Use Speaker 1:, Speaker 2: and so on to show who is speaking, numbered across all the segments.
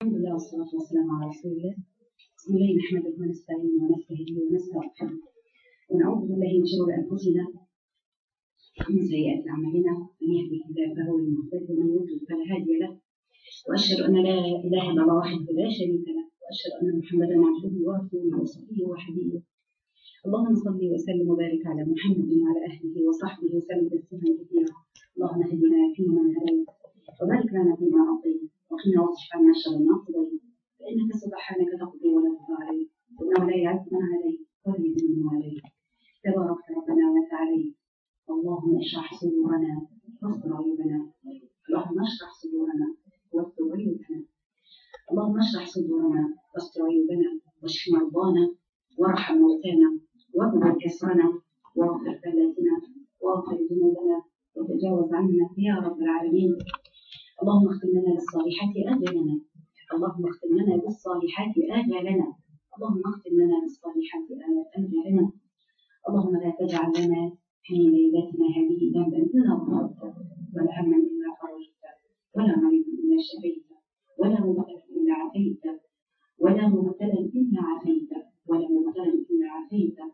Speaker 1: الحمد لله والصلاة والسلام على رسول الله بسم الله نحمده ونستعينه ونستهديه ونستغفره ونعوذ بالله من شرور أنفسنا ومن سيئات أعمالنا من يهده الله فهو المهتد ومن يضلل فلا هادي له وأشهد أن لا إله إلا الله وحده لا شريك له وأشهد أن محمدا عبده ورسوله وصفيه وحبيبه اللهم صل وسلم وبارك على محمد وعلى أهله وصحبه وسلم تسليما كثيرا اللهم اهدنا فيمن هديت وبارك لنا فيما أعطيت وقنا واصرف عنا شر ما قضيت فإنك سبحانك تقضي ولا تقضى عليك إنه لا يعز من عليك ولا يذل من عليك تباركت ربنا وتعاليت اللهم اشرح صدورنا واستر عيوبنا اللهم اشرح صدورنا واستر عيوبنا اللهم اشرح صدورنا واستر عيوبنا واشف مرضانا وارحم موتانا واكبر كسرنا واغفر ثلاثنا واغفر ذنوبنا وتجاوز عنا يا رب العالمين اللهم اختم لنا بالصالحات اجلنا اللهم اختم لنا بالصالحات اجلنا اللهم اختم لنا بالصالحات اجلنا اللهم لا تجعل لنا في ليلتنا هذه ذنبا الا غفرته ولا هما الا فرجته ولا مريضا الا شفيته ولا مبتلا الا عافيته ولا مبتلا الا عافيته ولا مبتلا الا عافيته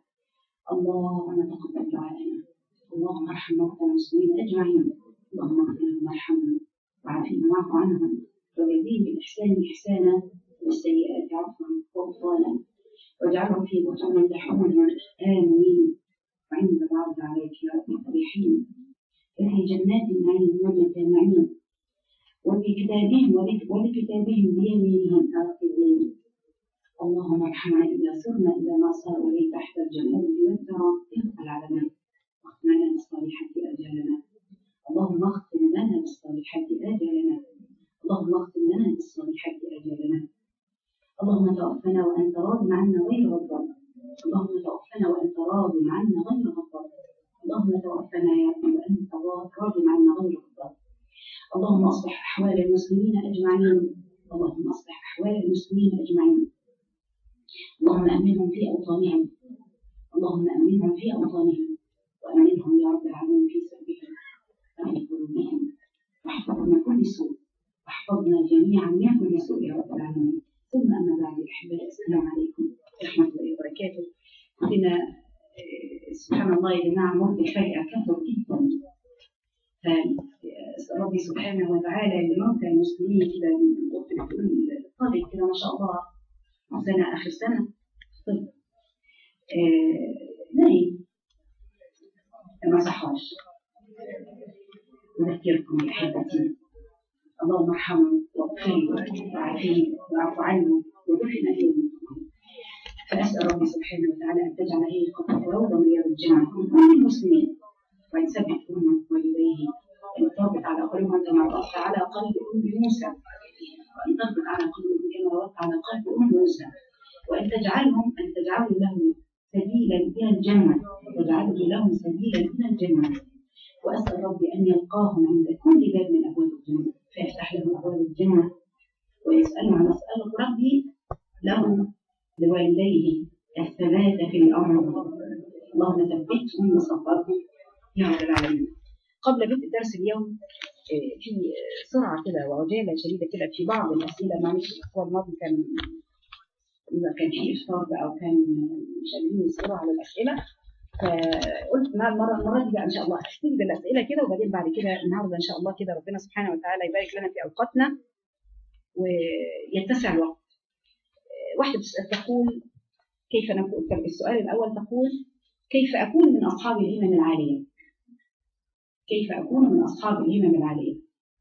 Speaker 1: اللهم تقبل دعاءنا اللهم ارحم موتى المسلمين اجمعين اللهم اغفر لهم وارحمهم وعافهم واعف عنهم وجزيهم بالاحسان احسانا والسيئات عفوا وغفرانا واجعلهم في بطون يحمون امين وعند العرض عليك يا رب الفرحين وفي جنات النعيم والمتامعين وبكتابهم ولكتابهم بيمينهم آخذين اللهم ارحمنا إذا صرنا إلى ما صار إليه تحت الجلال والثرى يا رب العالمين واختم لنا بالصالحات آجالنا اللهم اختم لنا بالصالحات آجالنا اللهم اختم لنا بالصالحات آجالنا اللهم توفنا وأنت راض عنا غير غضبان اللهم توفنا وأنت راض عنا غير غضبان اللهم توفنا يا رب وأنت راض عنا غير غضبان اللهم اصلح أحوال المسلمين أجمعين اللهم اصلح أحوال المسلمين أجمعين اللهم أمنهم في أوطانهم اللهم أمنهم في أوطانهم وأمنهم يا رب العالمين في سربهم وفي قلوبهم واحفظهم من كل سوء واحفظنا جميعا من كل سوء يا رب العالمين ثم أما بعد الأحباء السلام عليكم ورحمة الله وبركاته عندنا سبحان الله يا جماعة موت الفجأة كثر جدا فربي سبحانه وتعالى لموتى المسلمين كده طالب كده ما شاء الله سنة آخر سنة طب آه نايم ما صحاش أذكركم بأحبتي اللهم ارحمه واغفر له وعافيه واعف عنه ودفن اليوم فأسأل ربي سبحانه وتعالى أن تجعل هذه القطعة روضة من رياض الجنة كل المسلمين وأن ثبت أمة والديه أن تربط على قلوبهم كما ربطت على قلب أم موسى وأن تربط على قلوبهم كما ربطت على قلب أم موسى وأن تجعلهم أن تجعلوا لهم سبيلا إلى الجنة وتجعلوا لهم سبيلا إلى الجنة وأسأل ربي أن يلقاهم عند كل باب من أبواب الجنة فيفتح لهم أبواب الجنة ويسألوا عن مسألة ربي لهم لوالديه الثبات في الأمر اللهم ثبتهم وصبرهم يا رب العالمين قبل بدء درس اليوم في سرعة كده وعجالة شديدة كده في بعض الأسئلة معلش الأسبوع الماضي كان إذا كان في إفطار بقى وكان مش قادرين يسألوا على الأسئلة فقلت مع المرة المرة دي بقى إن شاء الله هستجيب الأسئلة كده وبعدين بعد كده النهاردة إن شاء الله كده ربنا سبحانه وتعالى يبارك لنا في أوقاتنا ويتسع الوقت واحدة بتسأل تقول كيف نكون السؤال الأول تقول كيف أكون من أصحاب الهمم العالية كيف أكون من أصحاب الهمم العالية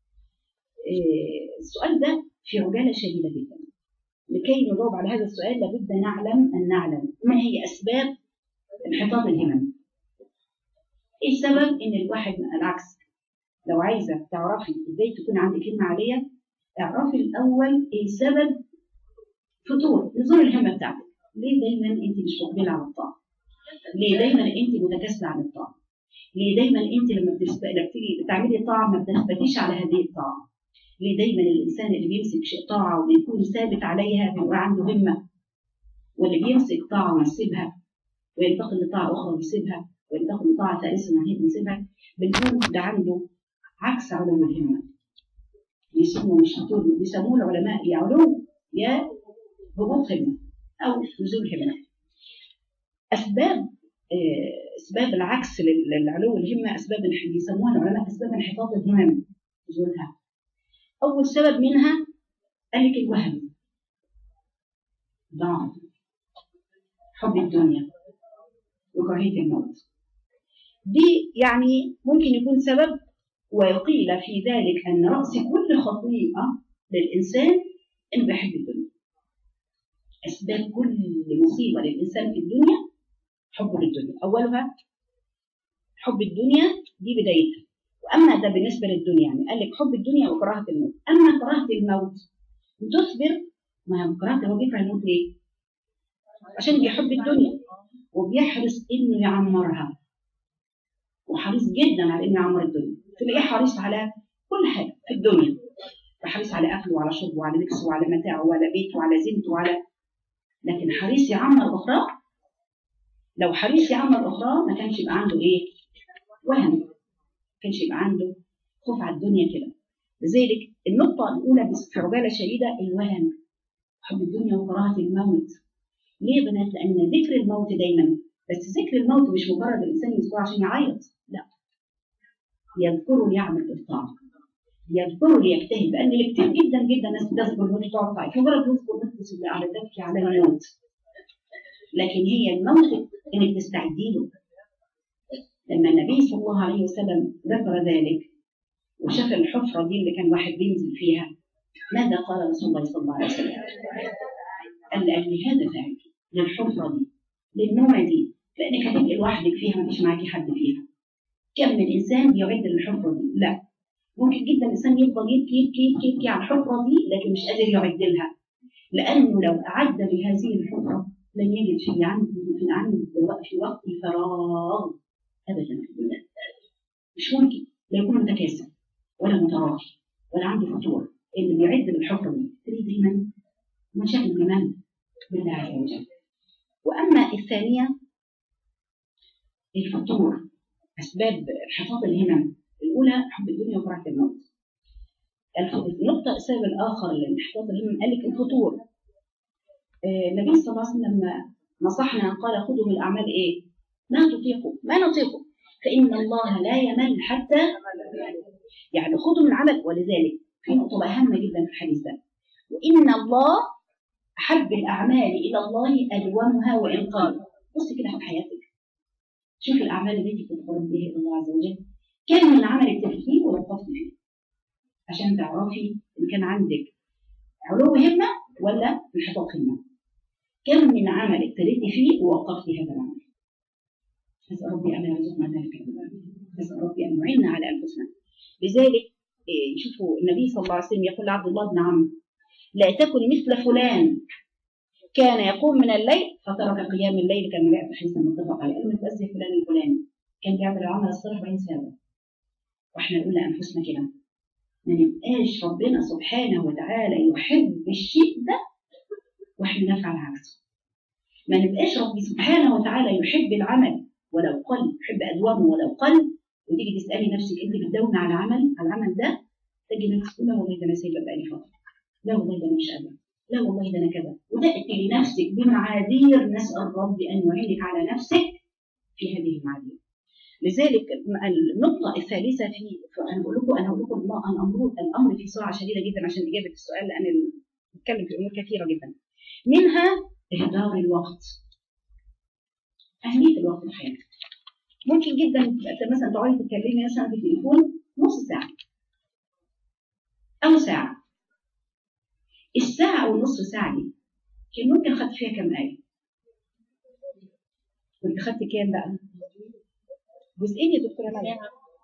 Speaker 1: السؤال ده في عجالة شديدة جدا لكي نجاوب على هذا السؤال لابد نعلم أن نعلم ما هي أسباب انحطاط الهمم ايه السبب ان الواحد العكس لو عايزه تعرفي ازاي تكون عندك همه عاليه اعرفي الاول ايه سبب فتور نزول الهمه بتاعتك ليه دايما انت مش مقبله على الطاعه ليه دايما انت متكاسله عن الطاعه ليه دايما انت لما بتيجي تعملي طاعه ما بتثبتيش على هذه الطاعه ليه دايما الانسان اللي بيمسك شيء طاعه وبيكون ثابت عليها بيبقى عنده همه واللي بيمسك طاعه ويسيبها وينتقل لطاعة أخرى ويسيبها وينتقل لطاعة ثالثة ويسيبها بنقول ده عنده عكس عدم الهمة بيسموه مش فطور بيسموه العلماء يا علو يا هبوط همة أو نزول همة أسباب آه، أسباب العكس لل- للعلو الهمة أسباب انح- بيسموها العلماء أسباب انحطاط الهمم نزولها أول سبب منها قال لك الوهم ضعف حب الدنيا وكراهية الموت دي يعني ممكن يكون سبب وقيل في ذلك أن رأس كل خطيئة للإنسان إنه بيحب الدنيا أسباب كل مصيبة للإنسان في الدنيا حبه للدنيا أولها حب الدنيا دي بدايتها وأما ده بالنسبة للدنيا يعني قال لك حب الدنيا وكراهة الموت أما كراهة الموت بتصبر ما هو كراهة هو بيكره الموت ليه؟ عشان بيحب الدنيا وبيحرص إنه يعمرها وحريص جدا على إنه يعمر الدنيا تلاقيه حريص على كل حاجة في الدنيا حريص على أكله وعلى شربه وعلى لبسه وعلى متاعه وعلى بيته وعلى زينته وعلى لكن حريص يعمر أخرى لو حريص يعمر أخرى ما كانش يبقى عنده إيه؟ وهم ما كانش يبقى عنده خوف على الدنيا كده لذلك النقطة الأولى بس في عجالة شديدة الوهم حب الدنيا وكراهة الموت ليه يا بنات؟ لأن ذكر الموت دايما بس ذكر الموت مش مجرد الإنسان يذكره عشان يعيط لا يذكره ليعمل بالطاعة يذكره ليجتهد لأن اللي كتير جدا جدا ناس بتذكر الموت تقعد تعيط مجرد تذكر نفس اللي على تبكي على الموت لكن هي الموت انك تستعدي له لما النبي صلى الله عليه وسلم ذكر ذلك وشاف الحفرة دي اللي كان واحد بينزل فيها ماذا قال رسول الله صلى الله عليه وسلم؟ قال لأجل هذا فعل للحفرة دي للنوع دي لأنك هتبقي لوحدك فيها ما فيش معاكي حد فيها كم من إنسان بيعد للحفرة دي؟ لا ممكن جدا الإنسان يفضل يبكي يبكي يبكي يبكي على الحفرة دي لكن مش قادر يعد لها لأنه لو أعد لهذه الحفرة لن يجد في عنده في عنده في وقت الفراغ أبدا في الدنيا مش ممكن لا يكون متكاسل ولا متراخي ولا عنده فتور اللي بيعد للحفرة دي تلاقيه دايما منشغل بمن؟ بالله عز وجل وأما الثانية الفتور أسباب انحطاط الهمم الأولى حب الدنيا وكراهة الموت الف- النقطة السبب الآخر لانحطاط الهمم قال لك الفتور آه، النبي صلى الله عليه وسلم لما نصحنا قال خذوا من الأعمال إيه؟ ما تطيقوا ما نطيقه فإن الله لا يمل حتى يعني خذوا من العمل ولذلك في نقطة هامة جدا في الحديث ده وإن الله أحب الأعمال إلى الله أدومها وإن قال بصي كده في حياتك شوف الأعمال اللي أنت بتقرب بها إلى الله عز وجل كم من عمل ابتديتيه ووقفت فيه عشان تعرفي إن كان عندك علو همة ولا انحطاط همة كم من عمل ابتديت فيه ووقفت هذا العمل أسأل ربي أن يرزقنا ذلك أسأل ربي أن يعيننا على أنفسنا لذلك إيه، شوفوا النبي صلى الله عليه وسلم يقول لعبد الله بن عمرو لا تكن مثل فلان كان يقوم من الليل فترك قيام الليل كما جاء في الحديث المتفق عليه قال ما زي فلان الفلاني كان بيعمل العمل الصالح 40 سنه واحنا نقول لانفسنا كده ما نبقاش ربنا سبحانه وتعالى يحب الشيء ده واحنا نفعل عكسه ما نبقاش ربي سبحانه وتعالى يحب العمل ولو قل يحب ادومه ولو قل وتيجي تسالي نفسك انت بتداومي على عمل على العمل ده تجي نفسك لا والله ده انا سايبه بقالي فتره لا والله ده انا مش قادره لا والله ده انا كذا وتاتي لنفسك بمعاذير نسال ربي ان يعينك على نفسك في هذه المعاذير لذلك النقطة الثالثة في أنا بقول لكم أنا هقول لكم الأمر الأمر في سرعة شديدة جدا عشان إجابة السؤال لأن بتكلم في أمور كثيرة جدا منها إهدار الوقت أهمية الوقت في حياتك ممكن جدا مثلا تقعدي تتكلمي مثلا في التليفون نص ساعة أو ساعة الساعة أو النص ساعة دي كان ممكن خدت فيها كم آية كنت خدت كام بقى؟ جزئين يا دكتورة مريم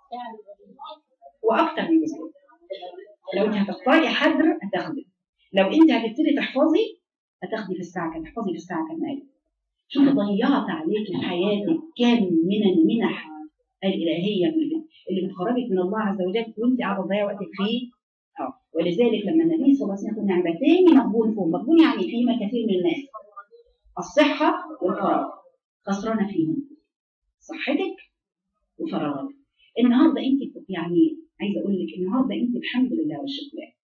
Speaker 1: وأكتر من جزئين لو أنت هتختاري حدر هتاخدي لو أنت هتبتدي تحفظي هتاخدي في الساعة كام تحفظي في الساعة كام آية شوفي ضيعت عليك في حياتك كم من المنح الإلهية اللي بتخرجك من الله عز وجل وأنت قاعدة تضيع وقتك فيه اه ولذلك لما النبي صلى الله عليه وسلم يقول نعمتين مقبول فيهم مقبول يعني فيهما كثير من الناس الصحة والفراغ خسرانة فيهم صحتك وفراغك النهارده انت يعني عايزه اقول لك النهارده انت الحمد لله والشكر لله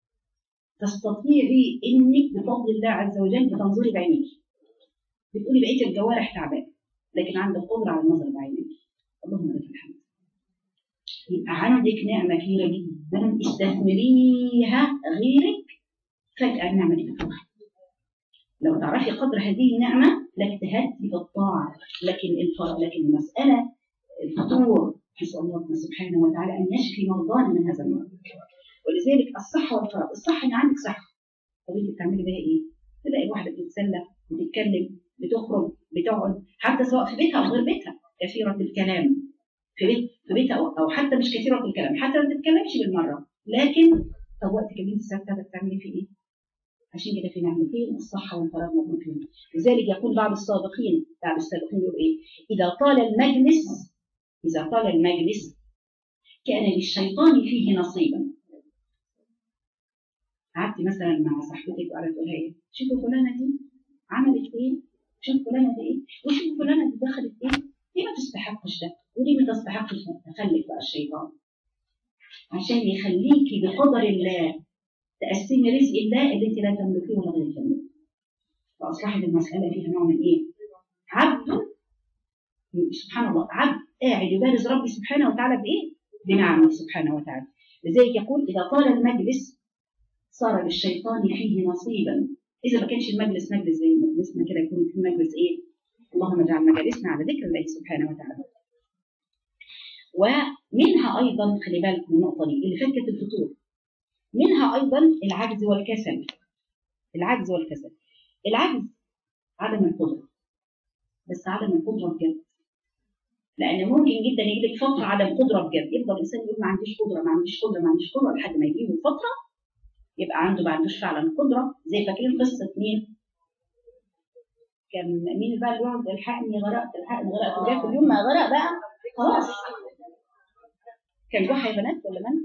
Speaker 1: تستطيعي انك بفضل الله عز وجل بتنظري بعينيك بتقولي بقيه الجوارح تعبان لكن عندك قدره على النظر بعينيك اللهم لك الحمد يبقى عندك نعمه كبيره جدا استثمريها غيرك فجاه النعمه دي بتروح لو تعرفي قدر هذه النعمه لاجتهدتي في الطاعه لكن الف... لكن المساله الفطور نسال الله سبحانه وتعالى ان يشفي مرضانا من هذا المرض ولذلك الصحه والفراغ الصحه ان عندك صحه طب انت بتعملي بيها ايه؟ تلاقي واحده بتتسلى بتتكلم بتخرج بتقعد حتى سواء في بيتها او غير بيتها كثيره الكلام في بيت في بيتها او أو حتى مش كثيره الكلام حتى ما تتكلمش بالمره لكن طب وقتك اللي انت ساكته بتعملي فيه ايه؟ عشان كده في نعمتين الصحه والفراغ موجود فيهم لذلك يقول بعض السابقين بعض السابقين يقول ايه؟ اذا طال المجلس اذا طال المجلس كان للشيطان فيه نصيبا قعدت مثلا مع صاحبتك وقعدت تقول ايه شوفوا فلانه دي عملت ايه شوف فلانه دي ايه وشوف فلانه دي دخلت ايه ليه ما تستحقش ده وليه ما تستحقش ده تخلف بقى الشيطان عشان يخليكي بقدر الله تقسمي رزق الله اللي انت لا تملكيه ولا غيرك يملكه فاصبحت المساله فيها نوع من ايه عبد سبحان الله عبد قاعد يبارز ربي سبحانه وتعالى بايه بنعمه سبحانه وتعالى لذلك يقول اذا طال المجلس صار للشيطان فيه نصيبا اذا ما كانش المجلس مجلس زي مجلسنا كده يكون في مجلس ايه اللهم اجعل مجالسنا على ذكر الله سبحانه وتعالى ومنها ايضا خلي بالك من النقطه دي اللي فكت الفطور منها ايضا العجز والكسل العجز والكسل العجز عدم القدره بس عدم القدره بجد لان ممكن جدا يجي لك فتره عدم قدره بجد يفضل الانسان يقول ما عنديش قدره ما عنديش قدره ما عنديش قدره لحد ما يجي له فتره يبقى عنده ما عندوش فعلا قدره زي فاكرين قصه مين؟ كان مين بقى اللي يقعد الحقني غرقت الحقني غرقت وجاء كل يوم ما غرق بقى خلاص كان جوه حيوانات ولا من؟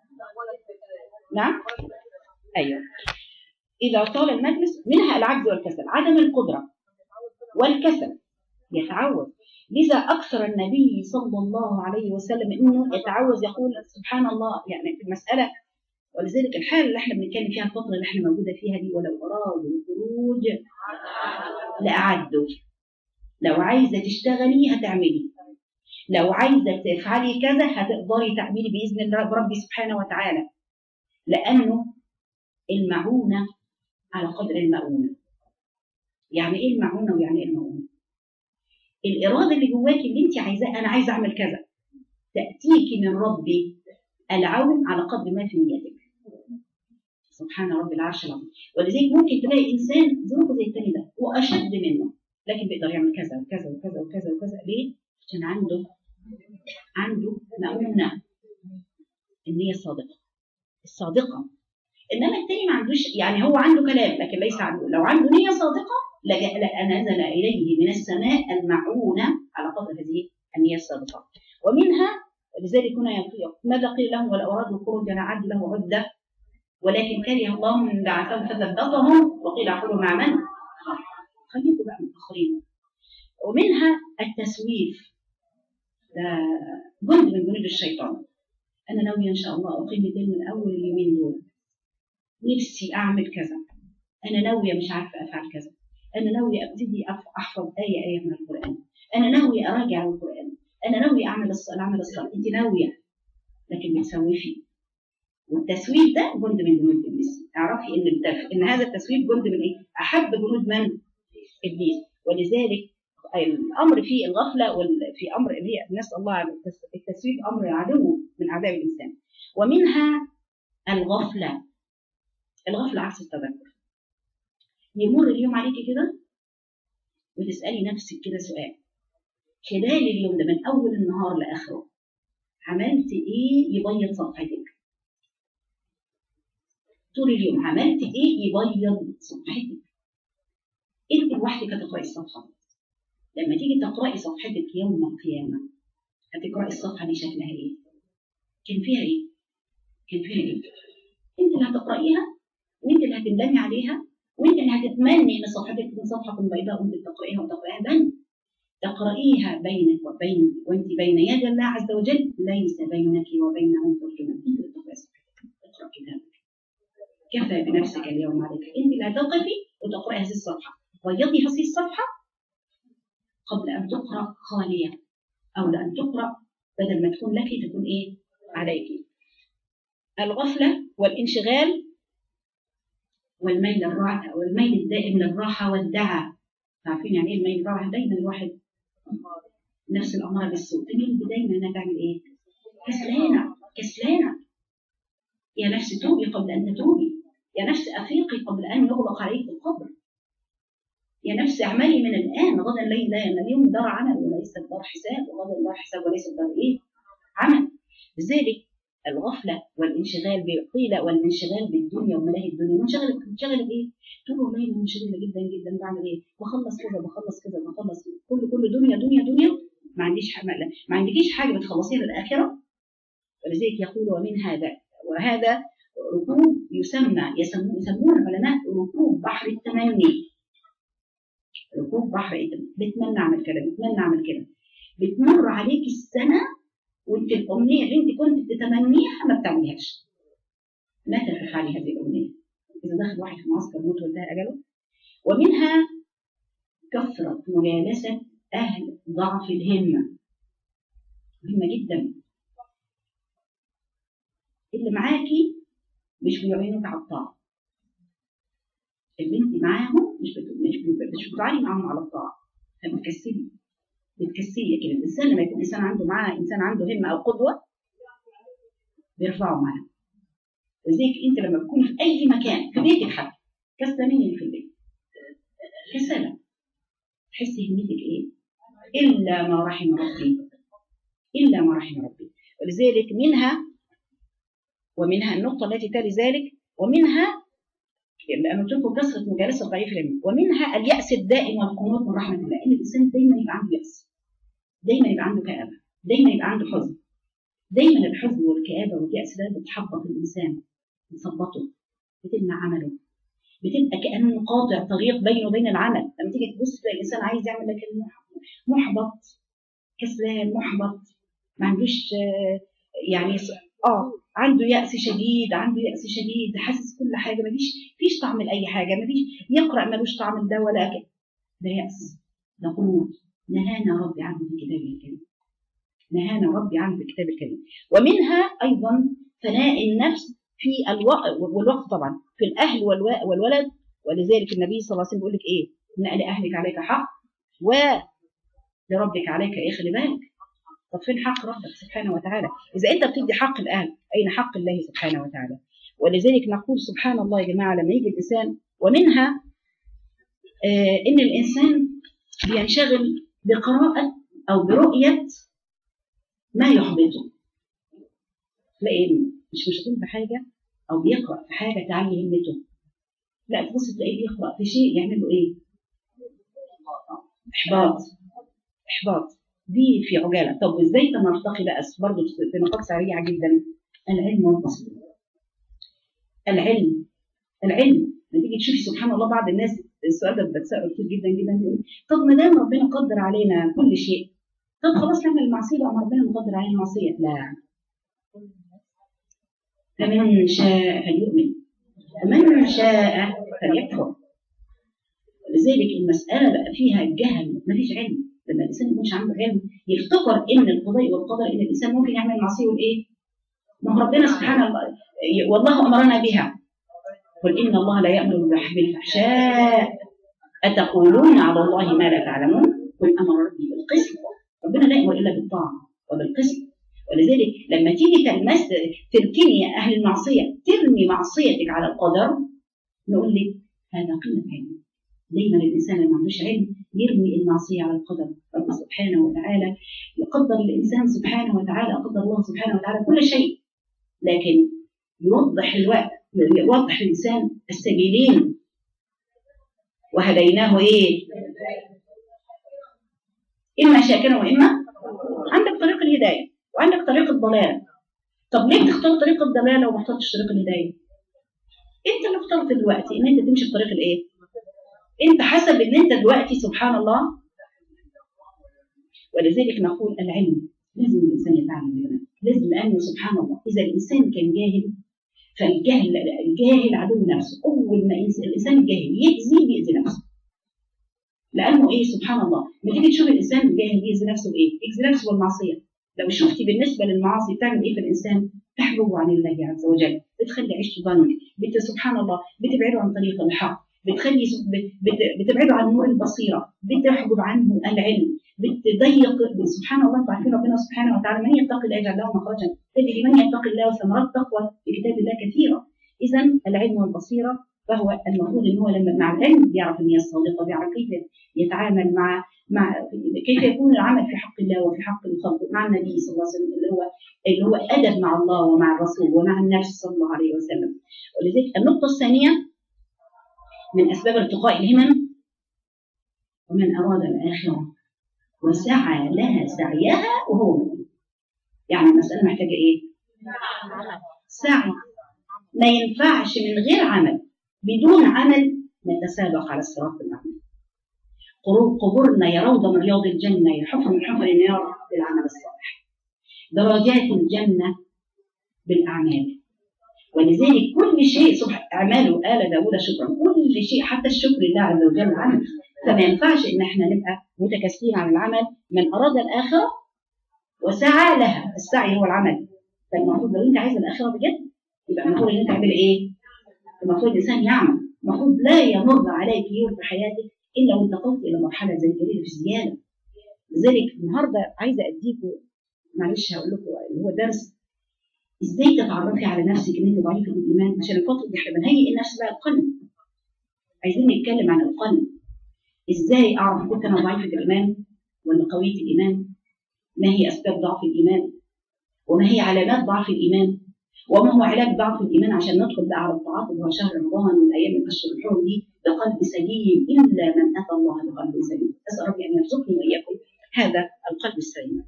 Speaker 1: نعم ايوه اذا طال المجلس منها العجز والكسل عدم القدره والكسل يتعود لذا اكثر النبي صلى الله عليه وسلم انه يتعوذ يقول سبحان الله يعني في المساله ولذلك الحاله اللي احنا بنتكلم فيها الفتره اللي احنا موجوده فيها دي ولو ارادوا الخروج لاعدوا لو عايزه تشتغلي هتعملي لو عايزه تفعلي كذا هتقدري تعملي باذن الله ربي سبحانه وتعالى لانه المعونه على قدر المؤونه يعني ايه المعونه ويعني ايه المؤونه الاراده اللي جواكي اللي انت عايزاه انا عايزه اعمل كذا تاتيكي من ربي العون على قدر ما في نيتك سبحان رب العرش العظيم ولذلك ممكن تلاقي انسان ظروفه زي التاني ده واشد منه لكن بيقدر يعمل كذا وكذا وكذا وكذا وكذا ليه؟ عشان عنده عنده مؤونة النية الصادقة الصادقة انما التاني ما عندوش يعني هو عنده كلام لكن ليس عنده لو عنده نية صادقة لجأ نزل اليه من السماء المعونة على قدر هذه النية الصادقة ومنها لذلك هنا يقول ماذا قيل لهم ولو ارادوا الخروج لعد له عده ولكن كره الله من بعثهم فثبتهم وقيل اعقلوا مع من؟ خليكم بقى متاخرين ومنها التسويف ده جند من جنود الشيطان انا ناويه ان شاء الله اقيم الليل من اول اليومين دول نفسي اعمل كذا انا ناويه مش عارفه افعل كذا انا ناويه ابتدي احفظ ايه ايه من القران انا ناويه اراجع القران انا ناويه اعمل العمل الصالح انت ناويه لكن بتسوفي والتسويف ده جند من جنود ابليس اعرفي ان التف... ان هذا التسويف جند من ايه احب جنود من ابليس ولذلك الامر في الغفله وفي امر اللي هي نسال الله التسويف امر عدو من اعداء الانسان ومنها الغفله الغفله عكس التذكر يمر اليوم عليكي كده وتسالي نفسك كده سؤال خلال اليوم ده من اول النهار لاخره عملت ايه يبيض صفحتك طول اليوم عملت ايه يبيض صفحتك انت لوحدك هتقراي الصفحه لما تيجي تقراي صفحتك يوم القيامه هتقراي الصفحه دي شكلها ايه كان فيها ايه كان فيها ايه انت اللي هتقرايها وانت اللي هتندمي عليها وانت اللي هتتمني ان صفحتك تكون صفحه بيضاء وانت بتقرايها وتقرايها بل تقرأيها بينك وبين وانت بين يدي الله عز وجل ليس بينك وبينه ترجمان انت اللي تقرأي صفحتك اقرأ كتابك كفى بنفسك اليوم عليك انت لا تقفي وتقراي هذه الصفحه ويضي هذه الصفحه قبل ان تقرا خاليه او لان تقرا بدل ما تكون لك تكون ايه عليك الغفله والانشغال والميل الراحه والميل الدائم للراحه والدعاء عارفين يعني ايه الميل الراحه دايما الواحد نفس الاماره بالسوء تميل دايما انها تعمل ايه كسلانه كسلانه يا نفس توبي قبل ان تتوبي يا نفس افيقي قبل ان يغلق عليك القبر يا نفس اعملي من الان غدا ليل لا اليوم دار عمل وليس دار حساب وغدا دار حساب وليس دار ايه عمل لذلك الغفله والانشغال قيل والانشغال بالدنيا وملاهي الدنيا منشغل منشغل بايه؟ تقول والله انا منشغله جدا جدا بعمل ايه؟ بخلص كذا بخلص كذا بخلص كل كل دنيا دنيا دنيا ما عنديش حاجه ما عندكيش حاجه بتخلصيها للاخره ولذلك يقول ومن هذا وهذا ركوب يسمى يسمون يسمون العلماء ركوب بحر التمني ركوب بحر بتمنى اعمل كده بتمنى اعمل كده بتمر عليك السنه وانت الامنيه اللي انت كنت بتتمنيها ما بتعمليهاش متى تفعلي هذه الامنيه؟ اذا دخل واحد في معسكر موت وانتهى اجله ومنها كثره مجالسه اهل ضعف الهمه مهمه جدا اللي معاكي مش بيعينوك على الطاعه اللي انت معاهم مش بت... مش بت... مش بتعاني معاهم على الطاعه فبتكسلي بتكسلي كده الانسان لما يكون انسان عنده معاه انسان عنده همه او قدوه بيرفعه معاه لذلك انت لما تكوني في اي مكان في بيتك حتى كسلانين في البيت كسلة تحسي همتك ايه؟ الا ما رحم ربي الا ما رحم ربي ولذلك منها ومنها النقطة التي تلي ذلك ومنها لأن تكون كثرة مجالسة ضعيف العلم ومنها اليأس الدائم والقنوط من رحمة الله إن الإنسان دايما يبقى عنده يأس دايما يبقى عنده كآبة دايما يبقى عنده حزن دايما الحزن والكآبة واليأس ده بتحبط الإنسان بتثبطه بتمنع عمله بتبقى كأنه قاطع طريق بينه وبين العمل لما تيجي تبص تلاقي الإنسان عايز يعمل لكن محبط كسلان محبط ما عندوش يعني اه عنده يأس شديد عنده يأس شديد حاسس كل حاجة مفيش فيش طعم لأي حاجة مفيش يقرأ ملوش طعم ده ولا كده ده يأس ده قنوط نهانا ربي عنه في كتابه الكريم نهانا ربي عنه في كتابه الكريم ومنها أيضا فناء النفس في الوقت والوقت طبعا في الأهل والولد ولذلك النبي صلى الله عليه وسلم بيقول لك إيه إن لأهلك عليك حق ولربك عليك إيه خلي بالك طب فين حق ربك سبحانه وتعالى إذا أنت بتدي حق الأهل أين حق الله سبحانه وتعالى ولذلك نقول سبحان الله يا جماعة لما يجي الإنسان ومنها آه إن الإنسان بينشغل بقراءة أو برؤية ما يحبطه تلاقي مش مشغول بحاجة أو بيقرأ في حاجة تعلي همته لا تبص تلاقيه بيقرأ في شيء يعمل له إيه؟ إحباط إحباط دي في عجاله طب ازاي نرتقي بقى برضه في نقاط سريعه جدا العلم والبصر العلم العلم لما تيجي تشوفي سبحان الله بعض الناس السؤال ده بتساله كتير جدا جدا يقول طب ما دام ربنا قدر علينا كل شيء طب خلاص نعمل المعصيه بقى ربنا مقدر علينا المعصيه لا فمن شاء فليؤمن ومن شاء فليكفر لذلك المساله بقى فيها جهل مفيش علم لما الانسان يكونش عنده علم يفتكر ان القضاء والقدر ان الانسان ممكن يعمل معصيه وايه؟ ما هو ربنا سبحانه والله امرنا بها قل ان الله لا يامر بالفحشاء اتقولون على الله ما لا تعلمون قل امر ربي بالقسط ربنا لا يامر الا بالطاعه وبالقسط ولذلك لما تيجي تلمس تركني يا اهل المعصيه ترمي معصيتك على القدر نقول لك هذا قله علم دايما الانسان اللي ما عندوش علم يرمي المعصيه على القدر رب سبحانه وتعالى يقدر الانسان سبحانه وتعالى قدر الله سبحانه وتعالى كل شيء لكن يوضح الوقت يوضح الانسان السبيلين وهديناه ايه؟ اما شاكرا واما عندك طريق الهدايه وعندك طريق الضلال طب ليه بتختار طريق الضلال وما اخترتش طريق الهدايه؟ انت اللي اخترت دلوقتي ان انت تمشي في طريق الايه؟ انت حسب ان انت دلوقتي سبحان الله ولذلك نقول العلم لازم الانسان يتعلم لازم لانه سبحان الله اذا الانسان كان جاهل فالجهل الجاهل عدو نفسه اول ما إنس- الانسان الجاهل يأذي بيأذي نفسه لانه ايه سبحان الله لما تيجي تشوف الانسان الجاهل بيأذي نفسه بايه؟ يأذي نفسه بالمعصيه لو شفتي بالنسبه للمعاصي بتعمل ايه في الانسان؟ تحجبه عن الله عز وجل بتخلي عيشته ضنك بت سبحان الله بتبعده عن طريق الحق بتخلي س- بت- بت- بتبعده عن نور البصيره بتحجب عنه العلم بتضيق سبحان الله انتم عارفين ربنا سبحانه وتعالى من يتقي الله يجعل له مخرجا تجد من يتقي الله وثمرات تقوى في كتاب الله كثيره اذا العلم والبصيره فهو المفروض ان هو لما مع العلم بيعرف ان هي الصادقه بيعرف كيف يتعامل مع مع كيف يكون العمل في حق الله وفي حق الخلق مع النبي صلى الله عليه وسلم اللي هو اللي هو ادب مع الله ومع الرسول ومع النفس صلى الله عليه وسلم ولذلك النقطه الثانيه من اسباب ارتقاء الهمم ومن اراد الاخره وسعى لها سعيها وهو مؤمن يعني المساله محتاجه ايه؟ سعي ما ينفعش من غير عمل بدون عمل نتسابق على الصراط بالعمل قرو- قبورنا يا روضه من رياض الجنه يا حفر من حفر النار بالعمل الصالح درجات الجنه بالاعمال ولذلك كل شيء سبحان اعماله ال داوود شكرا كل شيء حتى الشكر لله عز وجل عنه فما ينفعش ان احنا نبقى متكاسلين عن العمل من اراد الاخره وسعى لها السعي هو العمل فالمفروض لو انت عايز الاخره بجد يبقى المفروض ان انت تعمل ايه؟ المفروض الانسان يعمل المفروض لا يمر عليك يوم في حياتك الا وانتقلت الى مرحله زي كده في الزياده لذلك النهارده عايزه اديكم معلش هقول لكم اللي هو درس ازاي تتعرفي على نفسك ان انت ضعيفه الايمان عشان الفتره دي احنا بنهيئ النفس بقى القلب عايزين نتكلم عن القلب ازاي اعرف كنت انا ضعيفه الايمان ولا قويه الايمان ما هي اسباب ضعف الايمان وما هي علامات ضعف الايمان وما هو علاج ضعف الايمان عشان ندخل بقى على الطاعات اللي هو شهر رمضان والايام الاشهر الحرم دي بقلب سليم الا من اتى الله بقلب سليم اسال ربي ان يرزقني واياكم هذا القلب السليم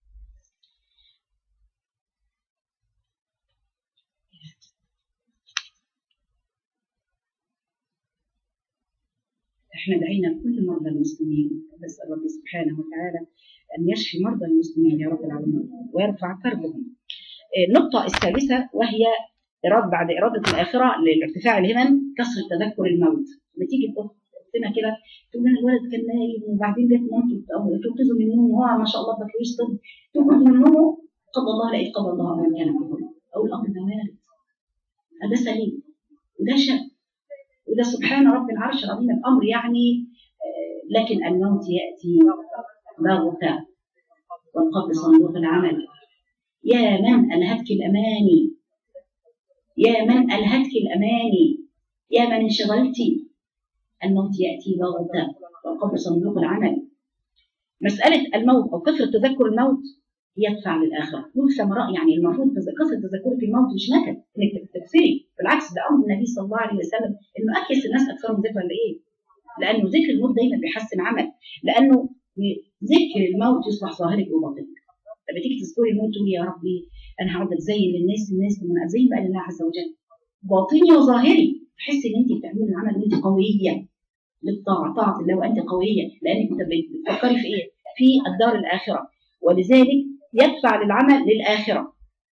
Speaker 1: احنا دعينا لكل مرضى المسلمين نسال ربي سبحانه وتعالى ان يشفي مرضى المسلمين يا رب العالمين ويرفع كربهم. النقطه الثالثه وهي إرادة بعد إرادة الآخرة لارتفاع الهمم كسر تذكر الموت لما تيجي أختنا كده تقول لنا الولد كان نايم وبعدين جت مامته توقظه من النوم وهو ما شاء الله بكالوريوس طب تقعد من نومه قضى الله لقيت قضى الله ما كان كفر أو الأمر ده وارد هذا سليم وده شاب وده سبحان رب العرش العظيم الأمر يعني آه، لكن الموت يأتي بغتة والقبر صندوق العمل يا من ألهتك الأماني يا من ألهتك الأماني يا من انشغلت الموت يأتي بغتة والقبر صندوق العمل مسألة الموت أو كثرة تذكر الموت يدفع للآخرة له ثمراء يعني المفروض تز- كثرة تذكرك الموت مش نكد إنك تكثري بالعكس ده أمر النبي صلى الله عليه وسلم إنه أكيس الناس أكثرهم ذكرا لإيه؟ لأنه ذكر الموت دايما بيحسن عمل لأنه ذكر الموت يصلح ظاهرك وباطنك لما تيجي تذكري الموت تقولي يا ربي انا هقعد ازين للناس الناس طب انا ازين بقى لله عز وجل باطني وظاهري تحسي ان انت بتعملي العمل وانت قويه للطاعه طاعه الله وانت قويه لانك انت بتفكري في ايه؟ في الدار الاخره ولذلك يدفع للعمل للاخره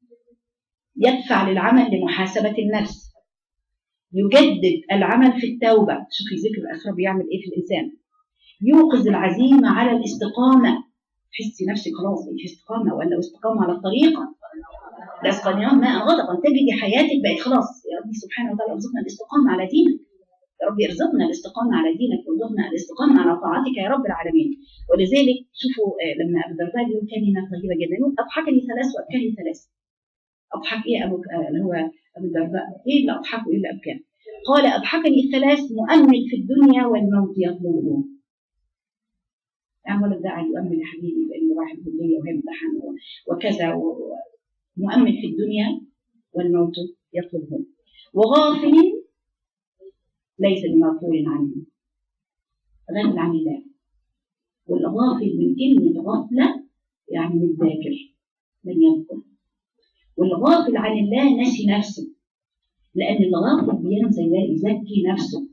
Speaker 1: يدفع للعمل لمحاسبه النفس يجدد العمل في التوبه شوفي ذكر الاخره بيعمل ايه في الانسان يوقظ العزيمه على الاستقامه تحسي نفسك خلاص بقيت في استقامه ولا استقامه على الطريقه لا اسقيناهم ماء غدقا تجدي حياتك بقت خلاص يا ربي سبحانه وتعالى ارزقنا الاستقامه على دينك يا رب ارزقنا الاستقامه على دينك وارزقنا الاستقامه على طاعتك يا رب العالمين ولذلك شوفوا آه، لما ابو الدرداء يقول كلمه طيبه جدا يقول اضحكني ثلاث وابكاني ثلاث اضحك ايه ابو آه، اللي هو ابو الدرداء ايه اللي اضحكه ايه اللي ابكاه قال اضحكني الثلاث مؤمل في الدنيا والموت يطلبه يعني ولد قاعد يؤمل يا حبيبي بانه راح الكليه وهيمتحن وكذا و- مؤمن في الدنيا والموت يطلبه وغافل ليس بمغفول عنه غافل عن الله والغافل من كلمة غفلة يعني من ذاكر لم يذكر والغافل عن الله نسي نفسه لأن الغافل بينسى يزكي نفسه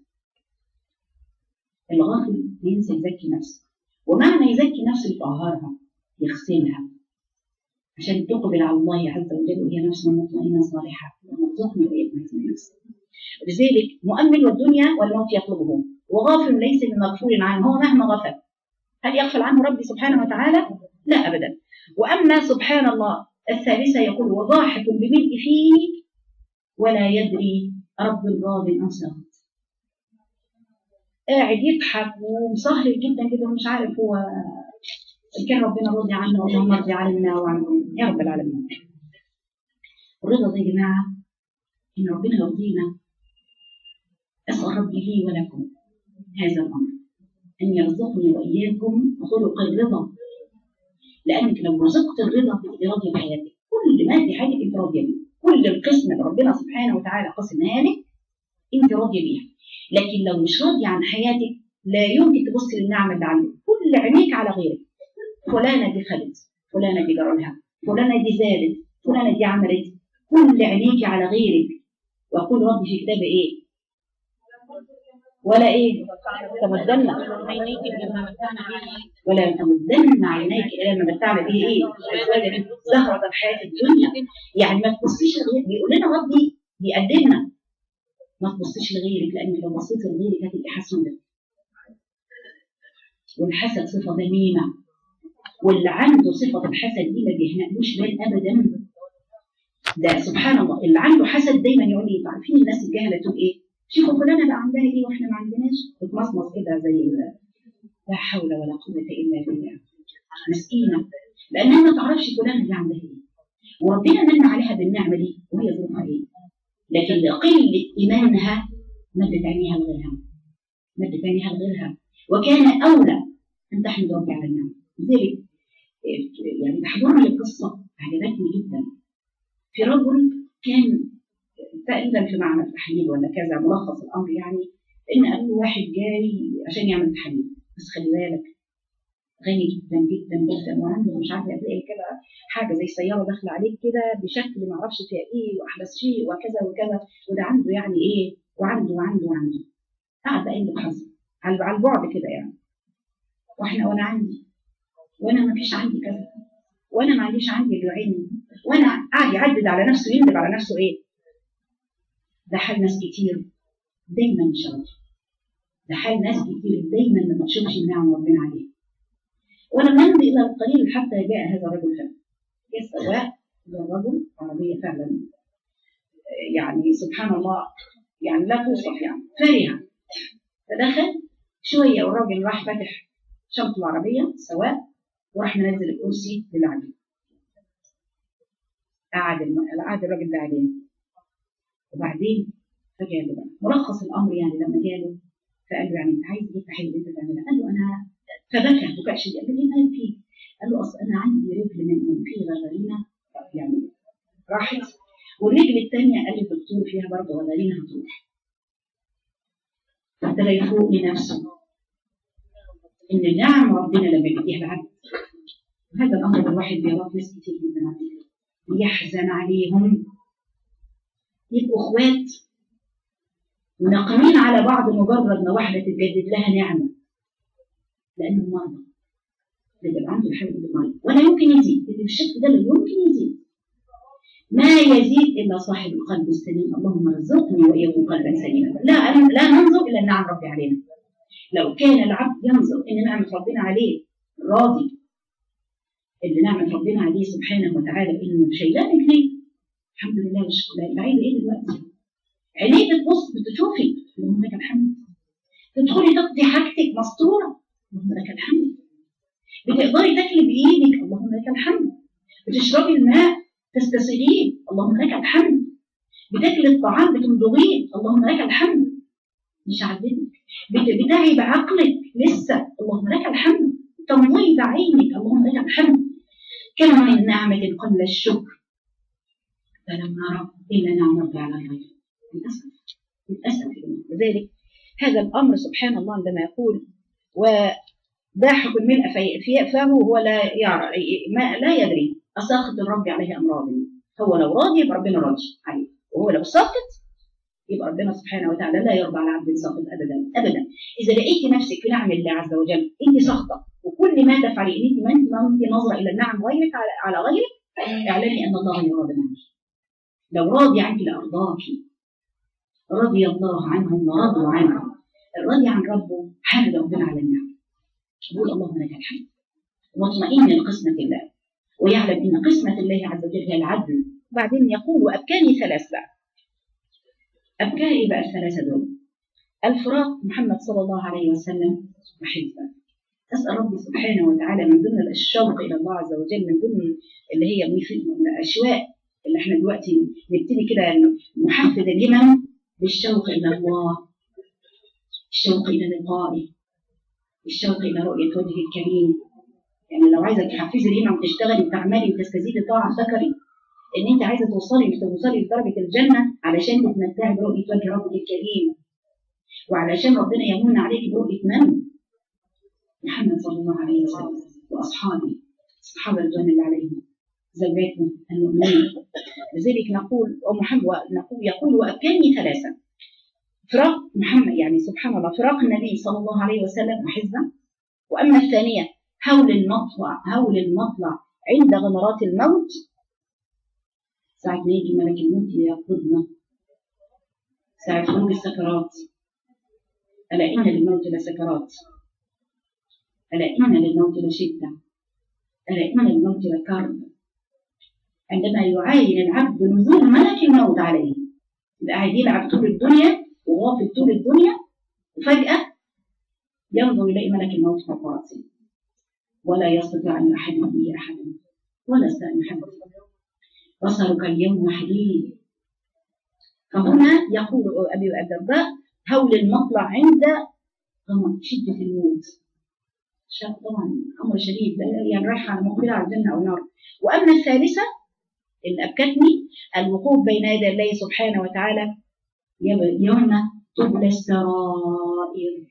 Speaker 1: الغافل بينسى يزكي نفسه ومعنى يزكي نفسه يطهرها يغسلها عشان تقبل على الله عز وجل وهي نفس مطمئنة صالحة وارزقنا وإياكم هذه النفس لذلك مؤمن والدنيا والموت يطلبه وغافل ليس بمغفول عنه هو مهما غفل هل يغفل عنه ربي سبحانه وتعالى؟ لا أبدا وأما سبحان الله الثالثة يقول وضاحك بملء فيه ولا يدري رب راض أم ساخط قاعد يضحك ومسهر جدا جدا ومش عارف هو إن كان ربنا راضي عنه اللهم ارضي عنا وعنكم يا رب العالمين الرضا ده يا جماعة إن ربنا يرضينا أسأل ربي لي ولكم هذا الأمر أن يرزقني وإياكم خلق الرضا لأنك لو رزقت الرضا تبقى راضية بحياتك كل ما في حياتك أنت راضية بيه كل القسم اللي ربنا سبحانه وتعالى قسمها لك أنت راضية بيها لكن لو مش راضية عن حياتك لا يمكن تبص للنعمة اللي عندك كل عينيك على غيرك فلانة دي خلت فلانة دي جرالها فلانة دي زادت فلانة دي عملت كل عينيك على غيرك وأقول ربي في كتابه إيه ولا ايه تمدن ولا تمدن عينيك الى ما متعنا به ايه ازواجا زهرة الحياة الدنيا يعني ما تبصيش لغيرك بيقول لنا ربي بيقدمنا ما تبصيش لغيرك لانك لو بصيت لغيرك هتبقي حسودة والحسد صفة ذميمة واللي عنده صفة الحسد دي ما بيهنألوش بال ابدا ده سبحان الله اللي عنده حسد دايما يقول لي عارفين الناس الجهله تقول ايه شوفوا فلانه بقى عندها ايه واحنا ما عندناش بتمصمص كده زي لا حول ولا قوه الا بالله مسكينه لانها ما تعرفش فلانه دي عندها ايه وربنا من عليها بالنعمه دي وهي ظروفها ايه لكن لقله ايمانها مدت عينيها لغيرها مدت عينيها لغيرها وكان اولى ان تحمد ربي على النعمه لذلك يعني تحضرني القصه عجبتني جدا في رجل كان تقريبا في معمل تحليل ولا كذا ملخص الامر يعني ان قال له واحد جاي عشان يعمل تحليل بس خلي بالك غني جدا جدا جدا وعنده مش عارفه قد ايه كده حاجه زي سياره داخله عليك كده بشكل ما اعرفش فيها ايه واحدث شيء وكذا وكذا وده عنده يعني ايه وعنده وعنده وعنده قعد بقى يملك حظه على البعد كده يعني واحنا وانا عندي وانا ما فيش عندي كذا وانا ما عنديش عندي اللي يعيني وانا قاعد يعدد على نفسه يندب على نفسه ايه ده حال ناس كتير دايما مش راضي ده حال ناس كتير دايما ما بتشوفش النعم ربنا عليه ولم نمضي الى القليل حتى جاء هذا الرجل فعلا جاء سواء الرجل عربيه فعلا يعني سبحان الله يعني لا توصف يعني فرحه فدخل شويه والراجل راح فاتح شنطه العربيه سواء وراح منزل الكرسي للعجل قعد قعد الراجل ده عليه وبعدين فجاله بقى ملخص الامر يعني لما جاله فقال له يعني انت عايز ايه التحيه اللي انت تعملها؟ قال له انا فبكى بكاء شديد قال له ايه مال فيه؟ قال له اصل انا عندي رجل منهم في غرغرينه يعني راحت والرجل الثانيه قال لي الدكتور فيها برضه غرغرينه هتروح فابتدى يفوق لنفسه ان نعم ربنا لما بيديها العبد هذا الامر الواحد بيراه ناس كتير جدا على فكره ويحزن عليهم يبقوا اخوات منقمين على بعض مجرد ما واحده تتجدد لها نعمه لانه مرضى اللي عنده الحاله دي مرض ولا يمكن يزيد اللي بالشكل ده لا يمكن يزيد ما يزيد الا صاحب القلب السليم اللهم ارزقني واياكم قلبا سليما لا لا ننظر الى نعم ربي علينا لو كان العبد ينظر ان نعمه ربنا عليه راضي ان نعمه ربنا عليه سبحانه وتعالى انه شايلاه رجليه الحمد لله والشكر لله انت عايزه ايه دلوقتي؟ عينيك بتبص بتشوفي اللهم لك الحمد تدخلي تقضي حاجتك مستوره اللهم لك الحمد بتقدري تاكلي بايدك اللهم لك الحمد بتشربي الماء تستسقيه اللهم لك الحمد بتاكلي الطعام بتمضغيه اللهم لك الحمد مش عدلك بتعي بعقلك لسه اللهم لك الحمد تنظري بعينك اللهم لك الحمد كم من نعمة قبل الشكر فلم نرى إلا نعم ربي على الغير للأسف للأسف لذلك هذا الأمر سبحان الله عندما يقول وداحك الملء في فهو هو لا يرى ما لا يدري أساخط الرب عليه أم راض هو لو راضي يبقى ربنا راضي عليه وهو لو ساخط يبقى ربنا سبحانه وتعالى لا يرضى على عبد ساخط ابدا ابدا اذا لقيتي نفسك في نعم الله عز وجل انت ساخطه وكل ما تفعلي ان انت ما انت ما انت نظره الى النعم غيرك على, على غيرك اعلمي ان الله يراضي عنك لو راضي عنك لارضاك رضي الله عنهم ورضوا عنه الراضي عن ربه حامد ربنا على النعم يقول اللهم لك الحمد واطمئن لقسمة الله ويعلم ان قسمة الله عز وجل هي العدل بعدين يقول وابكاني ثلاث بقى ابكاني ايه بقى الثلاثه دول الفراق محمد صلى الله عليه وسلم وحزبه أسأل ربي سبحانه وتعالى من ضمن الشوق إلى الله عز وجل من ضمن اللي هي من الأشواق اللي احنا دلوقتي نبتدي كده نحفز الهمم بالشوق إلى الله الشوق إلى لقائه الشوق إلى رؤية وجهه الكريم يعني لو عايزة تحفزي الهمم وتشتغلي وتعملي وتستزيدي طاعة فكري إن أنت عايزة توصلي توصلي لدرجة الجنة علشان تتمتعي برؤية وجه ربك الكريم وعلشان ربنا يمن عليك برؤية من؟ محمد صلى الله عليه وسلم واصحابه اصحاب الرضوان اللي عليهم زوجاته المؤمنين لذلك نقول ومحمد نقول يقول وابكاني ثلاثه فراق محمد يعني سبحان الله فراق النبي صلى الله عليه وسلم وحزبه واما الثانيه هول المطلع هول المطلع عند غمرات الموت ساعة ما يجي ملك الموت يقبضنا ساعة خروج السكرات ألا إن للموت لسكرات ألا إن للموت لشدة ألا إن للموت لكرب عندما يعاين العبد نزول ملك الموت عليه يبقى قاعد يلعب طول الدنيا وغافل طول الدنيا وفجأة ينظر إليه ملك الموت فوق رأسه ولا يستطيع أن يحد به أحدا ولا يستطيع أن يحد بصرك اليوم حديد فهنا يقول أبي الدرداء هول المطلع عند شدة الموت طبعا امر شديد يعني رايحه على مقبله على الجنه او النار واما الثالثه اللي ابكتني الوقوف بين يدي الله سبحانه وتعالى يوم تبلى السرائر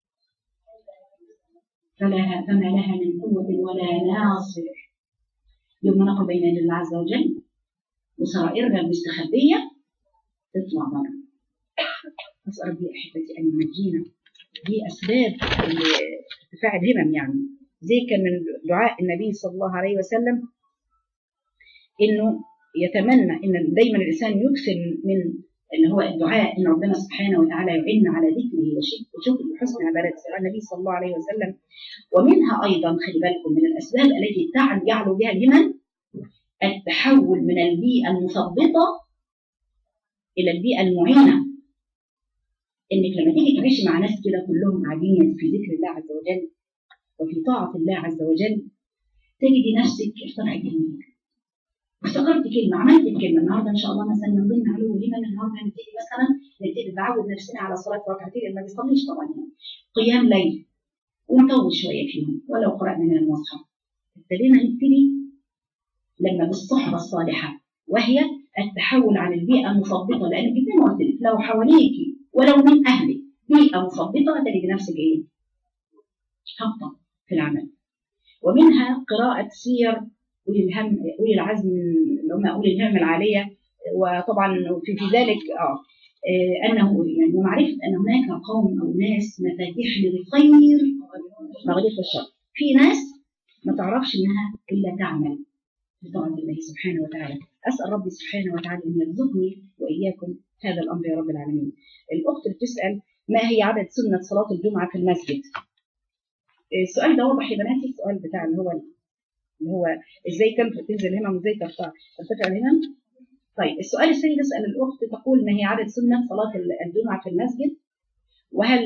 Speaker 1: فلها فما لها من قوة ولا ناصر يوم نقف بين يدي الله عز وجل وسرائرنا المستخبية تطلع بره نسأل ربي أحبتي أن ينجينا دي أسباب ارتفاع الهمم يعني زي كان من دعاء النبي صلى الله عليه وسلم انه يتمنى ان دايما الانسان يكثر من اللي هو الدعاء ان ربنا سبحانه وتعالى يعين على ذكره وشكر وحسن عباده النبي صلى الله عليه وسلم ومنها ايضا خلي بالكم من الاسباب التي يعلو بها الهمم التحول من البيئه المثبطه الى البيئه المعينه انك لما تيجي تعيشي مع ناس كده كلهم قاعدين في ذكر الله عز وجل وفي طاعة الله عز وجل تجدي نفسك ارتفعت همك افتكرت كلمة عملت الكلمة النهاردة إن شاء الله مثلا من ضمن علو الهمم النهاردة هنبتدي مثلا نبتدي نعود نفسنا على صلاة ركعتين اللي ما بيصليش طبعا يعني قيام ليل ونطول شوية فيهم ولو قرأنا من المصحف ابتدينا نبتدي لما بالصحبة الصالحة وهي التحول عن البيئة المثبطة لأنك زي ما قلت لك لو حواليكي ولو من أهلك بيئة مثبطة تجد نفسك إيه؟ هبطة في العمل ومنها قراءة سير أولي الهم أولي العزم اللي هم أولي الهمم العالية وطبعا في, في ذلك آه أنه يعني ومعرفة أن هناك قوم أو ناس مفاتيح للخير مغرفة الشر في ناس ما تعرفش إنها إلا تعمل بطاعة الله سبحانه وتعالى أسأل ربي سبحانه وتعالى أن يرزقني وإياكم هذا الأمر يا رب العالمين الأخت بتسأل ما هي عدد سنة صلاة الجمعة في المسجد السؤال ده واضح يا بناتي السؤال بتاع اللي هو اللي هو ازاي تنزل الهمم وازاي ترفع ترتفع الهمم طيب السؤال الثاني تسأل الأخت تقول ما هي عدد سنة صلاة الجمعة في المسجد وهل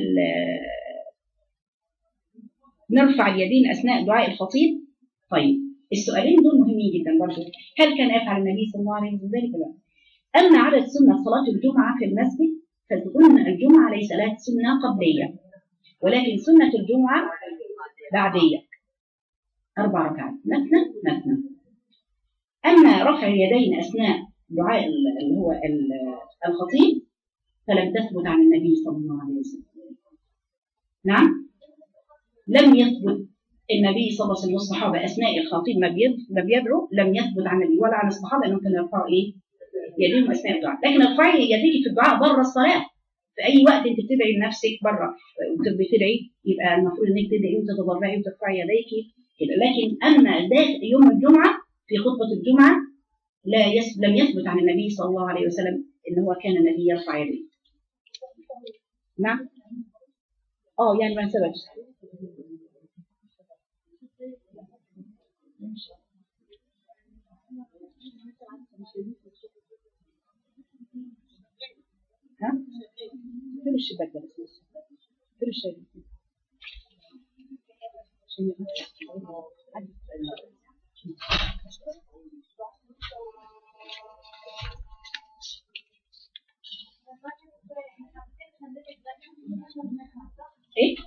Speaker 1: نرفع اليدين أثناء دعاء الخطيب طيب السؤالين دول مهمين جدا برضه هل كان يفعل النبي صلى الله عليه وسلم ذلك لا أما عدد سنة صلاة الجمعة في المسجد فتكون الجمعة ليس لها سنة قبلية ولكن سنة الجمعة بعدية أربع ركعات مثنى مثنى أما رفع اليدين أثناء دعاء اللي هو الخطيب فلم تثبت عن النبي صلى الله عليه وسلم نعم لم يثبت النبي صلى الله عليه وسلم والصحابة أثناء الخطيب ما بيدعو لم يثبت عن النبي ولا عن الصحابة أنهم كانوا يرفعوا إيه؟ يديهم أثناء الدعاء لكن ارفعي يديك في الدعاء بره الصلاة في أي وقت أنت بتدعي لنفسك بره بتدعي يبقى المفروض إنك تدعي وتتضرعي وترفعي يديك كده لكن أما داخل يوم الجمعة في خطبة الجمعة لا يس... لم يثبت عن النبي صلى الله عليه وسلم ان هو كان نبي يرفع يديه نعم اه يعني ما انسبتش ها فين الشباك ده بس فين الشباك عشان ايه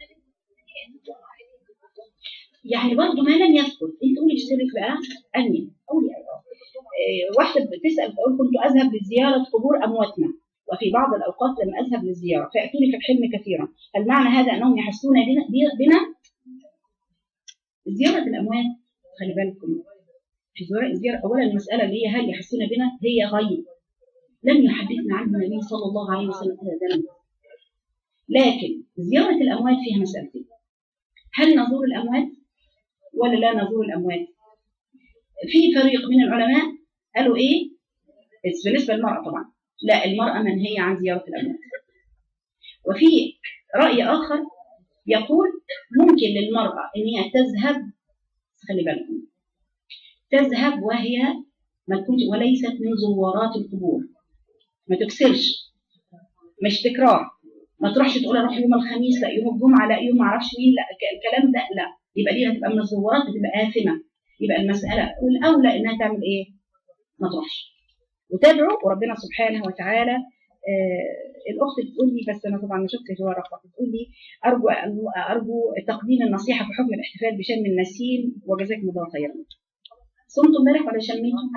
Speaker 1: يعني برضه ما لم يثبت انت قولي اشترك بقى اني قولي إيه واحده بتسال تقول كنت اذهب لزياره قبور امواتنا وفي بعض الاوقات لم اذهب للزياره فياتوني في الحلم كثيرا هل معنى هذا انهم يحسون بنا, بنا زياره الاموات خلي بالكم في زيارة أولا المسألة اللي هي هل يحسون بنا هي غيب لم يحدثنا عنه النبي صلى الله عليه وسلم أبدا لكن زيارة الأموات فيها مسألتين هل نزور الأموات ولا لا نزور الأموات في فريق من العلماء قالوا إيه بالنسبة للمرأة طبعا لا المرأة منهية عن زيارة الأموات وفي رأي آخر يقول ممكن للمرأة إن هي تذهب خلي بالكم تذهب وهي ما تكونش وليست من زوارات القبور ما تكسرش مش تكرار ما تروحش تقول اروح يوم الخميس لا يوم الجمعه لا يوم ما اعرفش مين لا الكلام ده لا يبقى دي هتبقى من الزوارات هتبقى آثمة يبقى المسألة والأولى إنها تعمل إيه؟ ما تروحش وتدعو وربنا سبحانه وتعالى آه الأخت بتقول لي بس أنا طبعا ما شفتش ورقة بتقول لي أرجو أرجو تقديم النصيحة في حكم الاحتفال بشم النسيم وجزاكم الله خيرا. صمتوا امبارح ولا شميتوا؟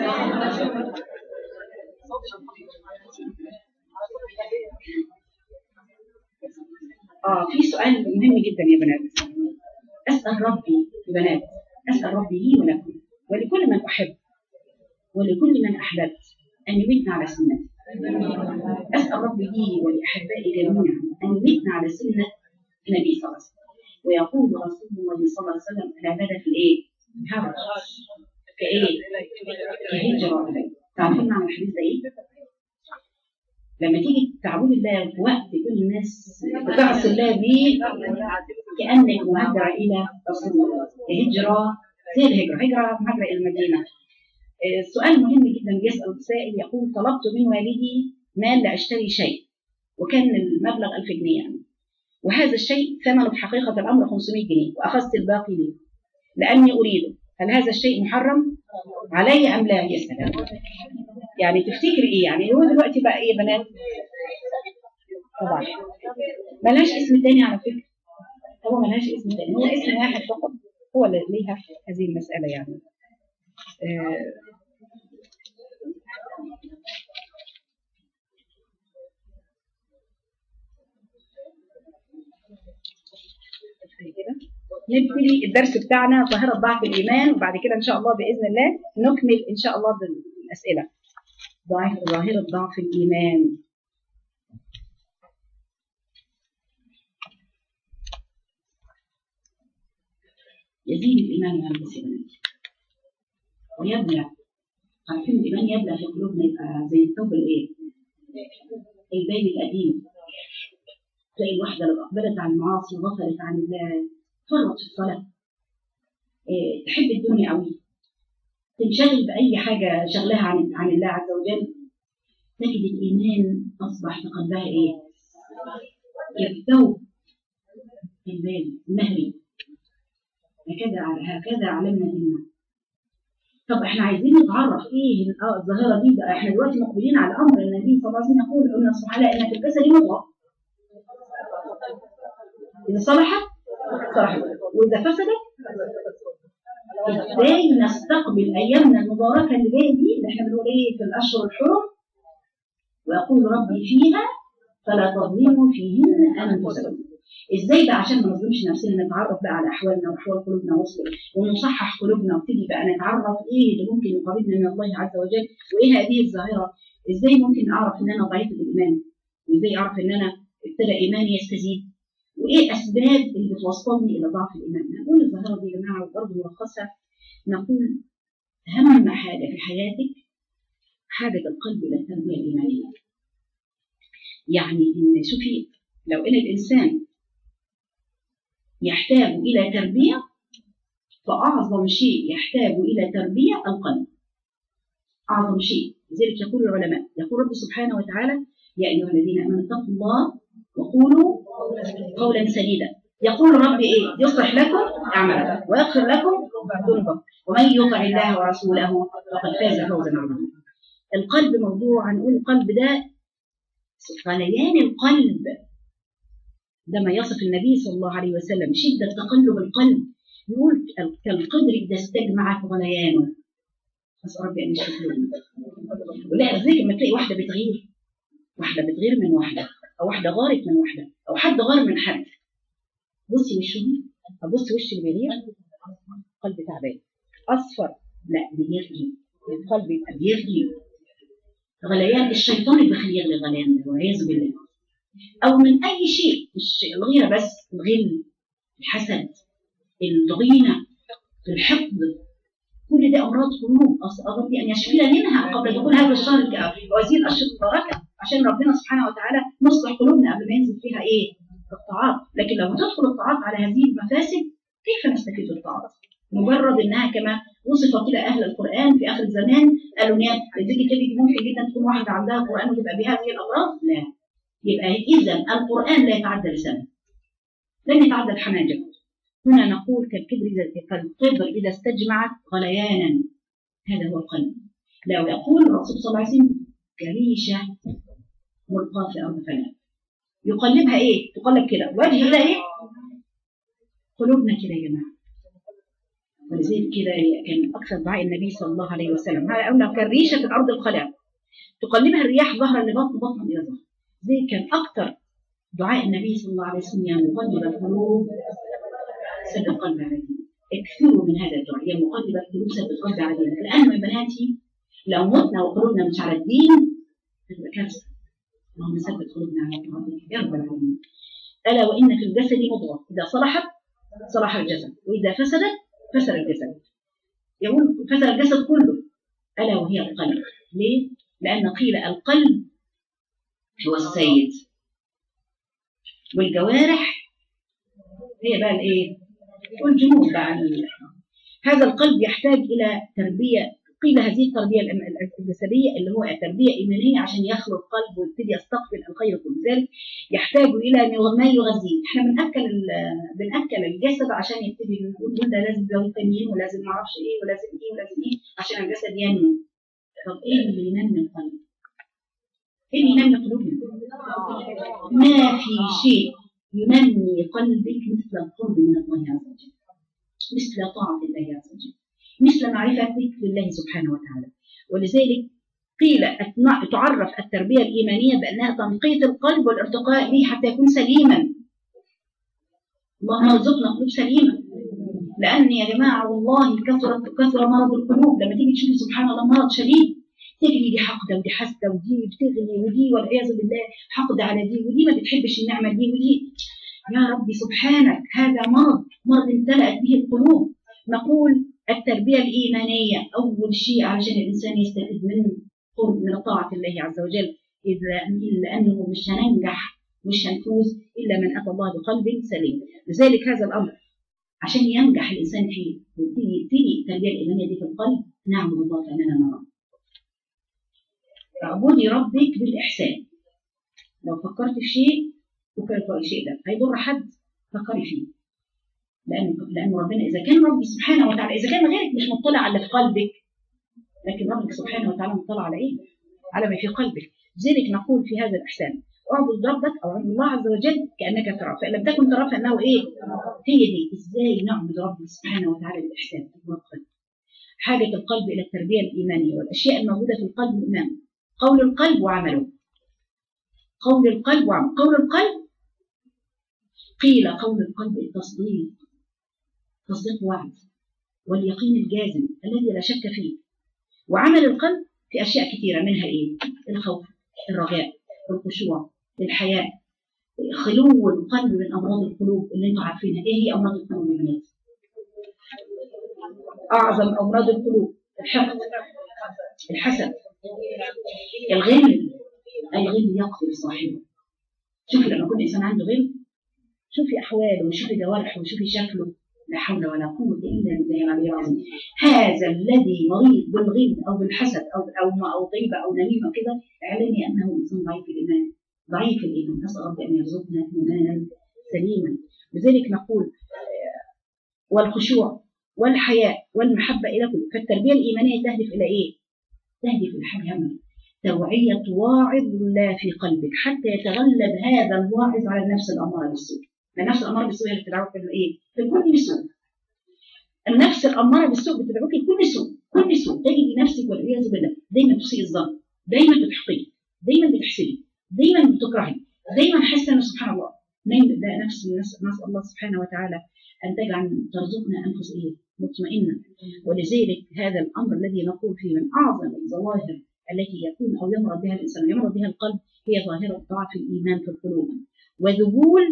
Speaker 1: اه في سؤال مهم جدا يا بنات اسال ربي يا بنات اسال ربي لي ولكم ولكل من احب ولكل من احببت ان يمتنا على سنتي اسال ربي لي ولاحبائي جميعا ان يمتنا على سنه النبي صلى الله عليه وسلم ويقول رسول الله صلى الله عليه وسلم العباده في الايه؟ الهرج كايه؟ كهجره اليه تعرفين معنى الحديث ده ايه؟ لما تيجي تعبد الله في وقت كل الناس بتعصي الله بيه كانك مهاجره الى رسول الله هجره زي الهجره هجره مهاجره الى المدينه السؤال مهم جدا بيسال السائل يقول طلبت من والدي مال لاشتري شيء وكان المبلغ 1000 جنيه يعني وهذا الشيء ثمنه في حقيقه الامر 500 جنيه واخذت الباقي لي لاني اريده هل هذا الشيء محرم علي ام لا يا سلام يعني تفتكر ايه يعني هو دلوقتي بقى ايه يا بنات طبعا ملهاش اسم تاني على فكره هو ملهاش اسم تاني هو اسم واحد فقط هو اللي ليها هذه المساله يعني آه نبتدي الدرس بتاعنا ظاهرة ضعف الإيمان وبعد كده إن شاء الله بإذن الله نكمل إن شاء الله بالأسئلة ظاهرة ضعف الإيمان يزيد الإيمان يا المسلمين ويبلى عارفين الإيمان يبلى في قلوبنا يبقى زي الثوب الإيه؟ البين القديم تلاقي الواحدة لو أقبلت على المعاصي وغفلت عن الله فرط في الصلاة إيه تحب الدنيا قوي تنشغل بأي حاجة شغلها عن عن الله عز وجل تجد الإيمان أصبح في قلبها إيه؟ كالثوب البال المهري هكذا هكذا علمنا ديننا طب احنا عايزين نتعرف ايه الظاهره دي بقى احنا دلوقتي مقبلين على امر النبي صلى الله عليه وسلم يقول ان سبحانه ان في الجسد مضغه اذا صلحت صلحت واذا فسدت ازاي نستقبل ايامنا المباركه اللي جايه دي اللي احنا بنقول ايه في الاشهر الحرم ويقول ربي فيها فلا تظلموا فيهن انفسكم ازاي بقى عشان ما نظلمش نفسنا نتعرف بقى على احوالنا واحوال قلوبنا وصل ونصحح قلوبنا ونبتدي بقى نتعرف ايه اللي ممكن يقربنا من الله عز وجل وايه هذه الظاهره ازاي ممكن اعرف ان انا ضعيف الايمان وازاي اعرف ان انا ابتدى ايماني يستزيد وايه اسباب اللي بتوصلني الى ضعف الايمان نقول الظاهره دي يا جماعه وبرضه ملخصها نقول أهم حاجة في حياتك حاجة القلب إلى التربية الإيمانية يعني إن شوفي لو إن الإنسان يحتاج إلى تربية فأعظم شيء يحتاج إلى تربية القلب أعظم شيء لذلك يقول العلماء يقول رب سبحانه وتعالى يا أيها الذين آمنوا اتقوا الله وقولوا قولا سديدا يقول رب إيه يصلح لكم أعمالكم ويغفر لكم ذنوبكم ومن يطع الله ورسوله فقد فاز فوزا عظيما القلب موضوع هنقول القلب ده غليان القلب ده ما يصف النبي صلى الله عليه وسلم شدة تقلب القلب يقول كالقدر إذا استجمعت غليانه أسأل ربي أن يشفي ولا زي لما تلاقي واحدة بتغير واحدة بتغير من واحدة أو واحدة غارت من واحدة أو حد غار من حد بصي وشهم أبص وش اللي بيغير قلب تعبان أصفر لا بيغلي القلب يبقى بيغلي غليان الشيطان اللي بيخليه يغلي غليان ده والعياذ بالله أو من أي شيء مش الغيرة بس الغل الحسد الضغينة الحقد كل ده أمراض قلوب أسأل ربي أن يشفينا منها قبل دخول هذا الشهر وهذه الأشهر المباركة عشان ربنا سبحانه وتعالى نصلح قلوبنا قبل ما ينزل فيها إيه؟ الطاعات لكن لو تدخل الطاعات على هذه المفاسد كيف نستفيد الطاعات؟ مجرد انها كما وصف كده اهل القران في اخر الزمان قالوا ان تيجي تجد ممكن جدا تكون واحده عندها قران وتبقى بهذه الاغراض لا يبقى اذا القران لا يتعدى لسانه لن يتعدى الحناجر هنا نقول كالكبر اذا كالقدر اذا استجمعت غليانا هذا هو القلب لا يقول الرسول صلى الله عليه وسلم كريشه ملقاه في ارض فلا يقلبها ايه؟ تقلب كده وجه ده ايه؟ قلوبنا كده يا جماعه ولذلك كده كان اكثر دعاء النبي صلى الله عليه وسلم هذا قلنا كالريشه في الارض الخلاء تقلبها الرياح ظهرا لبطن بطنا الى ظهر زي كان اكثر دعاء النبي صلى الله عليه وسلم يا مقلب القلوب ثبت قلب على دينك اكثروا من هذا الدعاء يا مقلب القلوب ثبت قلب على دينك الان يا بناتي لو متنا وقلوبنا مش على الدين هتبقى كارثه اللهم ثبت قلوبنا على طاعتك يا رب العالمين الا وان في الجسد مضغه اذا صلحت صلح الجسد واذا فسدت فسد الجسد يقول فسد الجسد كله الا وهي القلب ليه؟ لان قيل القلب هو السيد والجوارح هي بقى الايه؟ والجنود بقى هذا القلب يحتاج الى تربيه قيل هذه التربيه الجسديه اللي هو تربيه ايمانيه عشان يخلق القلب ويبتدي يستقبل الخير كل ذلك يحتاج الى ما يغذيه احنا بناكل بناكل الجسد عشان يبتدي نقول ده لازم فيتامين ولازم ما اعرفش ايه ولازم ايه ولازم ايه عشان الجسد ينمو طب ايه اللي ينمي القلب؟ ايه اللي ينمي قلوبنا؟ ما في شيء ينمي قلبك مثل القرب من الله عز وجل مثل طاعه الله عز وجل مثل معرفتك لله سبحانه وتعالى ولذلك قيل تعرف التربية الإيمانية بأنها تنقية القلب والارتقاء به حتى يكون سليما اللهم ارزقنا قلوب سليمة لأن يا جماعة والله كثرة كثرة مرض القلوب لما تيجي تشوفي سبحان الله مرض شديد تجري دي حقدة ودي حاسدة ودي بتغلي ودي والعياذ بالله حقدة على دي ودي ما بتحبش النعمة دي ودي يا ربي سبحانك هذا مرض مرض امتلأت به القلوب نقول التربية الإيمانية أول شيء عشان الإنسان يستفيد من قرب من طاعة الله عز وجل إذا إلا أنه مش هننجح مش هنفوز إلا من أتى الله بقلب سليم لذلك هذا الأمر عشان ينجح الإنسان فيه وتيجي التربية الإيمانية دي في القلب نعبد الله كأننا نرى اعبدي ربك بالإحسان لو فكرت في شيء فكر في الشيء ده هيضر حد فكري فيه لأن لأن ربنا إذا كان ربي سبحانه وتعالى إذا كان غيرك مش مطلع على في قلبك لكن ربك سبحانه وتعالى مطلع على إيه؟ على ما في قلبك لذلك نقول في هذا الإحسان اعبد ربك أو اعبد الله عز وجل كأنك تراه فإن لم تكن تراه فإنه إيه؟ هي دي إزاي نعبد ربنا سبحانه وتعالى بالإحسان والقلب حاجة القلب إلى التربية الإيمانية والأشياء الموجودة في القلب الإمام قول القلب وعمله قول القلب وعمله قول القلب قيل قول القلب التصديق تصديق وعد واليقين الجازم الذي لا شك فيه وعمل القلب في أشياء كثيرة منها إيه؟ الخوف الرجاء الخشوع الحياء خلو القلب من أمراض القلوب اللي انتم عارفينها إيه هي أمراض القلوب يا بنات؟ أعظم أمراض القلوب الحقد الحسد الغل الغل يقتل صاحبه شوفي لما يكون الانسان عنده غل شوفي احواله وشوفي جوارحه وشوفي شكله لا حول ولا قوة إلا بالله العلي العظيم هذا الذي مريض بالغل أو بالحسد أو أو أو طيبة أو نميمة كده اعلمي أنه إنسان ضعيف الإيمان ضعيف الإيمان نسأل رب أن يرزقنا إيمانا سليما لذلك نقول آه، والخشوع والحياء والمحبة إلى كل فالتربية الإيمانية تهدف إلى إيه؟ تهدف إلى حاجة هامة توعية واعظ الله في قلبك حتى يتغلب هذا الواعظ على النفس الأمارة بالسوء النفس الأمارة بالسوء هي اللي بتدعوك إيه؟ في كل سوء النفس الأمارة بالسوء بتدعوك لكل سوء كل سوء تجد نفسك والعياذ بالله دايما تسيء الظن دايما بتحقيق دايما بتحسدي دايما بتكرهي دايما حاسه ان سبحان الله نايم ده نفس نسال الله سبحانه وتعالى ان تجعل ترزقنا انفس ايه مطمئنه ولذلك هذا الامر الذي نقول فيه من اعظم الظواهر التي يكون او يمرض بها الانسان يمرض بها القلب هي ظاهره ضعف الايمان في القلوب وذبول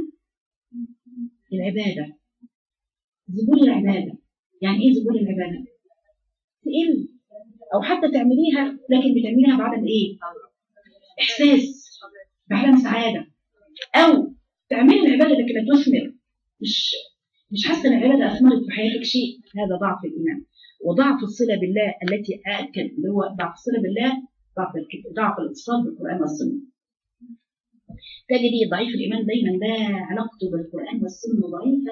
Speaker 1: العباده ذبول العباده يعني ايه ذبول العباده؟ تقل او حتى تعمليها لكن بتعمليها بعدم ايه؟ احساس بعدم سعاده او تعملي العباده لكن لا تثمر مش مش حاسه ان العباده اثمرت في حياتك شيء هذا ضعف الايمان وضعف الصله بالله التي اكد اللي هو ضعف الصله بالله ضعف ضعف الاتصال بالقران والسنه تجدي ضعيف الايمان دايما ده علاقته بالقران والسنه ضعيفه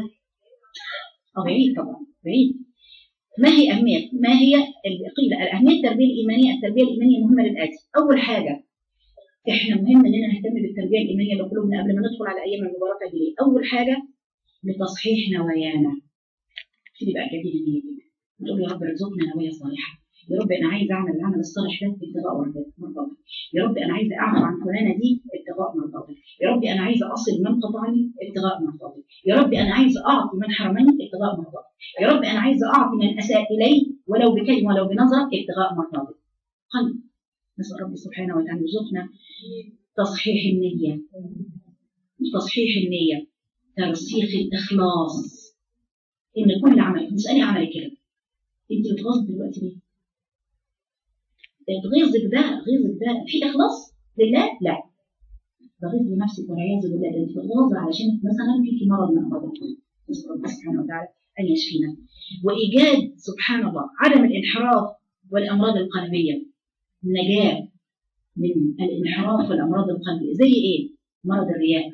Speaker 1: أو بعيد طبعا بعيد ما هي أهمية ما هي قيل الأهمية التربية الإيمانية التربية الإيمانية مهمة للآتي أول حاجة إحنا مهم إننا نهتم بالتربية الإيمانية لقلوبنا قبل ما ندخل على أيام المباركة دي أول حاجة لتصحيح نوايانا تبقى بقى جديد نيتك تقول يا رب ارزقنا نوايا صالحة يا رب انا عايز اعمل العمل الصالح ده ابتغاء مرضاتك يا رب انا عايز اعفو عن فلانه دي ابتغاء مرضاتك يا رب انا عايز اصل من قطعني ابتغاء مرضاتك يا رب انا عايز اعطي من حرمني ابتغاء مرضاتك يا رب انا عايز اعطي من اساء الي ولو بكلمه ولو بنظره ابتغاء مرضاتك قلب نسال ربي سبحانه وتعالى يرزقنا تصحيح النيه تصحيح النيه ترسيخ الاخلاص ان كل عمل تسالي عملك كده انت بتغضب دلوقتي ليه؟ غيظك ده غيظك ده في اخلاص لله لا ده غيظ لنفسك والعياذ بالله ده انت بتغاظى علشان مثلا فيكي مرض من امراض القلب نسال الله سبحانه وتعالى ان يشفينا وايجاد سبحان الله عدم الانحراف والامراض القلبيه النجاه من الانحراف والامراض القلبيه زي ايه؟ مرض الرياء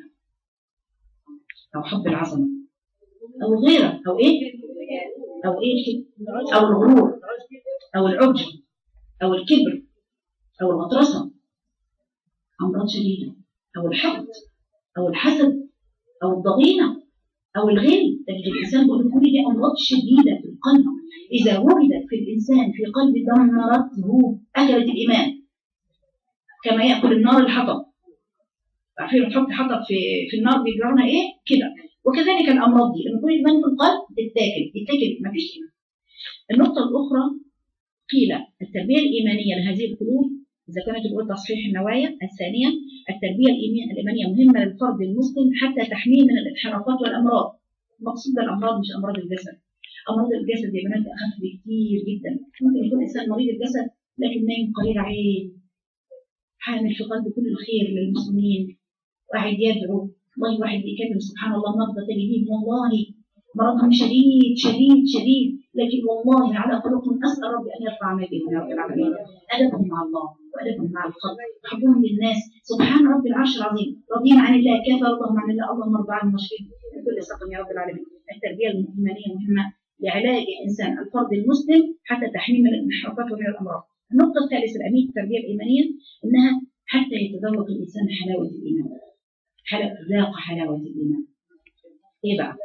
Speaker 1: او حب العظمه او غيره او ايه؟ او ايه؟ او الغرور او العجب أو الكبر أو الغطرسة أمراض شديدة أو الحقد أو الحسد أو الضغينة أو الغل تجد الإنسان بيقول كل دي أمراض شديدة في القلب إذا وجدت في الإنسان في قلب دمرته أكلت الإيمان كما يأكل النار الحطب عارفين تحط حطب في في النار بيجرونها إيه كده وكذلك الأمراض دي لما يكون الإيمان في القلب تتاكل تتاكل ما فيش إيمان النقطة الأخرى قيل التربية الإيمانية لهذه القلوب إذا كانت الأولى تصحيح النوايا الثانية التربية الإيمانية مهمة للفرد المسلم حتى تحميه من الانحرافات والأمراض المقصود الأمراض مش أمراض الجسد أمراض الجسد يا بنات أخف بكتير جدا ممكن يكون إنسان مريض الجسد لكن نايم قليل عين حامل في قلبه كل الخير للمسلمين واحد يدعو والله واحد يكلم سبحان الله مرضى تجديد والله مرضهم شديد شديد شديد لكن والله على خلق اسال ربي ان يرفع ما بهم يا رب العالمين ادبهم مع الله وادبهم مع الخلق حبهم للناس سبحان رب العرش العظيم راضين عن الله كفى اللهم عن الله اللهم ارضى عنهم واشفهم من كل سقم يا رب العالمين التربيه الايمانيه مهمه لعلاج الانسان الفرد المسلم حتى تحميه من الانحرافات ومن الامراض النقطه الثالثه الامين التربيه الايمانيه انها حتى يتذوق الانسان حلاوه الايمان حلاوه ذاق حلاوه الايمان ايه بقى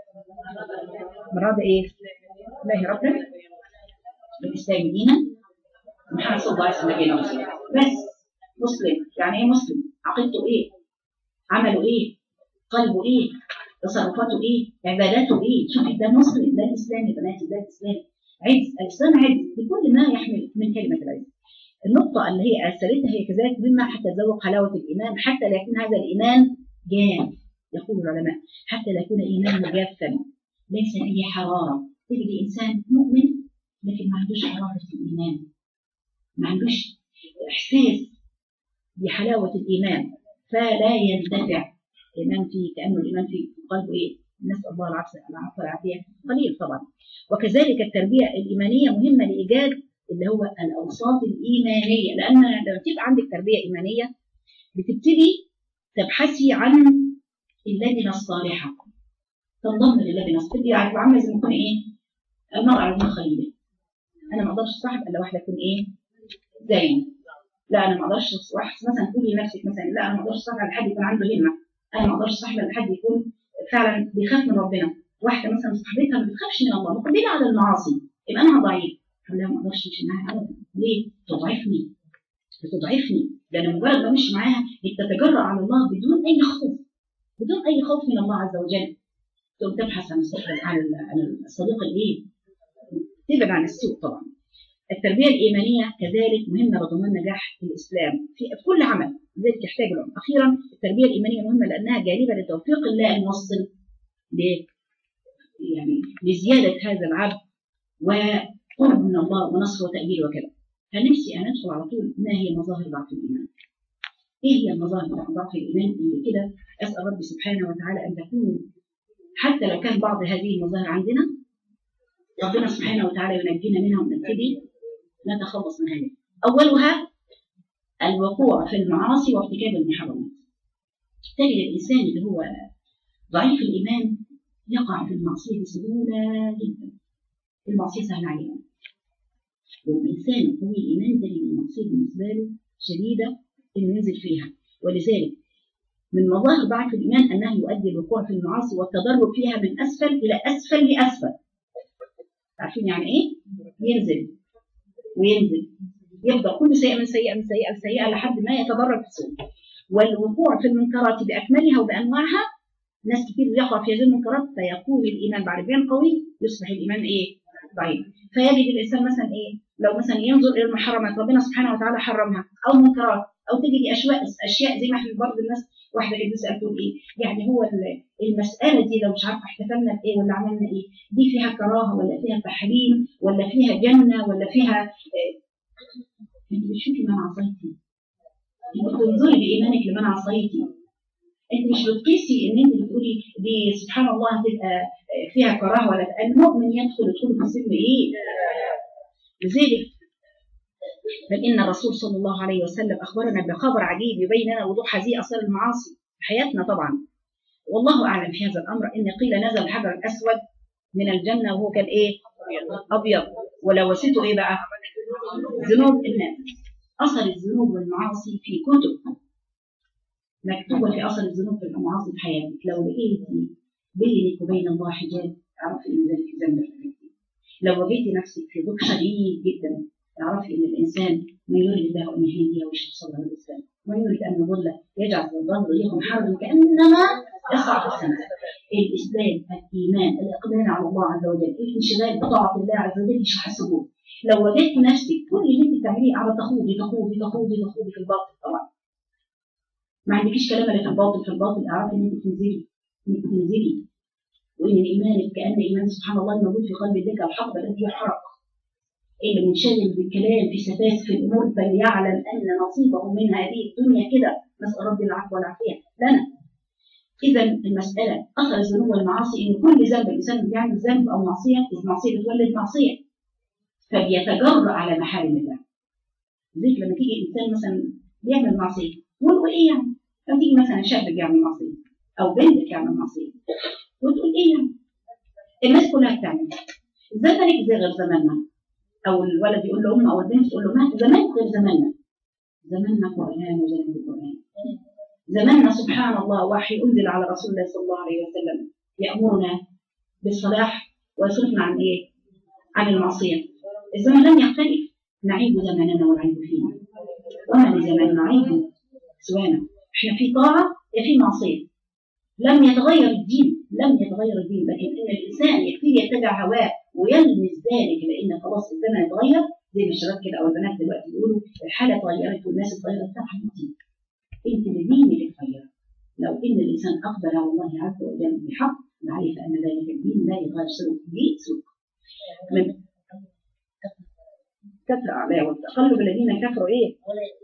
Speaker 1: مراد ايه الله ربنا بالاسلام دينا محمد صلى الله عليه وسلم نبينا بس مسلم يعني ايه مسلم عقيدته ايه عمله ايه قلبه ايه تصرفاته ايه عباداته ايه شوفي ده مسلم ده الاسلام يا بناتي ده الاسلام عز الاسلام عز بكل ما يحمل من كلمه العز النقطة اللي هي أرسلتها هي كذلك مما حتى تذوق حلاوة الإيمان حتى لا يكون هذا الإيمان جاف يقول العلماء حتى لا يكون إيمان جافا ليس فيه حرارة تجد إنسان مؤمن لكن ما عندوش حرارة الإيمان ما عندوش إحساس بحلاوة الإيمان فلا ينتفع الإيمان فيه كأنه الإيمان في قلبه إيه؟ نسأل الله العافية العفو والعافية قليل طبعا وكذلك التربية الإيمانية مهمة لإيجاد اللي هو الأوساط الإيمانية لأن لما تبقى عندك تربية إيمانية بتبتدي تبحثي عن اللبنة الصالحة تنضم للبنة الصالحة تبقي عارفة عاملة زي ما يكون إيه المرأة على خليلة أنا ما أقدرش أصاحب إلا واحدة تكون إيه زي لا أنا ما أقدرش واحد مثلا تقولي لنفسك مثلا لا أنا ما أقدرش أصاحب على حد يكون عنده همة أنا ما أقدرش أصاحب على حد يكون فعلا بيخاف من ربنا واحدة مثلا صاحبتها ما بتخافش من الله مقبلة على المعاصي يبقى أنا ضعيف أقول لها ما أقدرش أمشي معاها أبدا ليه؟ تضعفني بتضعفني ده أنا مجرد ما أمشي معاها بتتجرأ على الله بدون أي خوف بدون أي خوف من الله عز وجل تقوم تبحث عن عن عن الصديق الإيه؟ تبعد عن السوء طبعا التربية الإيمانية كذلك مهمة لضمان نجاح الإسلام في كل عمل لذلك يحتاج العلم أخيرا التربية الإيمانية مهمة لأنها جالبة لتوفيق الله الموصل ل يعني لزيادة هذا العبد وقرب من الله ونصر وتأجيل وكذا فنفسي أن أدخل على طول ما هي مظاهر ضعف الإيمان إيه هي المظاهر ضعف الإيمان اللي كده أسأل ربي سبحانه وتعالى أن تكون حتى لو كان بعض هذه المظاهر عندنا ربنا سبحانه وتعالى ينجينا منها ونبتدي نتخلص من هذه أولها الوقوع في المعاصي وارتكاب المحرمات تجد الإنسان اللي هو ضعيف الإيمان يقع في المعصية بسهولة جدا المعصية سهلة عليه والإنسان قوي الإيمان ده المعصية بالنسبة له شديدة إنه ينزل فيها ولذلك من مظاهر ضعف الإيمان أنه يؤدي الوقوع في المعاصي والتدرج فيها من أسفل إلى أسفل لأسفل عارفين يعني إيه؟ ينزل وينزل يبدأ كل سيئة من سيئة من سيئة لسيئة لحد ما يتدرج في السوء والوقوع في المنكرات بأكملها وبأنواعها ناس كتير يقع في هذه المنكرات فيقوم الإيمان بعد بيان قوي يصبح الإيمان إيه؟ ضعيف فيجد الإنسان مثلا إيه؟ لو مثلا ينظر إلى المحرمات ربنا سبحانه وتعالى حرمها أو منكرات أو تجد أشياء أشياء زي ما احنا برضه الناس واحدة كانت بتسأل تقول إيه؟ يعني هو المسألة دي لو مش عارفة احتفلنا بإيه ولا عملنا إيه؟ دي فيها كراهة ولا فيها تحريم ولا فيها جنة ولا فيها إيه؟ انت بتشوفي من عصيتي انت بتنظري بايمانك لمن عصيتي انت مش بتقيسي ان انت بتقولي دي سبحان الله هتبقى فيها كراهه ولا المؤمن يدخل يدخل في سلم ايه لذلك بل ان الرسول صلى الله عليه وسلم اخبرنا بخبر عجيب يبين لنا وضوح هذه اثار المعاصي في حياتنا طبعا والله اعلم في هذا الامر ان قيل نزل الحجر الاسود من الجنه وهو كان ايه ابيض ولوثته ايه بقى ذنوب الناس أثر الذنوب والمعاصي في كتب مكتوبة في أثر الذنوب والمعاصي في حياتك لو لقيتي بينك وبين الله حجاب اعرفي إن ذلك ذنب لو وجدتي نفسك في ضوء شديد جدا اعرفي إن الإنسان ما يريد الله أن يهديه ويشرح صدره الإسلام ما يريد أن يضل يجعل الضل ضيقا حرجا كأنما يصعد في السماء الإسلام الإيمان الإقبال على الله عز وجل الانشغال بطاعة الله عز وجل يشرح الصدور لو وجدت نفسك كل اللي انت بتعمليه على تخوضي تخوضي تخوضي تخوضي في الباطل طبعا ما عندكيش كلام الا في الباطل في الباطل اعرفي ان انت بتنزلي انك بتنزلي وان ايمانك كان ايمان سبحان الله الموجود في قلب ذلك الحق الذي يحرق اللي منشغل بالكلام في سفاسف الامور فليعلم ان نصيبه من هذه الدنيا كده نسال ربي العفو والعافيه لنا اذا المساله اثر الذنوب والمعاصي ان كل ذنب الانسان بيعمل ذنب او معصيه المعصيه بتولد معصيه فبيتجرأ على محارم الله زي لما تيجي انسان مثلا بيعمل معصيه تقول ايه يعني لما تيجي مثلا شاب بيعمل معصيه او بنت بتعمل معصيه وتقول ايه يعني الناس كلها بتعمل زمنك زي غير زماننا او الولد يقول لامه او البنت تقول له ما زمانك غير زماننا زماننا قران وزمن القران زماننا سبحان الله وحي انزل على رسول الله صلى الله عليه وسلم يامرنا بالصلاح ويصرفنا عن ايه؟ عن المعصيه الزمن لم يختلف نعيب زماننا والعيب فينا وما لزماننا عيب سوانا احنا في طاعة يا في معصية لم يتغير الدين لم يتغير الدين لكن ان الانسان يكفي يتبع هواه ويلمس ذلك لان خلاص الزمن اتغير زي ما الشباب كده او البنات دلوقتي بيقولوا الحاله اتغيرت والناس اتغيرت صح انت انت الدين اللي اتغير لو ان الانسان اقبل على الله عز وجل بحق لعرف ان ذلك الدين لا يغير سلوك دين سلوك من كثرة أعلاه والتقلب الذين كفروا إيه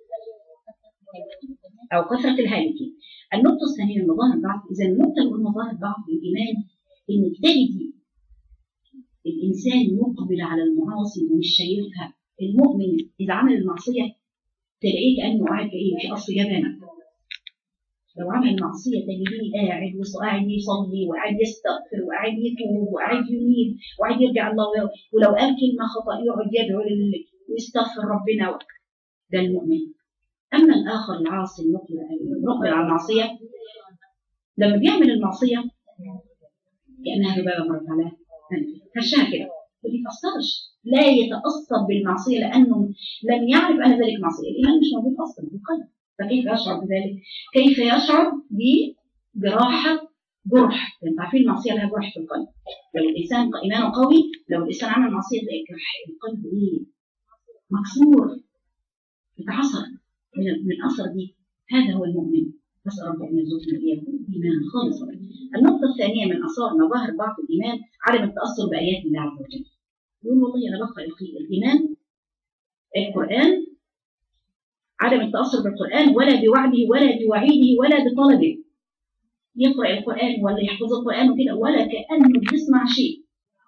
Speaker 1: أو كثرة الهالكين النقطة الثانية من مظاهر ضعف إذا النقطة الأولى مظاهر ضعف الإيمان إنك تجدي الإنسان مقبل على المعاصي ومش شايفها المؤمن إذا عمل المعصية تلاقيه كأنه قاعد في إيه في قصر جبل لو عمل معصية تجديه قاعد وقاعد يصلي وقاعد يستغفر وقاعد يتوب وقاعد ينيب وقاعد يرجع الله ولو قال كلمة خطأ يقعد يدعو لل- ويستغفر ربنا ده المؤمن أما الآخر العاصي المقبل المقبل على المعصية لما بيعمل المعصية كأنها ذبابة مرت على هشها كده ما بيتأثرش لا يتأثر بالمعصية لأنه لم يعرف أن ذلك معصية الإيمان مش موجود أصلا في القلب فكيف يشعر بذلك؟ كيف يشعر بجراحة جرح انتوا عارفين المعصية لها جرح في القلب لو الإنسان إيمانه قوي لو الإنسان عمل معصية تلاقي جرح القلب إيه؟ مكسور يتعصر من من أثر دي هذا هو المؤمن نسأل رب أن يرزقنا إياكم إيمانا خالصا النقطة الثانية من آثار مظاهر ضعف الإيمان عدم التأثر بآيات الله عز وجل يقول والله أنا بقرأ القي- الإيمان القرآن عدم التأثر بالقرآن ولا بوعده ولا بوعيده ولا بطلبه يقرأ القرآن ولا يحفظ القرآن وكده ولا كأنه بيسمع شيء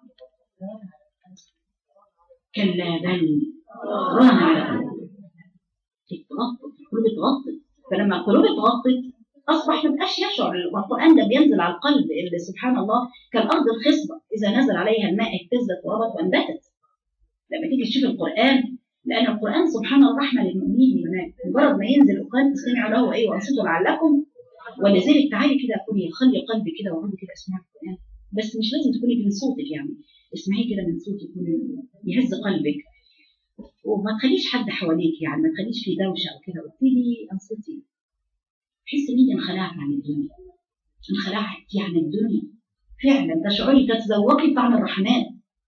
Speaker 1: كلا بل ران على قلوبهم اتغطت القلوب اتغطت فلما القلوب اتغطت اصبح ما بقاش يشعر والقران ده بينزل على القلب اللي سبحان الله كالارض الخصبه اذا نزل عليها الماء اهتزت وابت وانبتت لما تيجي تشوف القران لان القران سبحان الله رحمه للمؤمنين هناك مجرد ما ينزل القران تستمعوا له ايه وانصتوا لعلكم ولذلك تعالي كده كوني خلي قلبك كده وقعدي كده اسمعي القران بس مش لازم تكوني من صوتك يعني اسمعي كده من صوتك يكون يهز قلبك وما تخليش حد حواليك يعني ما تخليش في دوشه او كده وابتدي انصتي تحس ان انت انخلعت عن الدنيا انخلعت عن الدنيا فعلا تشعري تتذوقي طعم الرحمن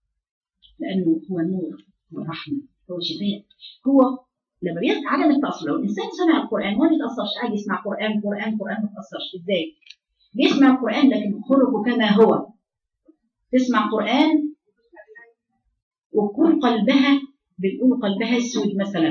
Speaker 1: لانه هو نور هو رحمه هو شفاء هو لما بيس عدم التاثر لو الانسان سمع القران وما بيتاثرش قاعد يسمع قران قران قران ما بيتاثرش ازاي؟ بيسمع القران لكن خلقه كما هو تسمع قران ويكون قلبها بنقول قلبها اسود مثلا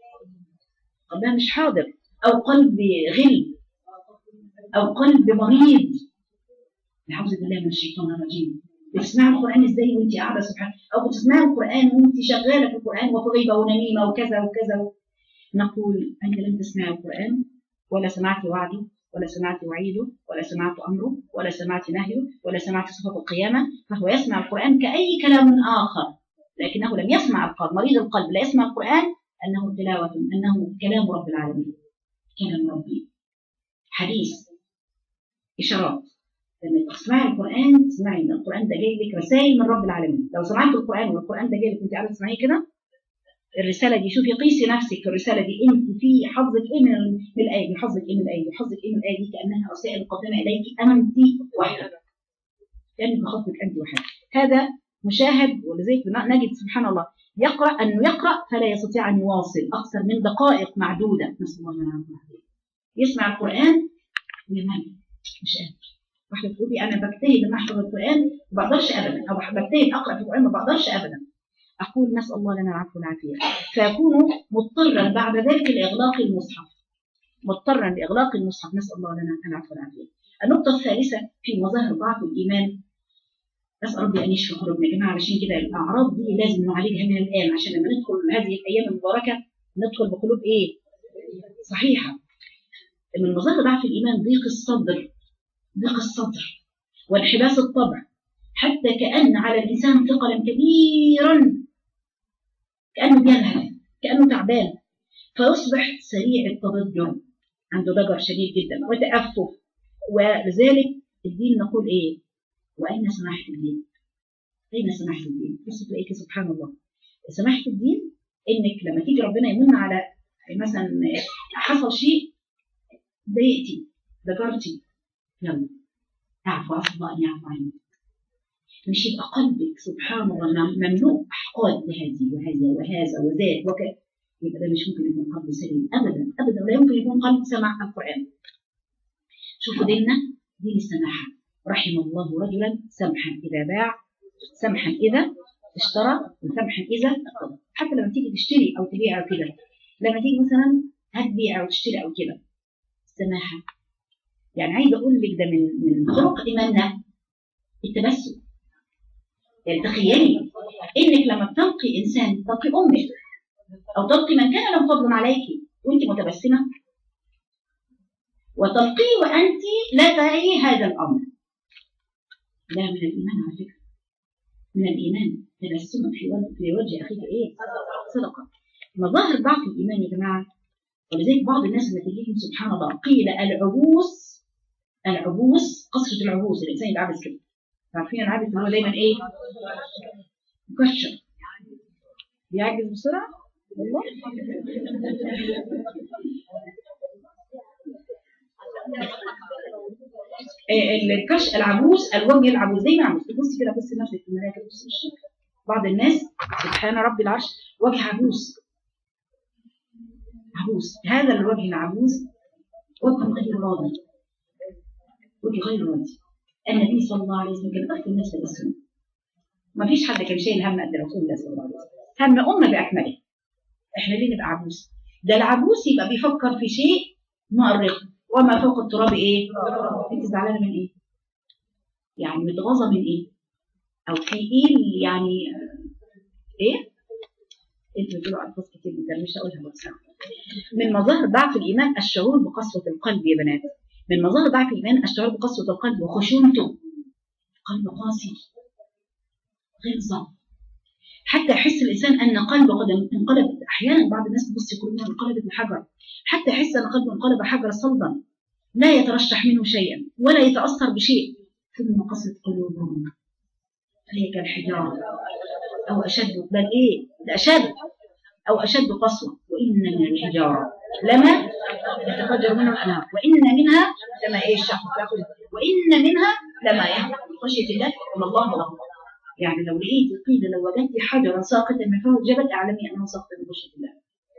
Speaker 1: قلبها مش حاضر او قلب غل او قلب مريض نعوذ بالله من الشيطان الرجيم بتسمعي القران ازاي وانت قاعده سبحان او بتسمعي القران وانت شغاله في القران وفي غيبه ونميمه وكذا وكذا نقول انت لم تسمعي القران ولا سمعت وعده ولا سمعت وعيده ولا سمعت امره ولا سمعت نهيه ولا سمعت صفه القيامه فهو يسمع القران كاي كلام اخر لكنه لم يسمع القلب مريض القلب لا يسمع القرآن أنه تلاوة أنه كلام رب العالمين كلام ربي حديث إشارات لما تسمعي القرآن تسمعي إن القرآن ده جاي لك رسائل من رب العالمين لو سمعت القرآن والقرآن ده جاي لك وأنت قاعدة تسمعيه كده الرسالة دي شوفي قيسي نفسك الرسالة دي أنت في حظك إيه من من الآية دي حظك إيه من الآية دي حظك إيه من الآية دي كأنها رسائل قادمة إليك أنت وحدك كأنك بخطك أنت وحدك هذا مشاهد ولذلك نجد سبحان الله يقرأ أنه يقرأ فلا يستطيع أن يواصل أكثر من دقائق معدودة نسأل الله العافية يسمع القرآن ينام مش قادر واحدة تقول لي أنا بجتهد أن أحفظ القرآن ما بقدرش أبدا أو بجتهد أقرأ في القرآن ما بقدرش أبدا أقول نسأل الله لنا العفو والعافية فيكون مضطرا بعد ذلك لإغلاق المصحف مضطرا لإغلاق المصحف نسأل الله لنا العفو والعافية النقطة الثالثة في مظاهر ضعف الإيمان نسأل ربي أن يشفي قلوبنا يا جماعة علشان كده الأعراض دي لازم نعالجها من الآن عشان لما ندخل هذه الأيام المباركة ندخل بقلوب إيه؟ صحيحة. من مظاهر ضعف الإيمان ضيق الصدر ضيق الصدر وانحباس الطبع حتى كأن على الإنسان ثقلا كبيرا كأنه بيلهث كأنه تعبان فيصبح سريع التضجر عنده ضجر شديد جدا وتأفف ولذلك الدين نقول إيه؟ وأين سماحة الدين؟ أين سماحة الدين؟ بص تلاقيك سبحان الله سماحة الدين إنك لما تيجي ربنا يمن على مثلا حصل شيء ضايقتي ذكرتي يلا اعفو عفو الله أن يعفو عنك مش يبقى قلبك سبحان الله مملوء أحقاد لهذه وهذا وهذا وذاك وكذا يبقى ده مش ممكن يكون قلب سليم أبدا أبدا ولا يمكن يكون قلب سمع القرآن شوفوا ديننا دين السماحة رحم الله رجلا سمحا إذا باع سمحا إذا اشترى وسمحا إذا اقتضى حتى لما تيجي تشتري او تبيع او كده لما تيجي مثلا هتبيع او تشتري او كده السماحه يعني عايزه اقول لك ده من من خلق ايماننا التبسم يعني تخيلي انك لما تلقي انسان تلقي امك او تلقي من كان له فضل عليك وانت متبسمه وتلقيه وانت لا تعي هذا الامر ده من الايمان على فكره من الايمان تبسمك في وجه في وجه اخيك ايه صدقه مظاهر ضعف الايمان يا جماعه ولذلك بعض الناس لما تجيهم سبحان الله قيل العبوس العبوس قصرة العبوس الانسان يبقى عابس كده عارفين العابس اللي هو دايما ايه مكشر بيعجز بسرعه والله الكش العبوس الوجه العبوس زي ما عبوس تبصي كده بصي نفسك في المرايه كده بصي وشك بعض الناس سبحان رب العرش وجه عبوس عبوس هذا الوجه العبوس وجه غير راضي وجه غير راضي النبي صلى الله عليه وسلم كان اكثر الناس تبسما ما فيش حد كان شايل هم قد رسول الله صلى الله عليه وسلم هم امه باكمله احنا ليه نبقى عبوس ده العبوس يبقى بيفكر في شيء مؤرق وما فوق التراب ايه انت زعلانه من ايه يعني متغاظه من ايه او في ايه يعني ايه انتوا بتقولوا الفاظ كتير جدا مش هقولها بس من مظاهر ضعف الايمان الشعور بقسوه القلب يا بنات من مظاهر ضعف الايمان الشعور بقسوه القلب وخشونته قلب قاسي غير ضعف حتى يحس الانسان ان قلبه قد انقلب احيانا بعض الناس تبص قلوبها انقلبت لحجر حتى يحس ان قلبه انقلب حجر صلبا لا يترشح منه شيئا ولا يتاثر بشيء ثم قست قلوبهم فهي كالحجاره او اشد بل ايه ده اشد او اشد قسوه وان من الحجاره لما يتفجر منه الانهار وان منها لما ايه الشحن وان منها لما يهبط خشيه الله وما الله غفور يعني لو لقيت قيل لو وجدت حجرا ساقطا من فوق الجبل اعلمي انه ساقط من خشيه الله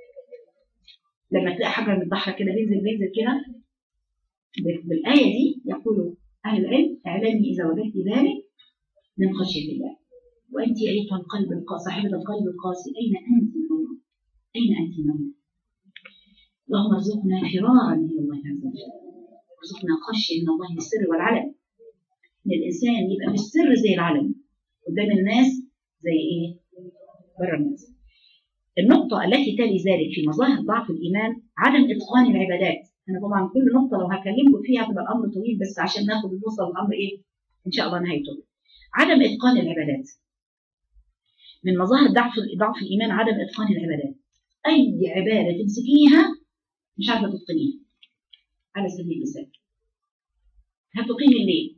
Speaker 1: لما تلاقي حجر من البحر كده بينزل بينزل كده بالايه دي يقول اهل العلم اعلمي اذا وجدت ذلك من خشيه الله وانت ايتها القلب القاسي صاحبه القلب القاسي اين انت من الله؟ اين انت من الله؟ اللهم ارزقنا فرارا الى الله عز وجل ارزقنا خشيه من الله في السر والعلن ان الانسان يبقى في السر زي العلن قدام الناس زي ايه؟ بره الناس. النقطة التي تلي ذلك في مظاهر ضعف الإيمان عدم إتقان العبادات. أنا طبعا كل نقطة لو هكلمكم فيها هتبقى الأمر طويل بس عشان ناخد نوصل الأمر إيه؟ إن شاء الله نهايته. عدم إتقان العبادات. من مظاهر ضعف ضعف الإيمان عدم إتقان العبادات. أي عبادة تمسكيها مش عارفة تتقنيها. على سبيل المثال. هتقيمي الليل.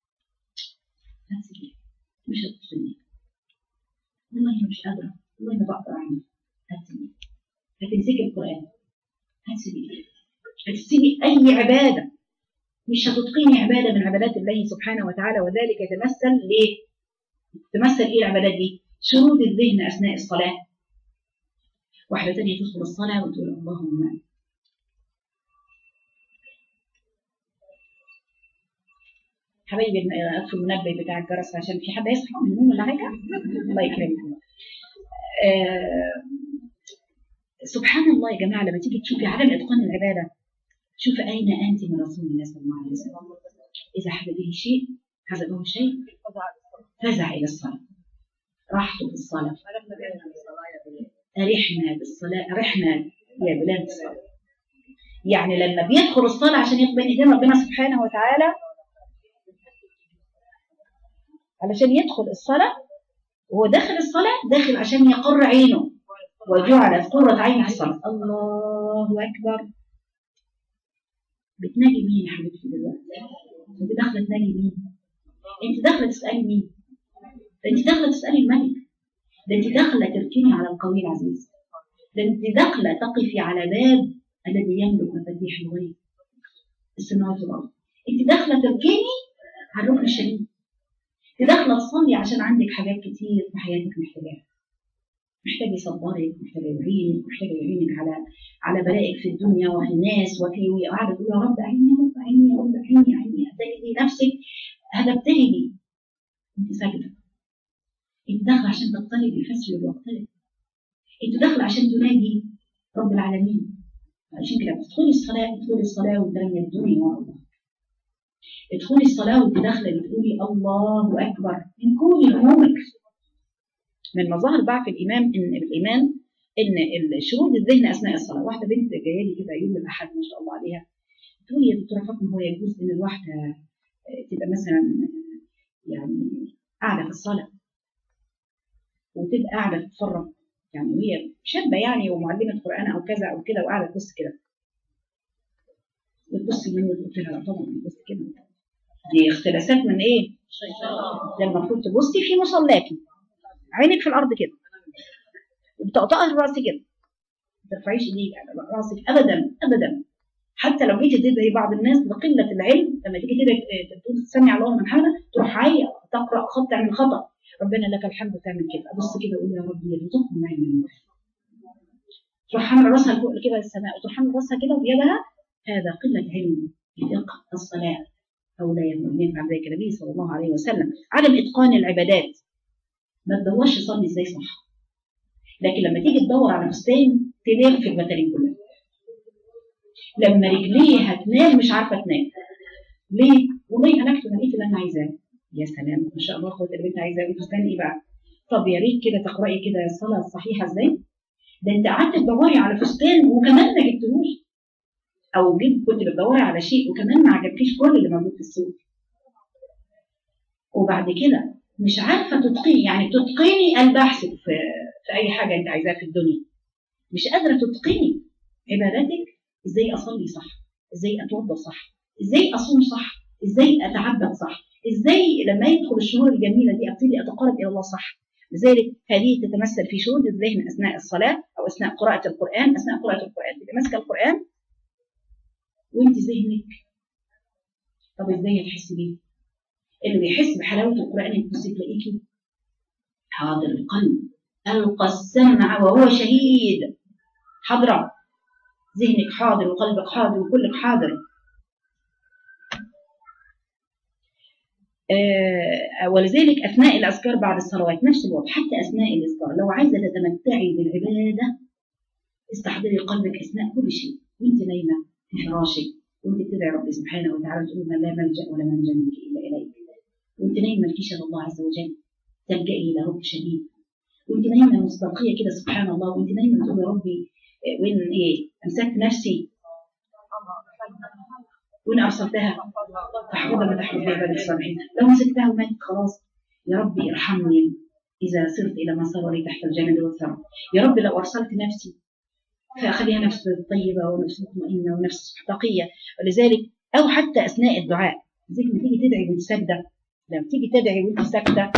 Speaker 1: هتسيبيها. مش هتتقنيها. والله مش قادرة. والله ما بقدر أعمل. هتسيبيها. هتمسكي القرآن. هتسيبيها. هتسيبي أي عبادة. مش هتتقني عبادة من عبادات الله سبحانه وتعالى وذلك يتمثل ليه؟ تمثل إيه العبادات دي؟ شرود الذهن أثناء الصلاة. واحدة تانية تدخل الصلاة وتقول اللهم حبايبي اطفوا المنبه بتاع الجرس عشان في حد يصحى من النوم ولا حاجه الله يكرمكم آه سبحان الله يا جماعه لما تيجي تشوفي عدم اتقان العباده شوفي اين انت من رسول الله صلى الله عليه وسلم اذا حدثه شيء حدثه شيء فزع الى الصلاه راحته في الصلاه أرحنا بالصلاة أرحنا يا بلاد الصلاة يعني لما بيدخل الصلاة عشان يقبل إيدين ربنا سبحانه وتعالى علشان يدخل الصلاة وهو داخل الصلاة داخل عشان يقر عينه وجعلت قرة عين في الصلاة الله أكبر بتناجي مين يا حبيبتي دلوقتي؟ أنت داخلة تناجي مين؟ أنت داخلة تسألي مين؟ أنت داخلة تسألي الملك ده أنت داخلة تركني على القوي العزيز ده أنت داخلة تقفي على باب الذي يملك مفاتيح الغيب السماوات والأرض أنت داخلة تركني على الركن الشديد انت داخله تصلي عشان عندك حاجات كتير في حياتك محتاجاها محتاج يصبرك محتاج يعينك محتاج يعينك على على بلائك في الدنيا وفي الناس وفي وقاعده تقول يا رب اعيني يا رب اعيني يا رب اعيني اعيني تجدي نفسك هتبتهلي انت ساجده انت داخله عشان تقترب الفجر واقترب انت داخله عشان تناجي رب العالمين عشان كده بتدخلي الصلاه ادخلي الصلاه وانت لم الدنيا ورا الله ادخلي الصلاه وانت داخله بتقولي الله اكبر من كل همومك من مظاهر ضعف الايمان ان الايمان ان شرود الذهن اثناء الصلاه واحده بنت جايه لي كده يوم الاحد ما شاء الله عليها تقول يا دكتوره فاطمه هو يجوز ان الواحده تبقى مثلا يعني قاعده في الصلاه وتبقى قاعده تتفرج يعني وهي شابه يعني ومعلمه قران او كذا او كده وقاعده تبص كده وتبص مني قلت لها طبعا بص كده دي اختلاسات من ايه؟ ده المفروض تبصي في مصلاكي عينك في الارض كده وبتقطعي راسي كده ما ترفعيش ايديك على راسك ابدا ابدا حتى لو جيتي تدعي بعض الناس بقله العلم لما تيجي تدعي تقول تسمي على الله من حاجه تروح عاية تقرا خط تعمل خطا ربنا لك الحمد تعمل كده ابص كده اقول يا رب يرزقهم معي من تروح حامل راسها لفوق كده السماء وتروح حامل راسها كده بيدها هذا قله علم فقه الصلاه او لا ينفع ذلك النبي صلى الله عليه وسلم عدم اتقان العبادات ما تدورش صلي ازاي صح لكن لما تيجي تدور على فستان تلف في المتارين كلها لما رجليها تنام مش عارفه تنام ليه؟ والله انا اكتب لقيت اللي انا عايزاه يا سلام ما شاء الله اخوات اللي انت عايزاه الفستان ايه بقى؟ طب يا ريت كده تقراي كده الصلاه الصحيحه ازاي؟ ده انت قعدت تدوري على فستان وكمان ما جبتهوش او جبت كنت بتدوري على شيء وكمان ما عجبكيش كل اللي موجود في السوق وبعد كده مش عارفه تتقني يعني تتقني البحث في, في اي حاجه انت عايزاها في الدنيا مش قادره تتقني عبادتك ازاي اصلي صح ازاي اتوضا صح ازاي اصوم صح ازاي اتعبد صح ازاي لما يدخل الشهور الجميله دي ابتدي اتقرب الى الله صح لذلك هذه تتمثل في شهود الذهن اثناء الصلاه او اثناء قراءه القران اثناء قراءه القران تبقى ماسكه القران وانت ذهنك طب ازاي هتحسي بيه؟ اللي بيحس بحلاوه القران يبص تلاقيكي حاضر القلب القى السمع وهو شهيد حاضره ذهنك حاضر وقلبك حاضر وكلك حاضر آه ولذلك اثناء الاذكار بعد الصلوات نفس الوضع حتى اثناء الاذكار لو عايزه تتمتعي بالعباده استحضري قلبك اثناء كل شيء وانت نايمه في فراشك وانت بتدعي ربي سبحانه وتعالى تقول لا ملجا ولا منجا منك الا اليك وانت نايمه مالكيش الا الله عز وجل تلجئي الى رب شديد وانت نايمه مصداقيه كده سبحان الله وانت نايمه تقول يا ربي وين ايه امسكت نفسي وين ارسلتها تحفظها ما تحفظ بعباد الصالحين لو مسكتها وماتت خلاص يا ربي ارحمني اذا صرت الى ما صار لي تحت الجنه والثرى يا رب لو ارسلت نفسي فاخليها نفس طيبه ونفس مطمئنه ونفس تقيه ولذلك او حتى اثناء الدعاء زي ما تيجي تدعي وانت ساجده لما تيجي تدعي وانت ساجده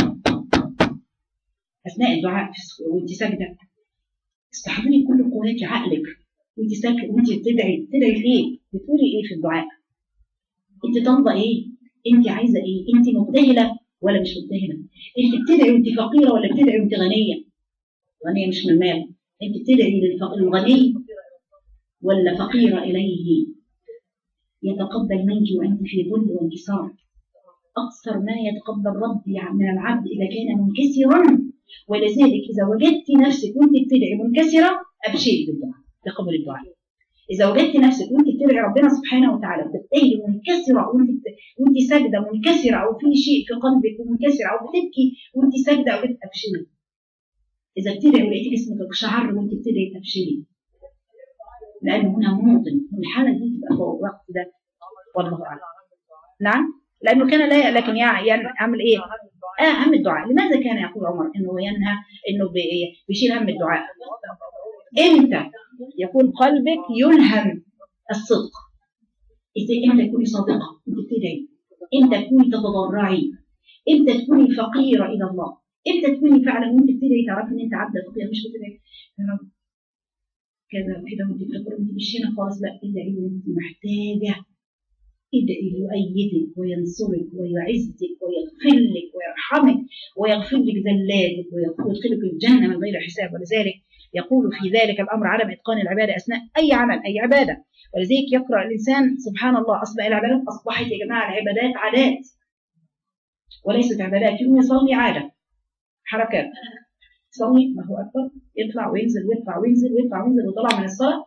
Speaker 1: اثناء الدعاء وانت ساجده استحضري كل قوات عقلك وانت ساكت وانت بتدعي بتدعي في ايه؟ بتقولي ايه في الدعاء؟ انت طالبه ايه؟ انت عايزه ايه؟ انت مبتهله ولا مش مبتهله؟ انت بتدعي وانت فقيره ولا بتدعي وانت غنيه؟ غنيه مش من المال انت بتدعي للغني ولا فقيره اليه؟ يتقبل منك وانت في ذل وانكسار اكثر ما يتقبل ربي من العبد اذا كان منكسرا ولذلك إذا وجدت نفسك وأنت بتدعي منكسرة أبشري بالدعاء بقبول الدعاء. إذا وجدت نفسك وأنت بتدعي ربنا سبحانه وتعالى وبتبتهلي منكسرة وأنت وأنت ساجدة منكسرة أو في شيء في قلبك منكسر أو بتبكي وأنت ساجدة أو أبشري. إذا بتدعي ولقيت جسمك شعر وأنت بتدعي أبشري. لأنه هنا موطن والحالة دي تبقى في الوقت ده والله أعلم. نعم؟ لأنه كان لا لكن يعمل إيه؟ آه هم الدعاء لماذا كان يقول عمر انه ينهى انه بيشيل هم الدعاء امتى يكون قلبك يلهم الصدق ازاي امتى تكوني صادقه انت بتدعي امتى تكوني تتضرعي امتى تكوني فقيره الى الله امتى تكوني فعلا وانت بتدعي تعرفي ان انت عبده فقيره مش بتدعي يا رب كذا كده وانت بتقول انت مش هنا خالص لا ادعي وانت محتاجه ادعي يؤيدك وينصرك ويعزك ويغفر لك ويرحمك ويغفر لك ذلاتك ويدخلك الجنه من غير حساب ولذلك يقول في ذلك الامر عدم اتقان العباده اثناء اي عمل اي عباده ولذلك يقرا الانسان سبحان الله اصبح العبادات اصبحت يا جماعه العبادات عادات وليست عبادات يقوم يصلي عاده حركات
Speaker 2: تصلي الله اكبر يطلع وينزل ويطلع وينزل ويطلع وينزل وطلع من الصلاه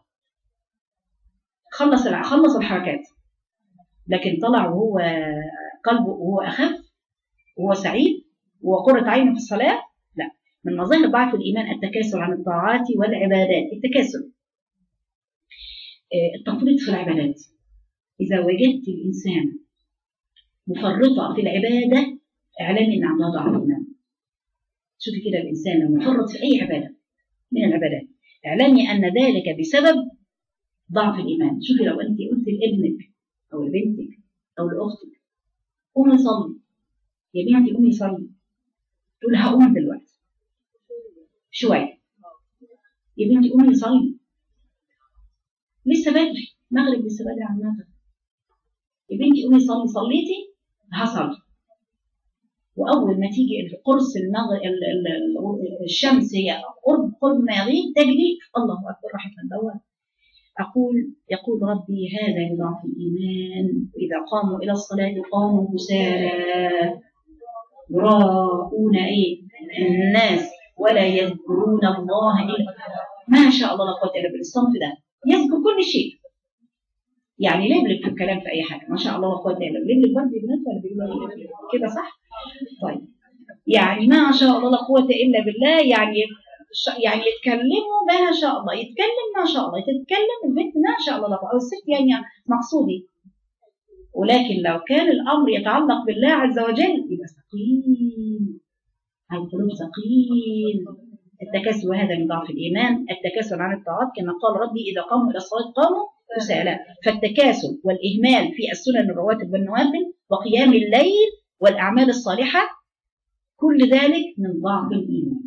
Speaker 2: خلص الع- خلص الحركات لكن طلع وهو قلبه وهو اخف وهو سعيد وقرة عينه في الصلاه لا من مظاهر ضعف الايمان التكاسل عن الطاعات والعبادات التكاسل آه، التفريط في العبادات اذا وجدت الانسان مفرطه في العباده اعلامي ان عندها ضعف ايمان شوفي كده الانسان لو مفرط في اي عباده من العبادات اعلامي ان ذلك بسبب ضعف الايمان شوفي لو انت قلت لابنك او لبنتك او لاختك قومي صلي يا بنتي قومي صلي تقول هقوم دلوقتي شويه يا بنتي قومي صلي لسه بدري مغرب لسه بدري على المغرب يا بنتي قومي صلي صليتي هصلي واول ما تيجي قرص المغرب ال- ال- ال- الشمس هي قرب قرب ما يغيب تجري الله اكبر راحت ندور اقول يقول ربي هذا لضعف الايمان واذا قاموا الى الصلاه قاموا كسالى يراءون ايه الناس ولا يذكرون الله الا ما شاء الله لا قوه الا بالله الصنف ده يذكر كل شيء يعني لبلب في الكلام في اي حاجه ما شاء الله لا قوه الا بالله لبلب برضه يا بنات ولا بيقولوا لبلب؟ كده صح طيب يعني ما شاء الله لا قوه الا بالله يعني ش- يعني يتكلموا ما شاء الله يتكلم ما شاء الله تتكلم البنت ما شاء الله لا قوة- او الست يعني مقصودي ولكن لو كان الامر يتعلق بالله عز وجل يبقى ثقيل القلوب ثقيل التكاسل وهذا من ضعف الايمان التكاسل عن الطاعات كما قال ربي اذا قاموا الى الصلاه قاموا كسالى فالتكاسل والاهمال في السنن الرواتب والنوافل وقيام الليل والاعمال الصالحه كل ذلك من ضعف الايمان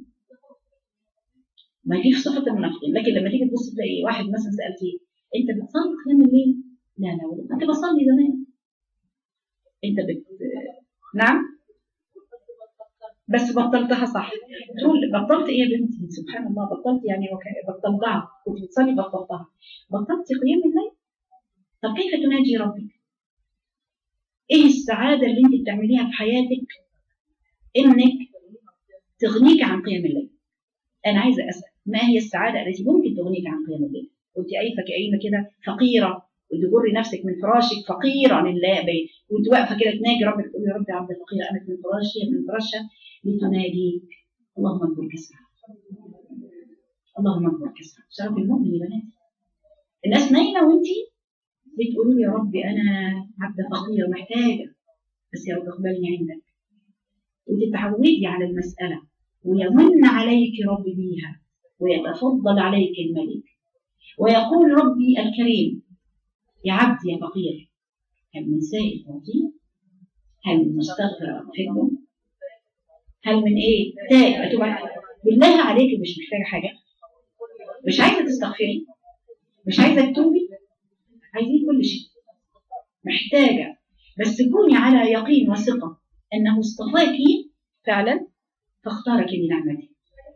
Speaker 2: ما دي في صفه المنافقين لكن لما تيجي تبص تلاقي واحد مثلا سالتيه انت بتصلي قيام الليل لا لا والله انت بصلي زمان انت بت نعم بس بطلتها صح تقول بطلت ايه يا بنتي سبحان الله بطلت يعني وك- بطلتها كنت بتصلي بطلتها بطلت قيام الليل طب كيف تناجي ربك ايه السعاده اللي انت بتعمليها في حياتك انك تغنيك عن قيام الليل انا عايزه اسال ما هي السعاده التي ممكن تغنيك عن قيام الليل وانت قايفه كأيمه كده فقيره وتجري نفسك من فراشك فقيره لله بي- وانت واقفه كده تناجي ربك تقول يا رب يا عبد فقيره انا من فراشي من فراشها لتناديك اللهم اكبر كسرها اللهم اكبر كسرها شرف المؤمن يا بناتي الناس نايمه وانت بتقولوا يا رب انا عبد فقير محتاجه بس يا رب اقبلني عندك وتتعودي على المساله ويمن عليك ربي بيها ويتفضل عليك الملك ويقول ربي الكريم يا عبدي يا فقير هل من سائل تعطيه هل من مستغفر أغفره هل من ايه تائب اتوب عليه؟ بالله عليك مش محتاجه حاجه مش عايزه تستغفري مش عايزه تتوبي عايزين كل شيء محتاجه بس كوني على يقين وثقه انه اصطفاكي فعلا فاختارك بنعمته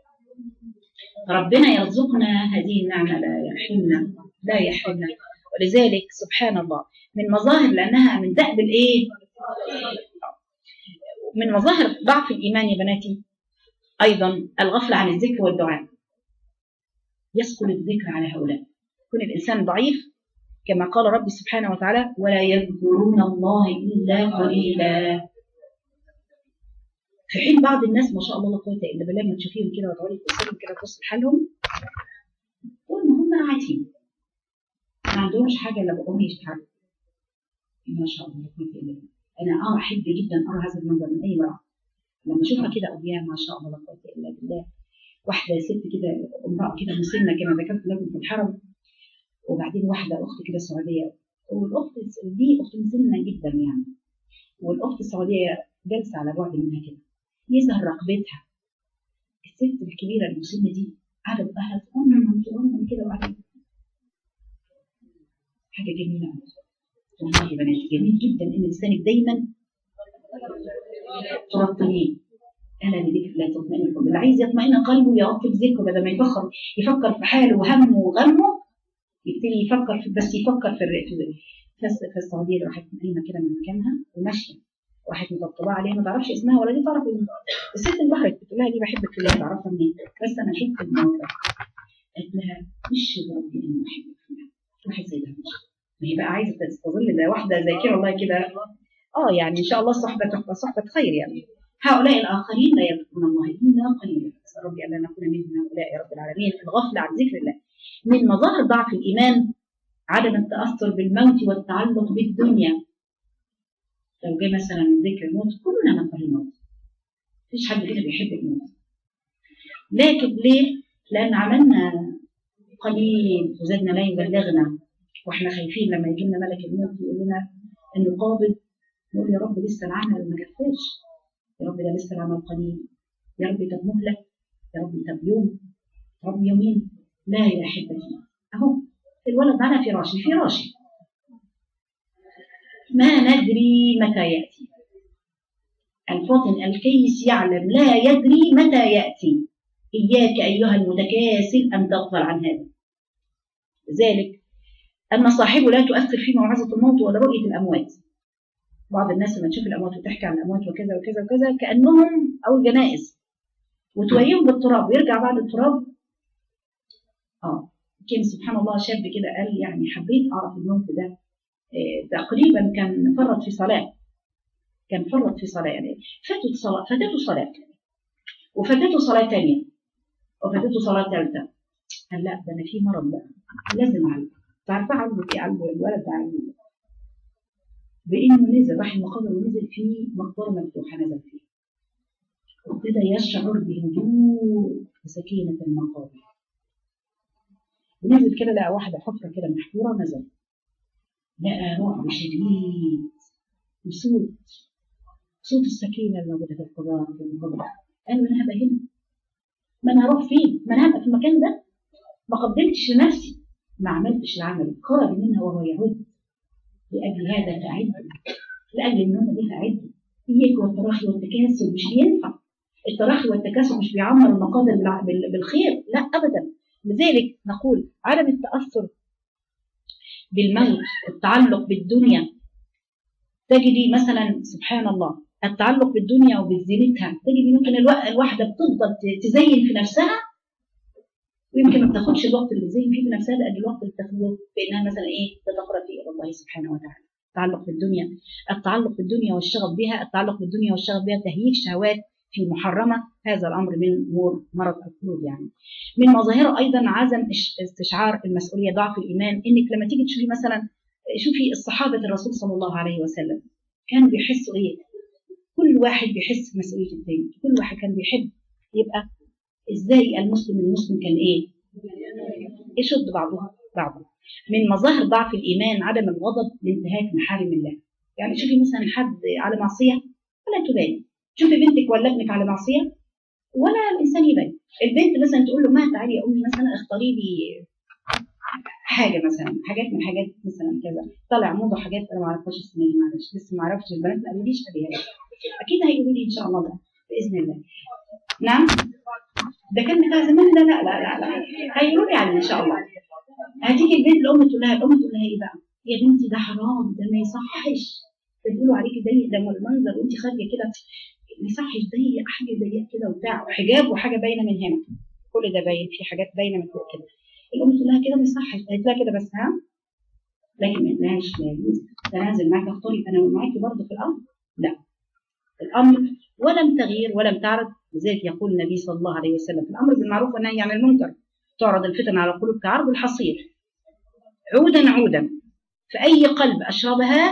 Speaker 2: ربنا يرزقنا هذه النعمه لا يحرمنا لا يحرمنا ولذلك سبحان الله من مظاهر لانها من دأب الايه من مظاهر ضعف الايمان يا بناتي ايضا الغفله عن الذكر والدعاء يسكن الذكر على هؤلاء يكون الانسان ضعيف كما قال ربي سبحانه وتعالى ولا يذكرون الله الا قليلا في حين بعض الناس ما شاء الله لا قوه الا بالله لما تشوفيهم كده وتقعدي تبصي كده تبص لحالهم طول ما هم قاعدين ما عندهمش حاجه الا بقوم يشتغلوا ما شاء الله لا قوه الا بالله انا اه احب جدا ارى هذا المنظر من اي امراه لما اشوفها كده اقول يا ما شاء الله لا قوه الا بالله واحده ست كده امراه كده مسنه كما ذكرت لكم في الحرم وبعدين واحده اخت كده سعوديه والاخت دي اخت مسنه جدا يعني والاخت السعوديه جالسه على بعد منها كده يظهر رقبتها الست الكبيره المسنه دي قاعده بقى تقوم تقوم كده وقاعده حاجه جميله أوي. والله يا بنات جميل جدا ان لسانك دايما ترطليه الا بذكر الله تطمئن القلوب اللي عايز يطمئن قلبه يقف بذكره بدل ما يفكر يفكر في حاله وهمه وغمه يبتدي يفكر في بس يفكر في الر- في في في السعوديه راحت قايمه كده من مكانها وماشيه راحت مطبطبه عليها ما تعرفش اسمها ولا دي تعرف ال- الست اللي بحرت بتقول لها دي بحبك في الله تعرفها منين بس انا شفت الموقف قالت لها مش ربي انا بحبك في الله واحد زي ده مش ما هي بقى عايزه تستظل بواحده ذاكره الله كده اه يعني ان شاء الله صحبه تبقى صحبه خير يعني هؤلاء الاخرين لا يذكرون الله الا قليلا اسال ربي ان لا نكون منهم هؤلاء يا رب العالمين الغفله عن ذكر الله من مظاهر ضعف الايمان عدم التاثر بالموت والتعلق بالدنيا لو جه مثلا ذكر الموت كلنا نكره الموت مفيش حد فينا بيحب الموت لكن ليه؟ لان عملنا قليل وزادنا لا يبلغنا واحنا خايفين لما يجي لنا ملك الموت يقول لنا انه قابض نقول يا رب لسه العمل ما كفاش يا رب ده لسه العمل قليل يا رب طب مهله يا رب طب يوم يا رب يومين لا يا احبتي اهو الولد معنا فراشي فراشي ما ندري متى ياتي الفاطن الكيس يعلم لا يدري متى ياتي اياك ايها المتكاسل ان تغفل عن هذا ذلك أن صاحبه لا تؤثر في موعظة الموت ولا رؤية الأموات بعض الناس لما تشوف الأموات وتحكي عن الأموات وكذا وكذا وكذا كأنهم أو الجنائز وتوريهم بالتراب ويرجع بعد التراب اه كان سبحان الله شاب كده قال يعني حبيت أعرف الموت ده آه تقريبا كان فرط في صلاة كان فرط في صلاة يعني فاتت صلاة فاتته صلاة وفاتته صلاة ثانية وفاتته صلاة ثالثة قال لا ده أنا في مرض بقى لازم أعالجه تعرفوا عنده ايه عنده الولد ده عنده بانه نزل راح المقابر ونزل في مقبره مفتوحه نزل فيه وابتدى يشعر بهدوء وسكينه المقابر ونزل كده لقى واحده حفره كده محفوره نزل لقى رعب شديد وصوت صوت السكينه الموجوده في القبر في المقابر قال انا هبقى هنا ما انا هروح فين؟ ما انا هبقى في المكان ده ما قدمتش لنفسي ما عملتش العمل خرج منها وهو يعود لأجل هذا فأعد لأجل النوم دي فأعد إياك والتراخي والتكاسل مش بينفع التراخي والتكاسل مش بيعمر المقابر بالخير لا أبدا لذلك نقول عدم التأثر بالموت التعلق بالدنيا تجدي مثلا سبحان الله التعلق بالدنيا وبزينتها تجدي ممكن الواحدة بتفضل تزين في نفسها ويمكن ما بتاخدش الوقت اللي زي فيه بنفسها قد الوقت اللي بتاخده بانها مثلا ايه تتقرب فيه الى الله سبحانه وتعالى التعلق بالدنيا التعلق بالدنيا والشغف بها التعلق بالدنيا والشغف بها تهييج شهوات في محرمه هذا الامر من امور مرض القلوب يعني من مظاهره ايضا عدم استشعار المسؤوليه ضعف الايمان انك لما تيجي تشوفي مثلا شوفي الصحابه الرسول صلى الله عليه وسلم كانوا بيحسوا ايه كل واحد بيحس بمسؤوليه التاني كل واحد كان بيحب يبقى ازاي المسلم المسلم كان ايه يشد بعضها بعضه من مظاهر ضعف الايمان عدم الغضب لانتهاك محارم الله يعني شوفي مثلا حد على معصيه ولا تبالي شوفي بنتك ولا ابنك على معصيه ولا الانسان يبالي البنت مثلا تقول له ما تعالي يا امي مثلا اختاري لي حاجه مثلا حاجات من حاجات مثلا كذا طلع موضه حاجات انا ما اعرفهاش السنه دي معلش لسه ما اعرفش البنات ما قالوليش ابيها اكيد هيقولوا لي ان شاء الله ده باذن الله نعم ده كان بتاع زمان ده لا لا لا لا هيقولوا لي عليه ان شاء الله هتيجي البنت الام تقول لها الام تقول لها ايه بقى يا بنتي ده حرام ده ما يصحش بيقولوا عليكي ضيق ده المنظر وانت خارجه كده ما يصحش ضيق حاجه ضيق كده وبتاع وحجاب وحاجه باينه من هنا كل ده باين في حاجات باينه من فوق كده الام تقول لها كده ما يصحش قالت لها كده بس ها لكن ما يقولهاش لا يجوز تنازل معاك اختاري انا معاكي برضه في الامر لا الامر ولم تغير ولم تعرض لذلك يقول النبي صلى الله عليه وسلم في الامر بالمعروف والنهي عن المنكر تعرض الفتن على القلوب كعرض الحصير عودا عودا فاي قلب اشربها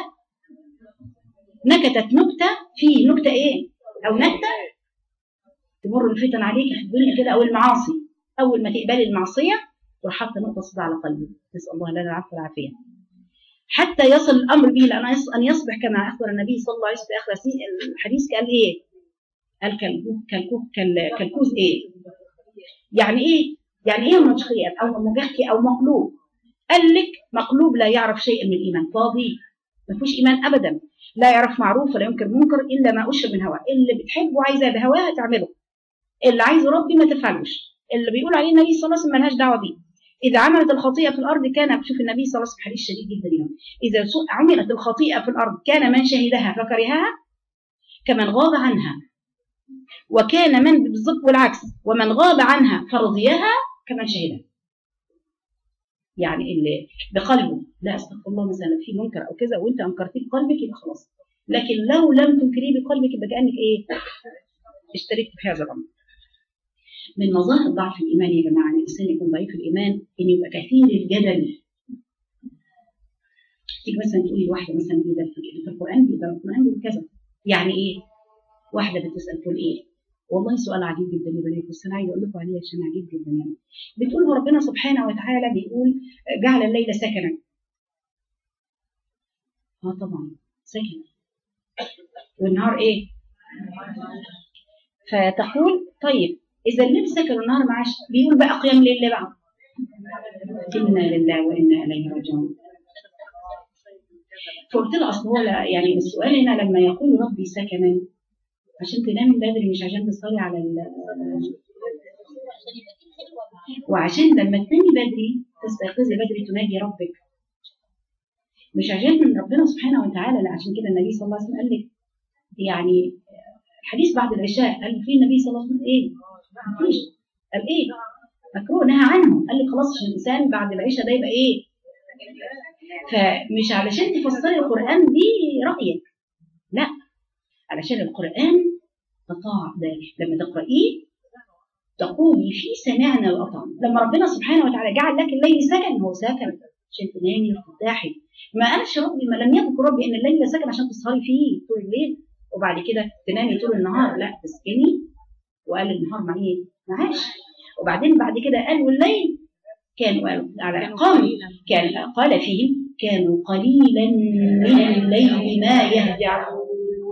Speaker 2: نكتت نكته في نكته ايه او نكته تمر الفتن عليك في الدنيا كده او المعاصي اول ما تقبلي المعصيه تروح حاطه نقطه صدى على قلبك نسال الله لنا العفو والعافيه حتى يصل الامر به لان ان يصبح كما اخبر النبي صلى الله عليه وسلم في اخر الحديث قال ايه؟ قال كالكوز كالكوز ايه؟ يعني ايه؟ يعني ايه مشخيات او مجخي او مقلوب؟ قال لك مقلوب لا يعرف شيئا من الايمان فاضي ما فيهوش ايمان ابدا لا يعرف معروف ولا ينكر منكر الا ما اشرب من هواه اللي بتحبه عايزاه بهواه تعمله اللي عايزه ربي ما تفعلوش اللي بيقول عليه النبي صلى الله عليه وسلم ملهاش دعوه بيه إذا عملت الخطيئة في الأرض كان شوف النبي صلى الله عليه وسلم حديث شديد جدا اليوم إذا عملت الخطيئة في الأرض كان من شهدها فكرهها كمن غاب عنها وكان من بالضبط والعكس ومن غاب عنها فرضيها كمن شهدها يعني اللي بقلبه لا استغفر الله مثلا في منكر او كذا وانت انكرتيه بقلبك يبقى خلاص لكن لو لم تنكريه بقلبك يبقى كانك ايه اشتركت في هذا الامر من مظاهر ضعف الايمان يا جماعه ان الانسان يكون ضعيف الايمان ان يبقى كثير الجدل تيجي مثلا تقولي لواحده مثلا ايه ده في القران ده القران بيقول كذا يعني ايه واحده بتسال تقول ايه والله سؤال عجيب جدا يا بنات بس انا عايزه اقول لكم عليه عشان عجيب جدا يعني بتقول هو ربنا سبحانه وتعالى بيقول جعل الليل سكنا اه طبعا سكن والنهار ايه فتقول طيب اذا الليل سكن والنهار معاش بيقول بقى قيام ليل بقى انا لله وانا اليه راجعون فقلت له اصل هو يعني السؤال هنا لما يقول ربي سكنا عشان تنامي بدري مش عشان تصلي على ال وعشان لما تنامي بدري تستيقظي بدري تناجي ربك مش عشان ربنا سبحانه وتعالى لا عشان كده النبي صلى الله عليه وسلم قال لك يعني حديث بعد العشاء قال في النبي صلى الله عليه وسلم ايه؟ مفيش قال ايه؟ مكروه نهى عنه قال لك خلاص عشان الانسان بعد العشاء ده يبقى ايه؟ فمش علشان تفسري القران دي رايك لا علشان القرآن تطاع لما تقرأيه تقولي في سمعنا وأطعنا لما ربنا سبحانه وتعالى جعل لك الليل سكن هو سكن عشان تنامي وترتاحي ما قالش ربي ما لم يذكر ربي ان الليل سكن عشان تسهري فيه طول الليل وبعد كده تنامي طول النهار لا تسكني وقال النهار معي معاش وبعدين بعد كده قال والليل كانوا على قام كان قال فيهم كانوا قليلا من الليل ما يهجعون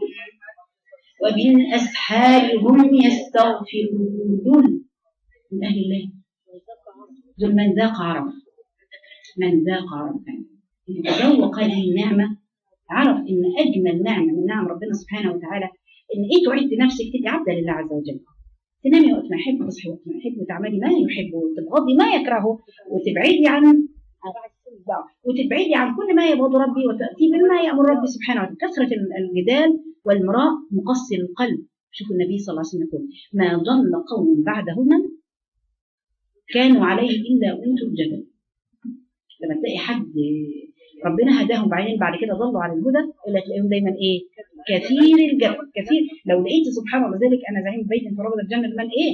Speaker 2: وبالأسحار هم يستغفرون دول من أهل الله دول من ذاق عرف من ذاق عرف اللي تذوق هذه النعمة عرف إن أجمل نعمة من نعم ربنا سبحانه وتعالى إن إيه تعد نفسك تبقى عبدا لله عز وجل تنامي وقت ما يحب وتصحي وقت ما يحب وتعملي ما يحب وتبغضي ما يكرهه وتبعدي عن وتبعدي عن كل ما يبغض ربي وتأتي بما يأمر ربي سبحانه وتعالى كثرة الجدال والمراء مقصر القلب شوف النبي صلى الله عليه وسلم يقول ما ضل قوم بعد هدى كانوا عليه إلا أوتوا الجدل لما تلاقي حد ربنا هداهم بعدين بعد كده ضلوا على الهدى الا تلاقيهم دايما ايه كثير الجدل كثير لو لقيت سبحان الله ذلك انا زعيم بيت في ربض الجنه من ايه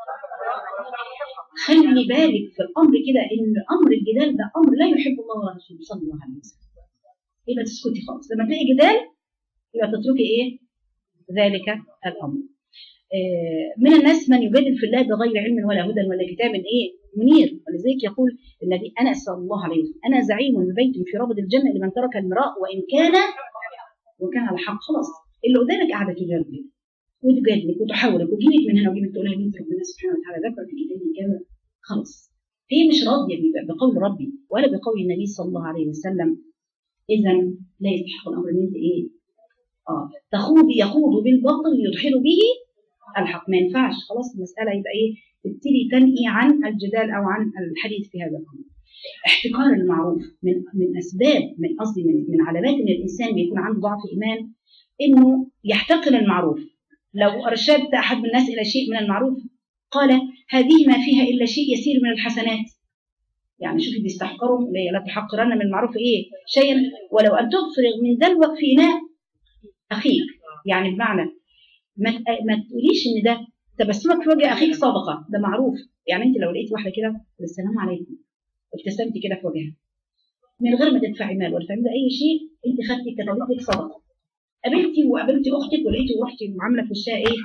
Speaker 2: خلي بالك في الامر كده ان امر الجدال ده امر لا يحب الله ورسوله صلى الله عليه وسلم يبقى تسكتي خالص لما تلاقي جدال يبقى تتركي ايه ذلك الامر من الناس من يجادل في الله بغير علم ولا هدى ولا كتاب ايه منير ولذلك يقول النبي انا اسال الله عليه وسلم انا زعيم ببيت في ربض الجنه لمن ترك المراء وان كان وكان على حق خلاص اللي قدامك قاعده تجادلك وتجادلك وتحاورك وتجيبك من هنا وتجيبك تقول لها بنت ربنا سبحانه وتعالى ذكر في كتابه كذا خلاص هي مش راضيه بقول ربي ولا بقول النبي صلى الله عليه وسلم اذا لا يستحق الامر ان انت ايه اه تخوض يخوض بالباطل ليدحض به الحق ما ينفعش خلاص المساله يبقى ايه تبتدي تنهي عن الجدال او عن الحديث في هذا الامر احتكار المعروف من من اسباب من قصدي من, من علامات ان الانسان بيكون عنده ضعف ايمان انه يحتقر المعروف لو ارشدت احد من الناس الى شيء من المعروف قال هذه ما فيها الا شيء يسير من الحسنات يعني شوفي بيستحقروا لا تحقرن من المعروف ايه شيئا ولو ان تفرغ من دلوك في اناء اخيك يعني بمعنى ما ما تقوليش ان ده تبسمك في وجه اخيك صدقه ده معروف يعني انت لو لقيت واحده كده السلام عليكم ابتسمتي كده في وجهها من غير ما تدفعي مال ولا تعملي اي شيء انت خدتي كتبت لك صدقه قابلتي وقابلتي اختك ولقيتي ورحتي وعامله في وشها ايه؟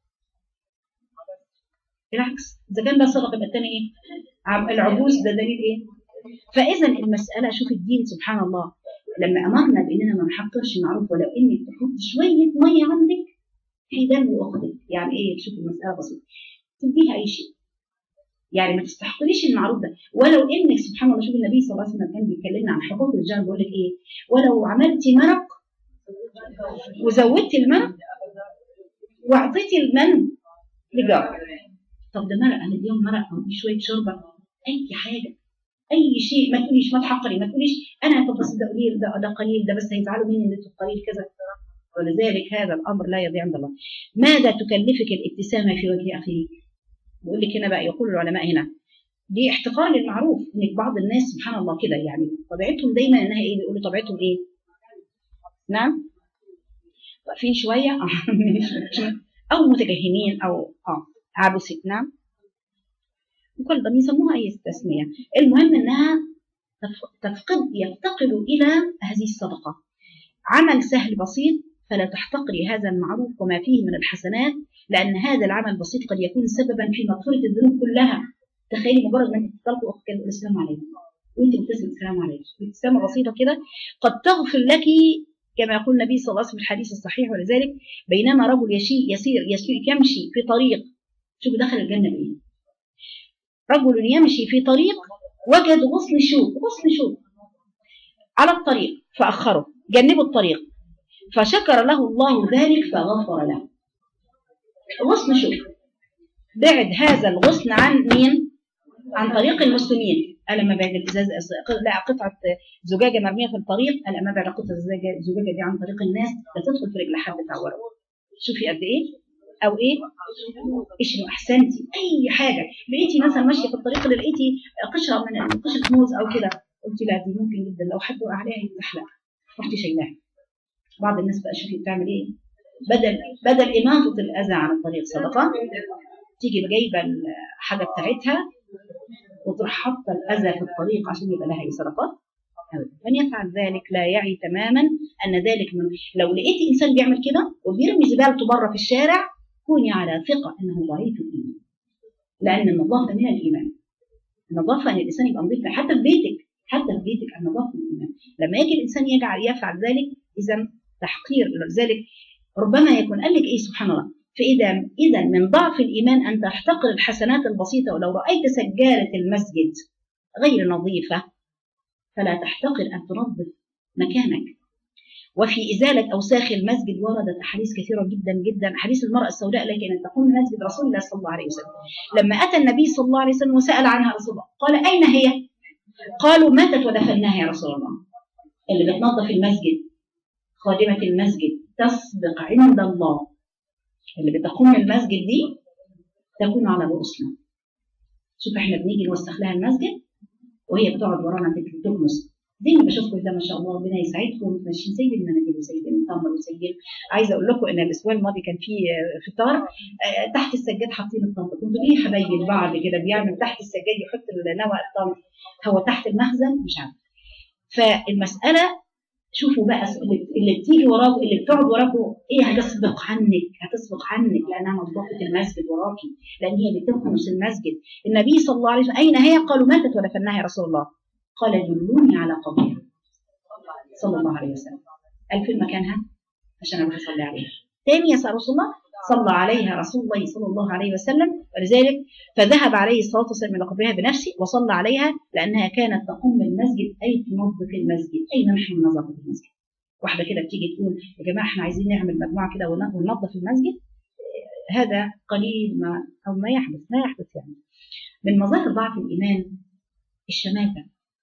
Speaker 2: بالعكس اذا كان ده صدقه يبقى الثاني ايه؟ العبوس ده دليل ايه؟ فاذا المساله شوف الدين سبحان الله لما امرنا باننا ما نحقرش المعروف ولو انك تحط شويه ميه عندك في دلو اختك يعني ايه شوف المساله بسيطه تديها اي شيء يعني ما تستحقريش المعروف ده ولو انك سبحان الله شوف النبي صلى الله عليه وسلم كان بيكلمنا عن حقوق الرجال بيقول لك ايه ولو عملتي مرق وزودتي المرق واعطيتي المن لجارك طب ده مرق هنديهم مرق او شويه شوربه اي حاجه اي شيء ما تقوليش ما تحقري ما تقوليش انا طب بس ده قليل ده ده قليل ده بس هيزعلوا مني ان انتوا قليل كذا ولذلك هذا الامر لا يضيع عند الله ماذا تكلفك الابتسامه في وجه اخيك بيقول لك هنا بقى يقول العلماء هنا دي احتقار للمعروف انك بعض الناس سبحان الله كده يعني طبيعتهم دايما انها ايه بيقولوا طبيعتهم ايه نعم واقفين شويه او متجهمين او اه عابسين نعم وكل ده بيسموها اي تسميه المهم انها تفقد يفتقد الى هذه الصدقه عمل سهل بسيط فلا تحتقري هذا المعروف وما فيه من الحسنات لان هذا العمل البسيط قد يكون سببا في مغفره الذنوب كلها تخيلي مجرد ما انت تلقوا اختك السلام عليكم وانت بتسلم السلام عليكم ابتسامه بسيطه كده قد تغفر لك كما يقول النبي صلى الله عليه وسلم في الحديث الصحيح ولذلك بينما رجل يشي يسير, يسير يمشي في طريق شوف دخل الجنه بايه رجل يمشي في طريق وجد غصن شوك غصن شوك على الطريق فأخره جنبه الطريق فشكر له الله ذلك فغفر له غصن شوك بعد هذا الغصن عن مين عن طريق المسلمين ألم بعد الإزاز لا قطعة زجاجة مرمية في الطريق ألم بعد قطعة الزجاجة دي عن طريق الناس لا تدخل في رجل حد تعوره شوفي قد إيه او ايه اشرب احسنتي اي حاجه لقيتي مثلا ماشيه في الطريق اللي لقيتي قشره من قشره موز او كده قلت لا دي ممكن جدا لو حد وقع عليها يتزحلق رحت شايلاها بعض الناس بقى شوفي بتعمل ايه بدل بدل اماطه الاذى عن الطريق صدقه تيجي جايبه الحاجه بتاعتها وتروح حاطه الاذى في الطريق عشان يبقى لها صدقات من يفعل ذلك لا يعي تماما ان ذلك من لو لقيت انسان بيعمل كده وبيرمي زبالته بره في الشارع كوني على ثقة أنه ضعيف الإيمان لأن النظافة من الإيمان النظافة أن الإنسان يبقى نظيف حتى في بيتك حتى في بيتك النظافة من الإيمان لما يجي الإنسان يجعل يفعل ذلك إذا تحقير لذلك ربما يكون قال لك إيه سبحان الله فإذا إذا من ضعف الإيمان أن تحتقر الحسنات البسيطة ولو رأيت سجالة المسجد غير نظيفة فلا تحتقر أن تنظف مكانك وفي إزالة أوساخ المسجد وردت أحاديث كثيرة جدا جدا حديث المرأة السوداء التي كانت تقوم مسجد رسول الله صلى الله عليه وسلم لما أتى النبي صلى الله عليه وسلم وسأل عنها رسول الله قال أين هي؟ قالوا ماتت ودفناها يا رسول الله اللي بتنظف المسجد خادمة المسجد تسبق عند الله اللي بتقوم المسجد دي تكون على رؤوسنا شوف احنا بنيجي نوسخ لها المسجد وهي بتقعد ورانا تكنس زي ما بشوفكم ده ما شاء الله ربنا يسعدكم ماشيين زي المناديل وزي المطمر وزي عايزه اقول لكم ان الاسبوع الماضي كان في فطار تحت السجاد حاطين الطنط كنتوا ليه حبايبي البعض كده بيعمل تحت السجاد يحط النوى الطنط هو تحت المخزن مش عارف فالمساله شوفوا بقى اللي بتيجي وراكم اللي بتقعد وراكم ايه هتسبق عنك هتسبق عنك لانها نظفت المسجد وراكي لان هي بتكنس المسجد النبي صلى الله عليه وسلم اين هي قالوا ماتت ودفناها يا رسول الله قال دلوني على قبرها صلى الله عليه وسلم قال فين مكانها عشان اروح اصلي عليها تاني يا رسول الله صلى عليها رسول الله صلى الله عليه وسلم ولذلك فذهب عليه الصلاه والسلام الى قبرها بنفسه وصلى عليها لانها كانت تقوم المسجد اي تنظف المسجد اي نحن من نظافه المسجد واحده كده بتيجي تقول يا جماعه احنا عايزين نعمل مجموعه كده وننظف المسجد هذا قليل ما او ما يحدث ما يحدث يعني من مظاهر ضعف الايمان الشماته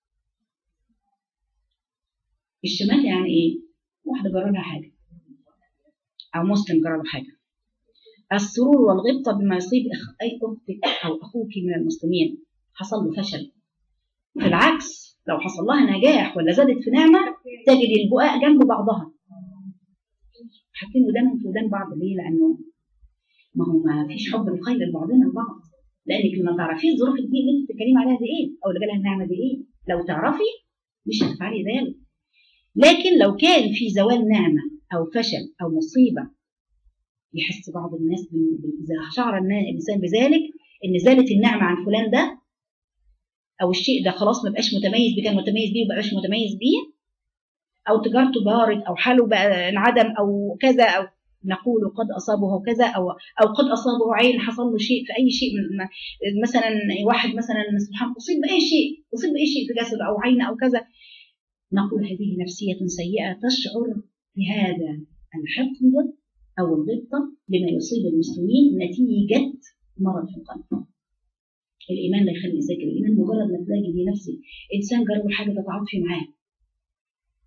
Speaker 2: الشمال يعني ايه واحده جرى لها حاجه او مسلم جرى له حاجه السرور والغبطه بما يصيب اي اختك او اخوك من المسلمين حصل له فشل في العكس لو حصل لها نجاح ولا زادت في نعمه تجد البؤاء جنب بعضها حاطين ودانهم في ودان بعض ليه لانه ما هو ما فيش حب الخير لبعضنا البعض لانك لما تعرفي الظروف دي اللي انت بتتكلمي عليها دي ايه او اللي جالها النعمه دي ايه لو تعرفي مش هتفعلي ذلك لكن لو كان في زوال نعمة أو فشل أو مصيبة يحس بعض الناس إذا شعر الإنسان بذلك إن زالت النعمة عن فلان ده أو الشيء ده خلاص ما بقاش متميز بيه كان متميز بيه وما بقاش متميز بيه أو تجارته بارت أو حاله بقى انعدم أو كذا أو نقول قد أصابه كذا أو أو قد أصابه عين حصل له شيء في أي شيء من مثلا واحد مثلا سبحان أصيب بأي شيء أصيب بأي شيء في جسده أو عين أو كذا نقول هذه نفسية سيئة تشعر بهذا الحقد أو الغبطة بما يصيب المسلمين نتيجة مرض في القلب الإيمان لا يخلي ذاكر الإيمان مجرد ما تلاقي لنفسك إنسان جرب حاجة تتعاطفي معاه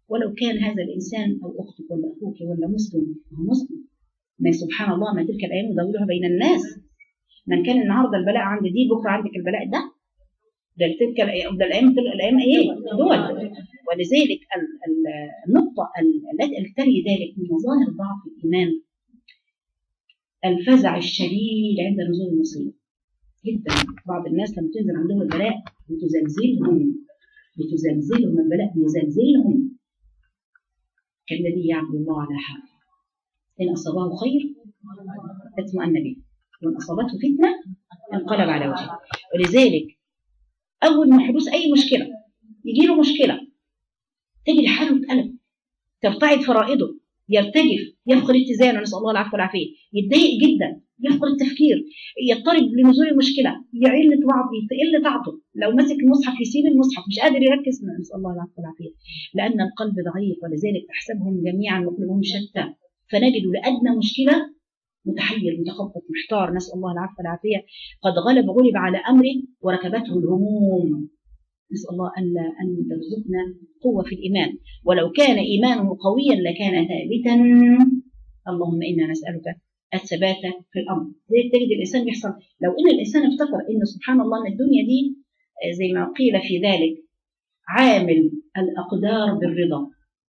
Speaker 2: ولو كان هذا الانسان او اختك ولا اخوك ولا مسلم هو مسلم ما سبحان الله ما تلك الايام نداولها بين الناس من كان النهارده البلاء عند دي بكره عندك البلاء ده ده تلك الايام ده الايام تلك الايام ايه دول ولذلك ال- ال- النقطه ال- التي تلي ذلك من مظاهر ضعف الايمان الفزع الشديد عند نزول المصيبه جدا بعض الناس لما تنزل عندهم البلاء بتزلزلهم بتزلزلهم البلاء بيزلزلهم كالذي يعبد الله على حال إن أصابه خير اطمأن به وإن أصابته فتنة انقلب على وجهه ولذلك أول ما حدوث أي مشكلة يجي له مشكلة تجد حاله اتقلب ترتعد فرائضه يرتجف يفقد اتزانه نسأل الله العفو والعافية يتضايق جدا يفقد التفكير يضطرب لنزول المشكلة يعل طاعته تقل طاعته لو مسك المصحف يسيب المصحف مش قادر يركز نسأل الله العفو والعافية لأن القلب ضعيف ولذلك تحسبهم جميعا وقلوبهم شتى فنجد لأدنى مشكلة متحير متخبط محتار نسأل الله العفو والعافية قد غلب غلب على أمره وركبته الهموم نسأل الله ألا أن ترزقنا قوة في الإيمان ولو كان إيمانه قويا لكان ثابتا اللهم إنا نسألك الثبات في الأمر زي تجد الإنسان بيحصل لو إن الإنسان افتكر إن سبحان الله أن الدنيا دي آه، زي ما قيل في ذلك عامل الأقدار بالرضا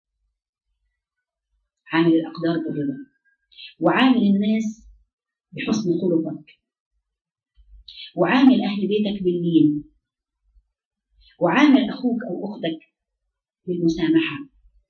Speaker 2: عامل الأقدار بالرضا وعامل الناس بحسن خلقك وعامل أهل بيتك باللين وعامل أخوك أو أختك بالمسامحة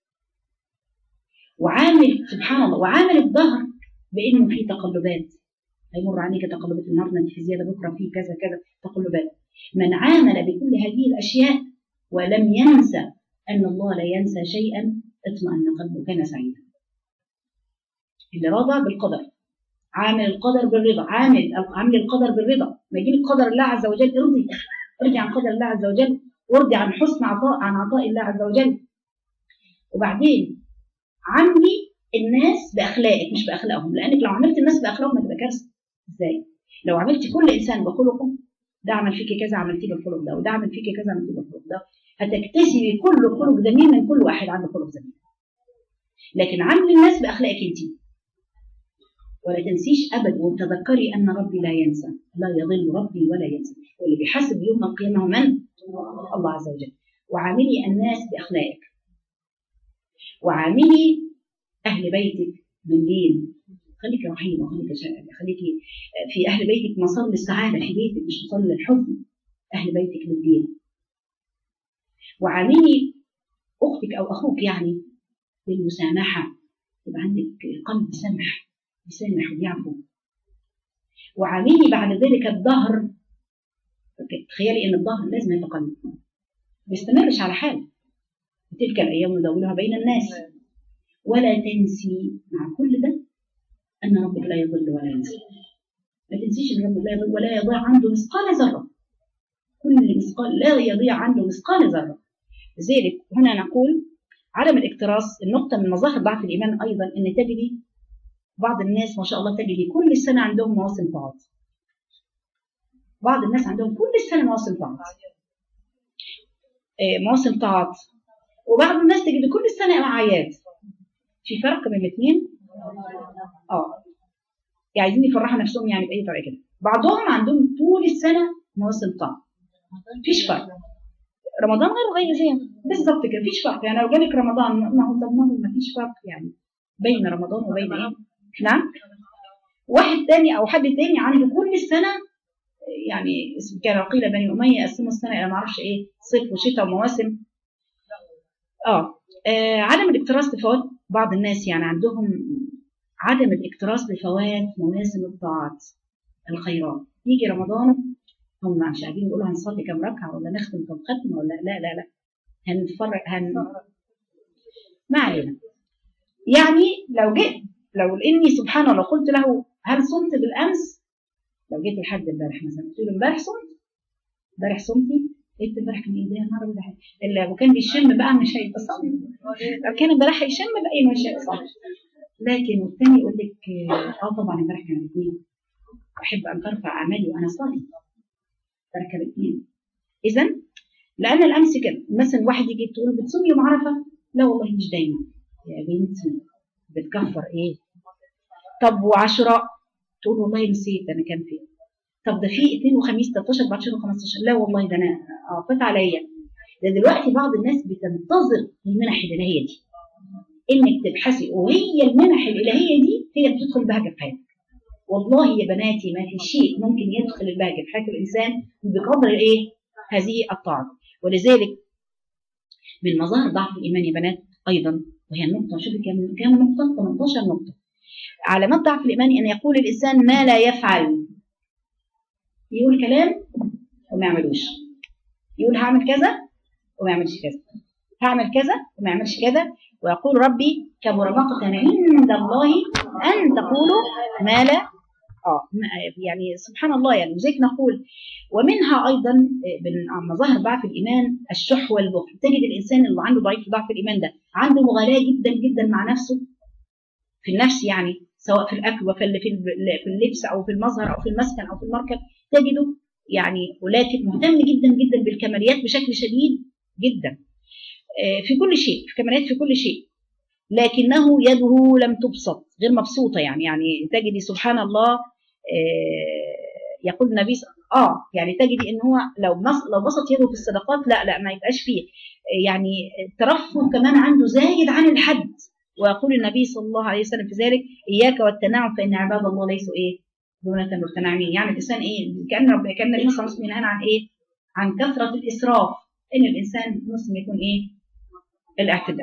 Speaker 2: وعامل سبحان الله وعامل الظهر بأنه في تقلبات هيمر عليك تقلبات النهارده انت في زياده بكره في كذا كذا تقلبات من عامل بكل هذه الاشياء ولم ينسى ان الله لا ينسى شيئا اطمأن قلبه كان سعيدا اللي رضى بالقدر عامل القدر بالرضا عامل عامل القدر بالرضا ما يجي قدر الله عز وجل ارضي ارجع عن قدر الله عز وجل وارضي عن حسن عطاء عن عطاء الله عز وجل وبعدين عاملي الناس باخلاقك مش باخلاقهم لانك لو عملت الناس باخلاقهم هتبقى كارثه ازاي لو عملت كل انسان بخلقه ده عمل فيكي كذا عملتيه بالخلق ده وده عمل فيكي كذا عملتيه بالخلق ده هتكتسبي كل خلق ذميم من كل واحد عنده خلق ذميم لكن عامل الناس باخلاقك انت ولا تنسيش ابدا وتذكري ان ربي لا ينسى لا يضل ربي ولا ينسى واللي بيحاسب يوم القيامه هو من الله عز وجل وعاملي الناس باخلاقك وعاملي اهل بيتك بالليل خليك رحيمه وخليك شا- خليكي في اهل بيتك مصل السعاده في بيتك مش مصل الحزن اهل بيتك بالليل وعاملي اختك او اخوك يعني بالمسامحه يبقى عندك قلب سمح يسامح ويعفو وعاملي بعد ذلك الظهر تخيلي ان الظهر لازم يتقلب ما بيستمرش على حال تلك الايام نداولها بين الناس ولا تنسي مع كل ده ان ربك لا يضل ولا ينسى ما تنسيش ان ربك لا يضل ولا يضيع عنده مثقال ذره كل مثقال لا يضيع عنده مثقال ذره لذلك هنا نقول عدم الاكتراث النقطه من مظاهر ضعف الايمان ايضا ان تجدي بعض الناس ما شاء الله تجدي كل السنه عندهم مواسم طاعات بعض الناس عندهم كل السنه مواسم طاعات آه، مواسم طاعات وبعض الناس تجد كل السنه اعياد في فرق بين الاثنين اه يعني عايزين يفرحوا نفسهم يعني باي طريقه كده بعضهم عندهم طول السنه مواسم طاعه مفيش فرق رمضان غير غير زي بالظبط كده مفيش فرق يعني لو جالك رمضان ما هو طب ما هو مفيش فرق يعني بين رمضان وبين ايه نعم واحد تاني او حد تاني عنده كل السنه يعني اسم كان قيل بني اميه قسموا السنه الى ما اعرفش ايه صيف وشتاء ومواسم اه, آه عدم الاكتراث لفوات بعض الناس يعني عندهم عدم الاكتراث لفوات مواسم الطاعات الخيرات يجي رمضان هم مش عارفين يقولوا هنصلي كام ركعه ولا نختم كام ختمه ولا لا لا لا هنتفرج هن ما علينا يعني لو جئت لو اني سبحان الله قلت له هل صمت بالامس لو جيت لحد امبارح مثلا قلت له امبارح صمت امبارح صمتي قلت امبارح كان ايه ده يا نهار أبيض. اللي وكان بيشم بقى مش هيبقى صامت لو كان امبارح هيشم بقى ايه مش هيبقى صامت لكن والتاني يقول لك اه طبعا امبارح كان الاثنين احب ان ترفع اعمالي وانا صائم امبارح كان الاثنين اذا لان الامس كده مثلا واحد يجي تقول بتصوم يوم عرفه لا والله مش دايما يا بنتي بتكفر ايه طب وعشرة تقول والله نسيت انا كان فين طب ده في اثنين وخميس 13 بعد شهر 15 لا والله ده انا اه فات عليا ده دلوقتي بعض الناس بتنتظر المنح الالهيه دي انك تبحثي وهي المنح الالهيه دي هي بتدخل بهجه في حياتك والله يا بناتي ما في شيء ممكن يدخل البهجه في حياه الانسان بقدر ايه هذه الطاعه ولذلك من مظاهر ضعف الايمان يا بنات ايضا وهي النقطه شوفي كام كام نقطه 18 نقطه علامات ضعف الايمان ان يقول الانسان ما لا يفعل يقول كلام وما يعملوش يقول هعمل كذا وما يعملش كذا هعمل كذا وما يعملش كذا ويقول ربي كبر مقتا عند الله ان تقولوا ما لا اه يعني سبحان الله يعني لذلك نقول ومنها ايضا من مظاهر ضعف الايمان الشح والبخل تجد الانسان اللي عنده ضعيف ضعف الايمان ده عنده مغالاه جدا جدا مع نفسه في النفس يعني سواء في الاكل وفي في اللبس او في المظهر او في المسكن او في المركب تجده يعني ولكن مهتم جدا جدا بالكماليات بشكل شديد جدا في كل شيء في كماليات في كل شيء لكنه يده لم تبسط غير مبسوطه يعني يعني تجدي سبحان الله يقول النبي اه يعني تجدي ان هو لو لو بسط يده في الصدقات لا لا ما يبقاش فيه يعني الترفه كمان عنده زايد عن الحد ويقول النبي صلى الله عليه وسلم في ذلك اياك والتناعم فان عباد الله ليسوا ايه دونة متناعمين يعني الانسان ايه كان رب كان النبي صلى الله عليه وسلم ينهانا عن ايه عن كثره الاسراف ان الانسان المسلم يكون ايه الاعتدال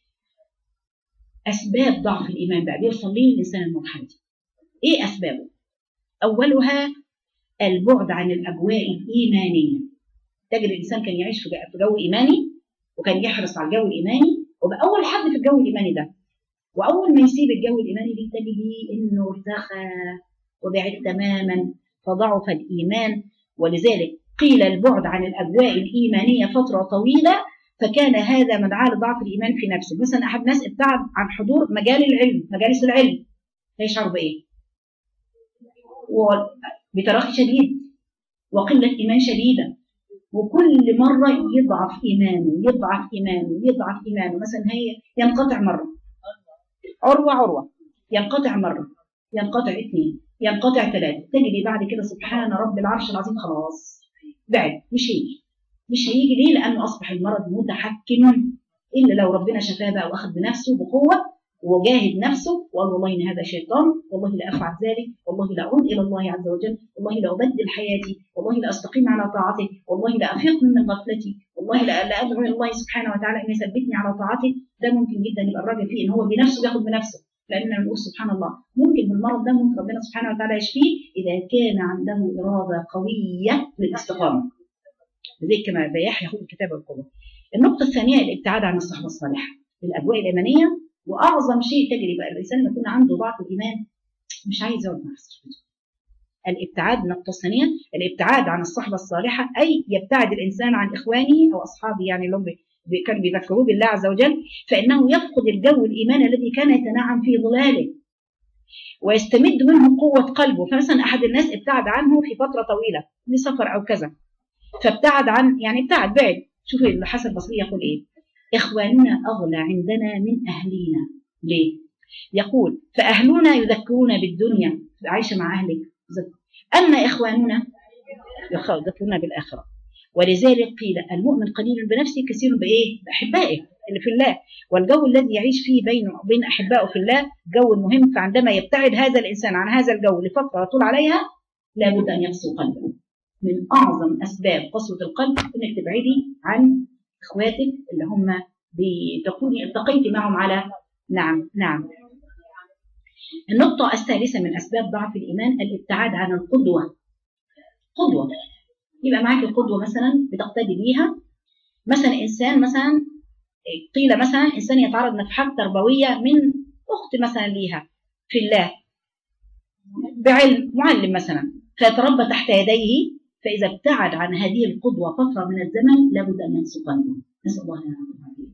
Speaker 2: اسباب ضعف الايمان بقى بيوصل ليه الانسان الملحد ايه اسبابه اولها البعد عن الاجواء الايمانيه تجد الانسان كان يعيش في جو ايماني وكان يحرص على الجو الايماني وبقى اول حد في الجو الايماني ده واول ما يسيب الجو الايماني دي تجدي انه ارتخى وبعد تماما فضعف الايمان ولذلك قيل البعد عن الاجواء الايمانيه فتره طويله فكان هذا مدعاة لضعف الايمان في نفسه مثلا احد الناس ابتعد عن حضور مجال العلم مجالس العلم هيشعر بايه بتراخي شديد وقله ايمان شديده وكل مره يضعف ايمانه يضعف ايمانه يضعف ايمانه مثلا هي ينقطع مره عروه عروه ينقطع مره ينقطع اثنين ينقطع ثلاثه تجري بعد كده سبحان رب العرش العظيم خلاص بعد مش هيجي مش هيجي ليه لانه اصبح المرض متحكم الا لو ربنا شفاه بقى واخذ بنفسه بقوه وجاهد نفسه وقال والله ان هذا شيطان والله لا افعل ذلك والله لا اعود الى الله عز وجل والله لا ابدل حياتي والله لا استقيم على طاعته والله لا افيق من غفلتي والله لا, لا ادعو الى الله سبحانه وتعالى ان يثبتني على طاعته ده ممكن جدا يبقى الراجل فيه ان هو بنفسه بياخد بنفسه لاننا بنقول سبحان الله ممكن بالمرض ده ممكن ربنا سبحانه وتعالى يشفيه اذا كان عنده اراده قويه للاستقامه زي كما بيحيى يقول الكتاب القدر النقطه الثانيه الابتعاد عن الصحبه الصالحه الاجواء الايمانيه واعظم شيء تجري بقى الانسان لما يكون عنده ضعف الايمان مش عايز يقعد مع الابتعاد النقطة الثانية الابتعاد عن الصحبة الصالحة أي يبتعد الإنسان عن إخوانه أو أصحابه يعني اللي هم كانوا بيذكروه بالله عز وجل فإنه يفقد الجو الإيمان الذي كان يتنعم في ظلاله ويستمد منه قوة قلبه فمثلا أحد الناس ابتعد عنه في فترة طويلة لسفر أو كذا فابتعد عن يعني ابتعد بعد شوفوا الحسن البصري يقول إيه إخواننا أغلى عندنا من أهلينا ليه؟ يقول فأهلنا يذكرون بالدنيا عايشة مع أهلك أما إخواننا يذكرون بالآخرة ولذلك قيل المؤمن قليل بنفسه كثير بإيه؟ بأحبائه اللي في الله والجو الذي يعيش فيه بينه وبين أحبائه في الله جو مهم فعندما يبتعد هذا الإنسان عن هذا الجو لفترة طول عليها لابد أن يقسو قلبه من أعظم أسباب قسوة القلب إنك تبعدي عن إخواتك اللي هم بتكوني التقيتي معهم على نعم نعم النقطة الثالثة من أسباب ضعف الإيمان الابتعاد عن القدوة قدوة يبقى معاك القدوة مثلا بتقتدي بيها مثلا إنسان مثلا قيل مثلا إنسان يتعرض نفحات تربوية من أخت مثلا ليها في الله بعلم معلم مثلا فيتربى تحت يديه فإذا ابتعد عن هذه القدوة فترة من الزمن لابد أن ينسوا قلبه نسأل الله العافية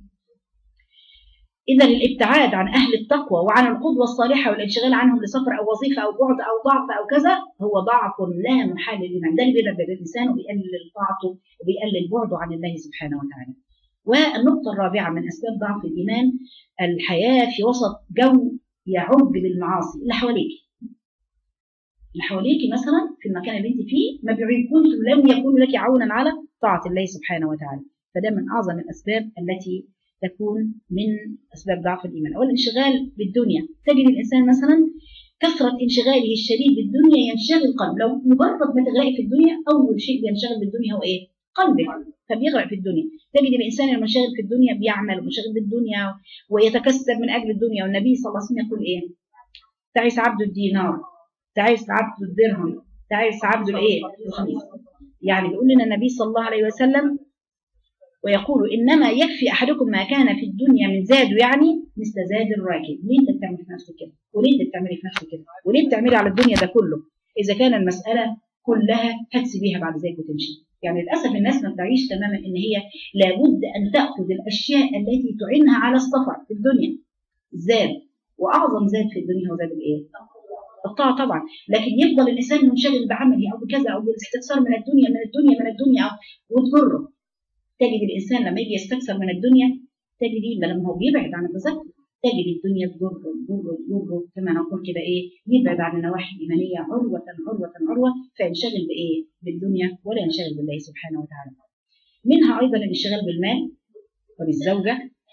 Speaker 2: إذا الابتعاد عن أهل التقوى وعن القدوة الصالحة والانشغال عنهم لسفر أو وظيفة أو بعد أو ضعف أو كذا هو ضعف لا محال للإيمان ده اللي بيبعد الإنسان وبيقلل طاعته وبيقلل بعده عن الله سبحانه وتعالى والنقطة الرابعة من أسباب ضعف الإيمان الحياة في وسط جو يعج بالمعاصي اللي حواليك اللي حواليك مثلا في المكان اللي انت فيه ما بيكون لم يكون لك عونا على طاعة الله سبحانه وتعالى فده من أعظم الأسباب التي تكون من أسباب ضعف الإيمان أو الانشغال بالدنيا تجد الإنسان مثلا كثرة انشغاله الشديد بالدنيا ينشغل قلب لو مجرد ما تغرق في الدنيا أول شيء بينشغل بالدنيا هو إيه؟ قلبك فبيغرق في الدنيا تجد الإنسان المنشغل في الدنيا بيعمل ومنشغل بالدنيا ويتكسب من أجل الدنيا والنبي صلى الله عليه وسلم يقول إيه؟ تعيس عبد الدينار تعيس عبد الدرهم تعيس عبد الإيه؟ الخميس يعني بيقول لنا النبي صلى الله عليه وسلم ويقول إنما يكفي أحدكم ما كان في الدنيا من زاد يعني مثل زاد الراكب ليه أنت بتعمل في نفسك كده وليه أنت بتعملي في نفسك كده وليه بتعملي على الدنيا ده كله إذا كان المسألة كلها هتسيبيها بعد ذلك وتمشي يعني للأسف الناس ما بتعيش تماما إن هي لابد أن تأخذ الأشياء التي تعينها على السفر في الدنيا زاد وأعظم زاد في الدنيا هو زاد الإيه؟ الطاعة طبعا لكن يفضل الإنسان منشغل بعمله أو بكذا أو بالاستكثار من الدنيا من الدنيا من الدنيا وتجره تجد الإنسان لما يجي يستكثر من الدنيا تجد لما هو بيبعد عن التذكر تجد الدنيا تجره تجره تجره كما نقول كده إيه يبعد عن النواحي الإيمانية عروة عروة عروة فينشغل بإيه بالدنيا ولا ينشغل بالله سبحانه وتعالى منها أيضا الانشغال بالمال وبالزوجة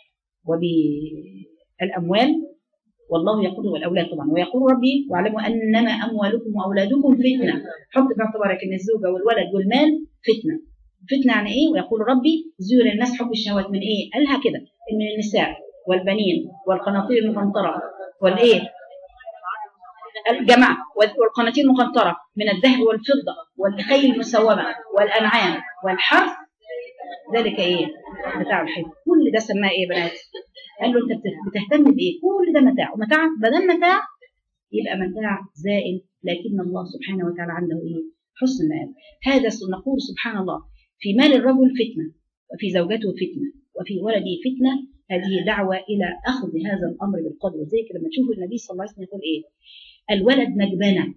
Speaker 2: وبالأموال والله يقول والأولاد طبعا ويقول ربي واعلموا أنما أموالكم وأولادكم فتنة حط في اعتبارك أن الزوجة والولد والمال فتنة فتنة يعني إيه ويقول ربي زين الناس حب الشهوات من إيه قالها كده من النساء والبنين والقناطير المقنطرة والإيه الجماعة والقناطير المقنطرة من الذهب والفضة والخيل المسومة والأنعام والحرث ذلك إيه متاع الحب كل ده سماه إيه بنات قال له أنت بتهتم بإيه كل ده متاع ومتاع بدل متاع يبقى متاع زائل لكن الله سبحانه وتعالى عنده إيه حسن المآب هذا نقول سبحان الله في مال الرجل فتنة وفي زوجته فتنة وفي ولده فتنة هذه دعوة إلى أخذ هذا الأمر بالقدر وزي كده لما تشوفوا النبي صلى الله عليه وسلم يقول إيه الولد نجبانة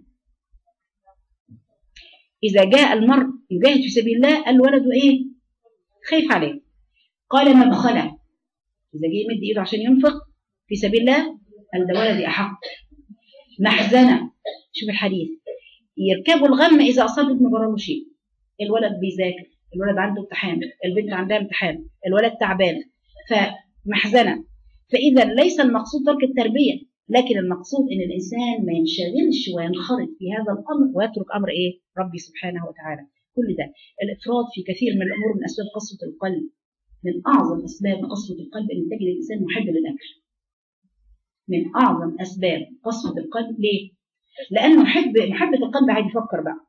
Speaker 2: إذا جاء المرء يجاهد في سبيل الله الولد إيه خايف عليه قال مبخلة إذا جه يمد إيده عشان ينفق في سبيل الله قال ده ولدي أحق محزنة شوف الحديث يركبوا الغم إذا أصابت ما جراله شيء الولد بيذاكر الولد عنده امتحان البنت عندها امتحان الولد تعبان فمحزنة فإذا ليس المقصود ترك التربية لكن المقصود ان الانسان ما ينشغلش وينخرط في هذا الامر ويترك امر ايه ربي سبحانه وتعالى كل ده الافراط في كثير من الامور من اسباب قسوه القلب من اعظم اسباب قسوه القلب ان تجد الانسان محب للاكل من اعظم اسباب قسوه القلب ليه لانه محب محبه القلب عايز يفكر بقى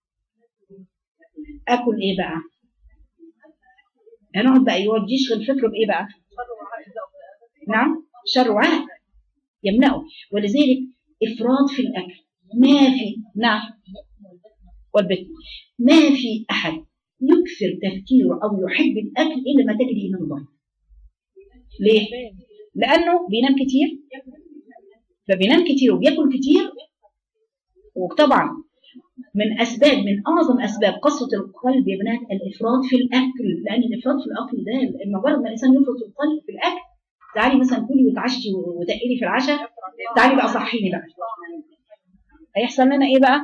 Speaker 2: اكل ايه بقى هنقعد بقى يقعد يشغل فكره بايه بقى نعم شر وعهد يمنعه ولذلك افراط في الاكل ما في نعم والبيت ما في احد يكثر تفكيره او يحب الاكل الا ما تجد ايمانه ضعيف ليه لانه بينام كتير فبينام كتير وبياكل كتير وطبعا من اسباب من اعظم اسباب قسوه القلب يا بنات الافراط في الاكل لان الافراط في الاكل ده مجرد ما الانسان يفرط القلب في الاكل تعالي مثلا كلي وتعشي وتقلي في العشاء تعالي بقى صحيني بقى هيحصل لنا ايه بقى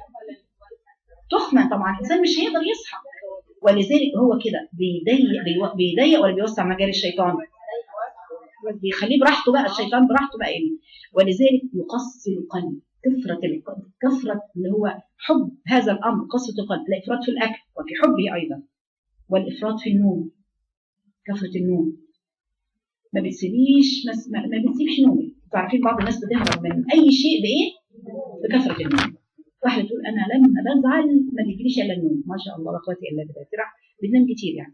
Speaker 2: تخمة طبعا الانسان مش هيقدر يصحى ولذلك هو كده بيضيق بيضيق ولا بيوسع مجال الشيطان بيخليه براحته بقى الشيطان براحته بقى يعني ولذلك يقسي القلب كثرة القلب كثرة اللي هو حب هذا الأمر قسوة القلب الإفراط في الأكل وفي حبه أيضا والإفراط في النوم كثرة النوم ما بتسيبيش ما, ما بتسيبش نومك عارفين بعض الناس بتهرب من اي شيء بايه بكثره النوم واحده تقول انا لما بزعل ما بيجيليش الا النوم ما شاء الله لا قوه الا بالله تروح بتنام كتير يعني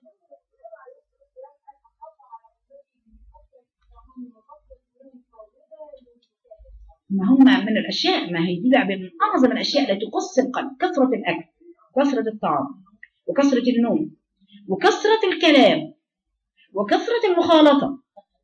Speaker 2: ما هم من الاشياء ما هي دي بقى من اعظم الاشياء التي تقص القلب كثره الاكل كثره الطعام وكثره النوم وكثره الكلام وكثرة المخالطة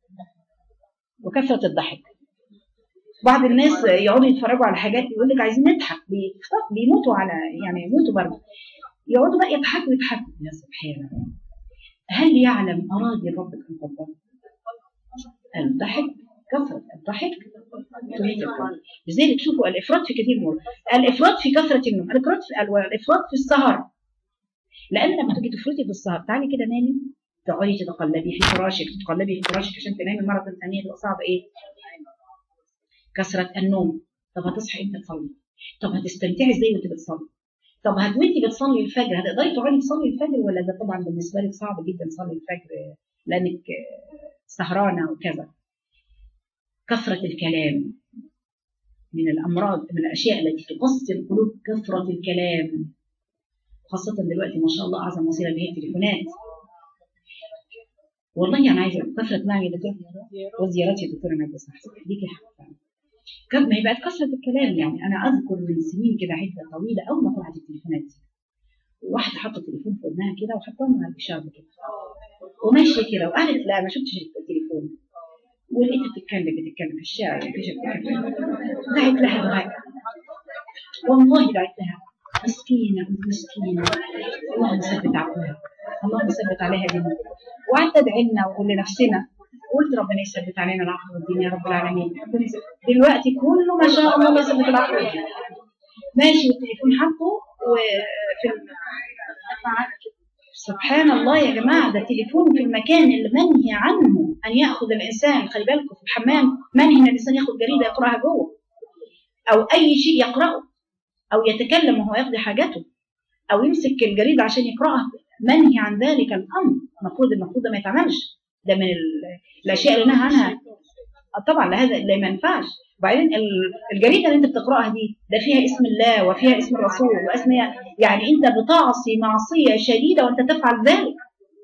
Speaker 2: وكثرة الضحك بعض الناس يقعدوا يتفرجوا على حاجات يقول لك عايزين نضحك بيموتوا على يعني يموتوا برضه يقعدوا بقى يضحكوا يضحكوا يا سبحان الله هل يعلم أراد ربك أن تضحك الضحك كثرة الضحك تميت القلب لذلك شوفوا الإفراط في كثير من الأمور. الإفراط في كثرة النوم الإفراط في الإفراط في السهر لأن لما تيجي تفرطي في السهر تعالي كده نامي تقعدي تتقلبي في فراشك تتقلبي في فراشك عشان تنامي مرة ثانية تبقى صعبة إيه؟ كثرة النوم طب هتصحي امتى تصلي؟ طب هتستمتعي ازاي وانت بتصلي؟ طب هت وانت بتصلي الفجر هتقدري تقعدي تصلي الفجر ولا ده طبعا بالنسبه لك صعب جدا تصلي الفجر لانك سهرانه وكذا كثرة الكلام من الأمراض من الأشياء التي تقسي القلوب كثرة الكلام خاصة دلوقتي ما شاء الله أعظم وسيلة اللي هي التليفونات والله أنا عايزة كثرة نعم يا دكتور وزيارتي يا دكتورة نجوى صح ليكي حق فعلا. كانت ما هي بقت كثرة الكلام يعني أنا أذكر من سنين كده عدة طويلة أول ما طلعت التليفونات دي واحدة حاطة التليفون في ودنها كده وحطاه مع الإشارة كده وماشية كده وقالت لا ما شفتش التليفون ولقيتها بتتكلم بتتكلم في الشارع يعني مفيش بتتكلم دعت لها دعاء والله دعت لها مسكينة مسكينة اللهم ثبت عقلها اللهم ثبت عليها دينك وقعدت ادعي لنا واقول لنفسنا قلت ربنا يثبت علينا العقل والدين يا رب العالمين ربنا يثبت. دلوقتي كله ما شاء الله الله يثبت العقل والدين ماشي والتليفون حاطه وفي الم... سبحان الله يا جماعة ده التليفون في المكان اللي منهي عنه أن يأخذ الإنسان خلي بالكم في الحمام منهي أن الإنسان ياخذ جريدة يقرأها جوه أو أي شيء يقرأه أو يتكلم وهو يقضي حاجته أو يمسك الجريدة عشان يقرأها منهي عن ذلك الأمر المفروض المفروض ده ما يتعملش ده من ال- الأشياء اللي نهى عنها آه طبعا لا هذا اللي ما ينفعش وبعدين ال- الجريده اللي انت بتقراها دي ده فيها اسم الله وفيها اسم الرسول واسم يعني انت بتعصي معصيه شديده وانت تفعل ذلك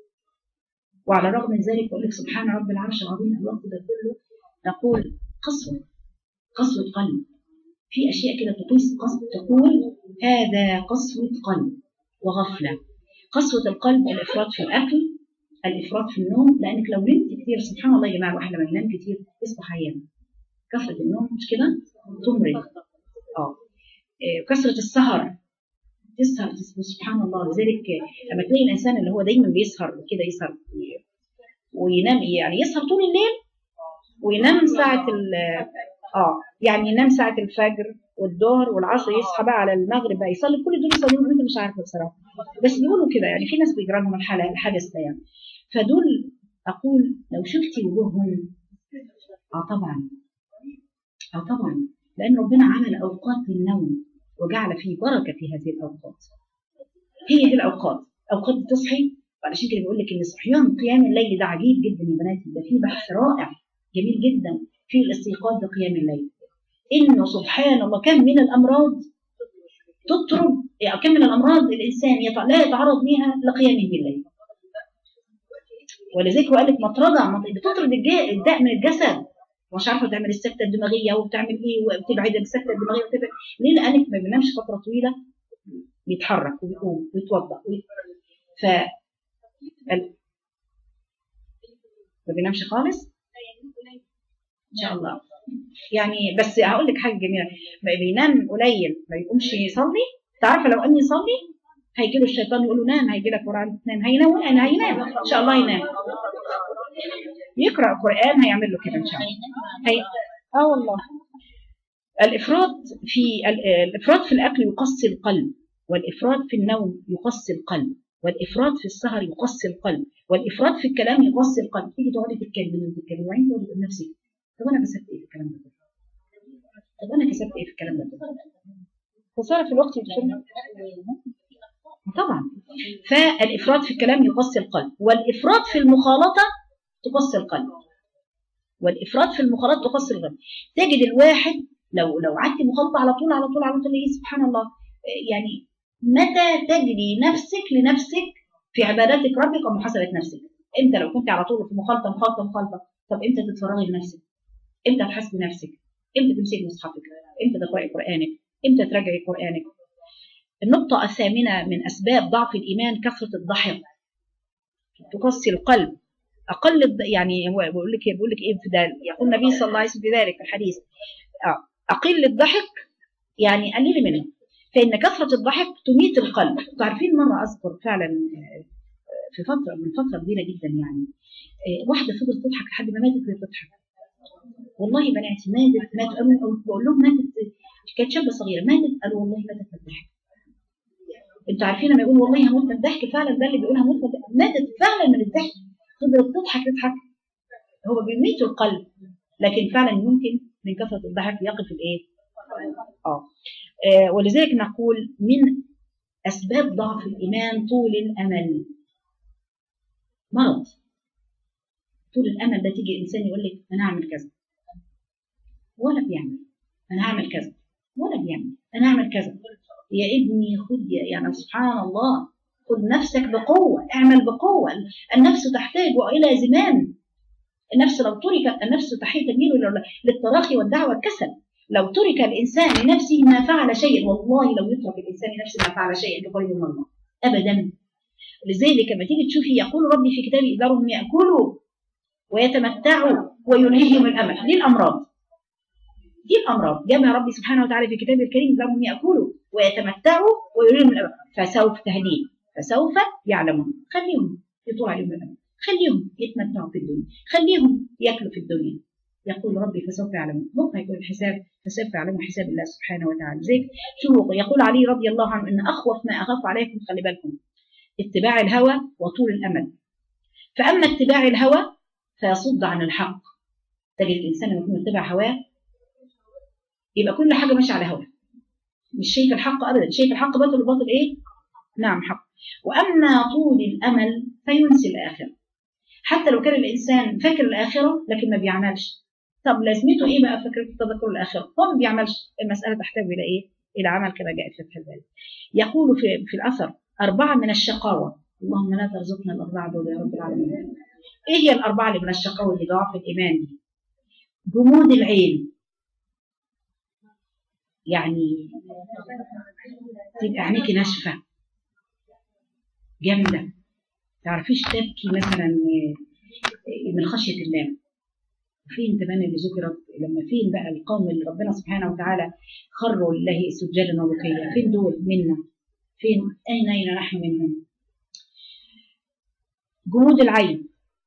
Speaker 2: وعلى الرغم من ذلك يقول لك سبحان رب العرش العظيم الوقت ده كله نقول قسوه قسوه قلب في اشياء كده تقيس قسوه تقول هذا قسوه قلب وغفله قسوه القلب الافراط في الاكل الافراط في النوم لانك لو نمت كتير سبحان الله يا جماعه الواحد لما ينام كتير يصبح عيان كثره النوم مش كده تمرض اه إيه، كثره السهر تسهر تسهر سبحان الله لذلك لما تلاقي الانسان اللي هو دايما بيسهر كده يسهر وينام يعني يسهر طول الليل وينام ساعه ال اه يعني ينام ساعه الفجر والظهر والعصر يصحى بقى على المغرب بقى يصلي كل دول يصليهم انت مش عارفه بصراحه بس بيقولوا كده يعني في ناس بيجرى لهم الحاله الحدث ده يعني فدول اقول لو شفتي وجوههم اه طبعا اه طبعا لان ربنا عمل اوقات للنوم وجعل فيه بركه في هذه الاوقات هي دي الاوقات اوقات بتصحي وعلشان كده بيقول لك ان صحيان قيام الليل ده عجيب جدا يا بناتي ده فيه بحث رائع جميل جدا في الاستيقاظ بقيام الليل انه سبحان الله كم من الامراض تطرد يعني كم من الامراض الانسان يتع- لا يتعرض ليها لقيامه بالليل ولذلك هو قال لك مطرده مط- بتطرد الج- الداء من الجسد مش عارفه تعمل السكته الدماغيه وبتعمل ايه وبتبعد السكته الدماغيه وبتبعد ليه لانك ما بينامش فتره طويله بيتحرك وبيقوم ويتوضا وي- ف ال- ما بينامش خالص ان شاء الله يعني بس هقول لك حاجه جميله ما بينام قليل ما يقومش يصلي تعرف لو قام يصلي هيجي له الشيطان يقول له نام هيجي لك قران تنام هينام انا هينام ان شاء الله ينام يقرا قران هيعمل له كده ان شاء الله هي... اه والله الافراط في ال- الافراط في الاكل يقسي القلب والافراط في النوم يقسي القلب والافراط في السهر يقسي القلب والافراط في الكلام يقسي القلب تيجي تقعدي تتكلمي وتتكلمي وبعدين تقعدي تقول لنفسك طب انا كسبت ايه في الكلام ده كله؟ طب انا كسبت ايه في الكلام ده كله؟ خساره في الوقت والفلوس طبعا فالافراط في الكلام يقسي القلب والافراط في المخالطه تقسي القلب والافراط في المخالطه تقسي القلب تجد الواحد لو لو قعدت مخالطه على طول على طول على طول ايه سبحان الله إيه يعني متى تجري نفسك لنفسك في عباداتك ربك ومحاسبه نفسك انت لو كنت على طول في مخالطه مخالطه مخالطه طب امتى تتفرغي لنفسك امتى تحاسبي نفسك امتى تمسكي مصحفك امتى تقراي قرانك امتى تراجعي قرانك النقطة الثامنة من أسباب ضعف الإيمان كثرة الضحك تقسي القلب أقل الض- يعني هو بيقول لك بيقول لك إيه في ده يقول النبي صلى الله عليه وسلم في ذلك في الحديث آه. أقل الضحك يعني قليل منه فإن كثرة الضحك تميت القلب تعرفين مرة أذكر فعلا آه، في فتره من فتره كبيره جدا يعني آه، واحده فضلت تضحك لحد ما ماتت وهي بتضحك والله بناتي ماتت ماتت قالوا- بقول لهم ماتت كانت شابه صغيره ماتت قالوا والله ماتت من الضحك انتوا عارفين لما يقول والله هموت من الضحك فعلا ده اللي بيقول هموت من الضحك ماتت فعلا من الضحك فضلت تضحك تضحك هو بيميت القلب لكن فعلا ممكن من كثره الضحك يقف الايه؟ اه آه، ولذلك نقول من اسباب ضعف الايمان طول الامل مرض طول الامل ده تيجي انسان يقول لك انا هعمل كذا ولا بيعمل انا هعمل كذا ولا بيعمل انا هعمل كذا يا ابني خد يا- يعني سبحان الله خد نفسك بقوه اعمل بقوه النفس تحتاج الى زمام النفس لو تركت النفس تحيل تميل لل- للتراخي والدعوه والكسل لو ترك الانسان لنفسه ما فعل شيئا والله لو يترك الانسان لنفسه ما فعل شيئا كفر من الله ابدا لذلك لما تيجي تشوفي يقول ربي في كتابه ذرهم ياكلوا ويتمتعوا ويلهيهم الامل دي الامراض دي الامراض جمع ربي سبحانه وتعالى في كتابه الكريم ذرهم ياكلوا ويتمتعوا ويلهيهم الامل فسوف تهديد فسوف يعلمون خليهم يطول عليهم الامل خليهم يتمتعوا في الدنيا خليهم ياكلوا في الدنيا يقول ربي فسوف يعلمون بكره يكون الحساب فسوف يعلموا حساب الله سبحانه وتعالى زي شو يقول علي رضي الله عنه ان اخوف ما اخاف عليكم خلي بالكم اتباع الهوى وطول الامل فاما اتباع الهوى فيصد عن الحق تجد الانسان لما يكون يتبع هواه يبقى كل حاجه ماشيه على هواه مش شايف الحق ابدا شايف الحق باطل والباطل ايه نعم حق واما طول الامل فينسي الاخره حتى لو كان الانسان فاكر الاخره لكن ما بيعملش طب لازمته ايه بقى فكره تذكر الاخره هو ما بيعملش المساله تحتاج الى ايه الى عمل كما جاء في فتح الباري يقول في, في الاثر اربعه من الشقاوه اللهم لا ترزقنا الاربعه دول يا رب العالمين ايه هي الاربعه اللي من الشقاوه اللي ضعف الايمان دي جمود العين يعني تبقى عينيكي ناشفه جامده تعرفيش تبكي مثلا من خشيه الله فين كمان اللي ذكرت لما فين بقى القوم اللي ربنا سبحانه وتعالى خروا لله سجدا وبكيا فين دول منا فين اين اين نحن منهم جمود العين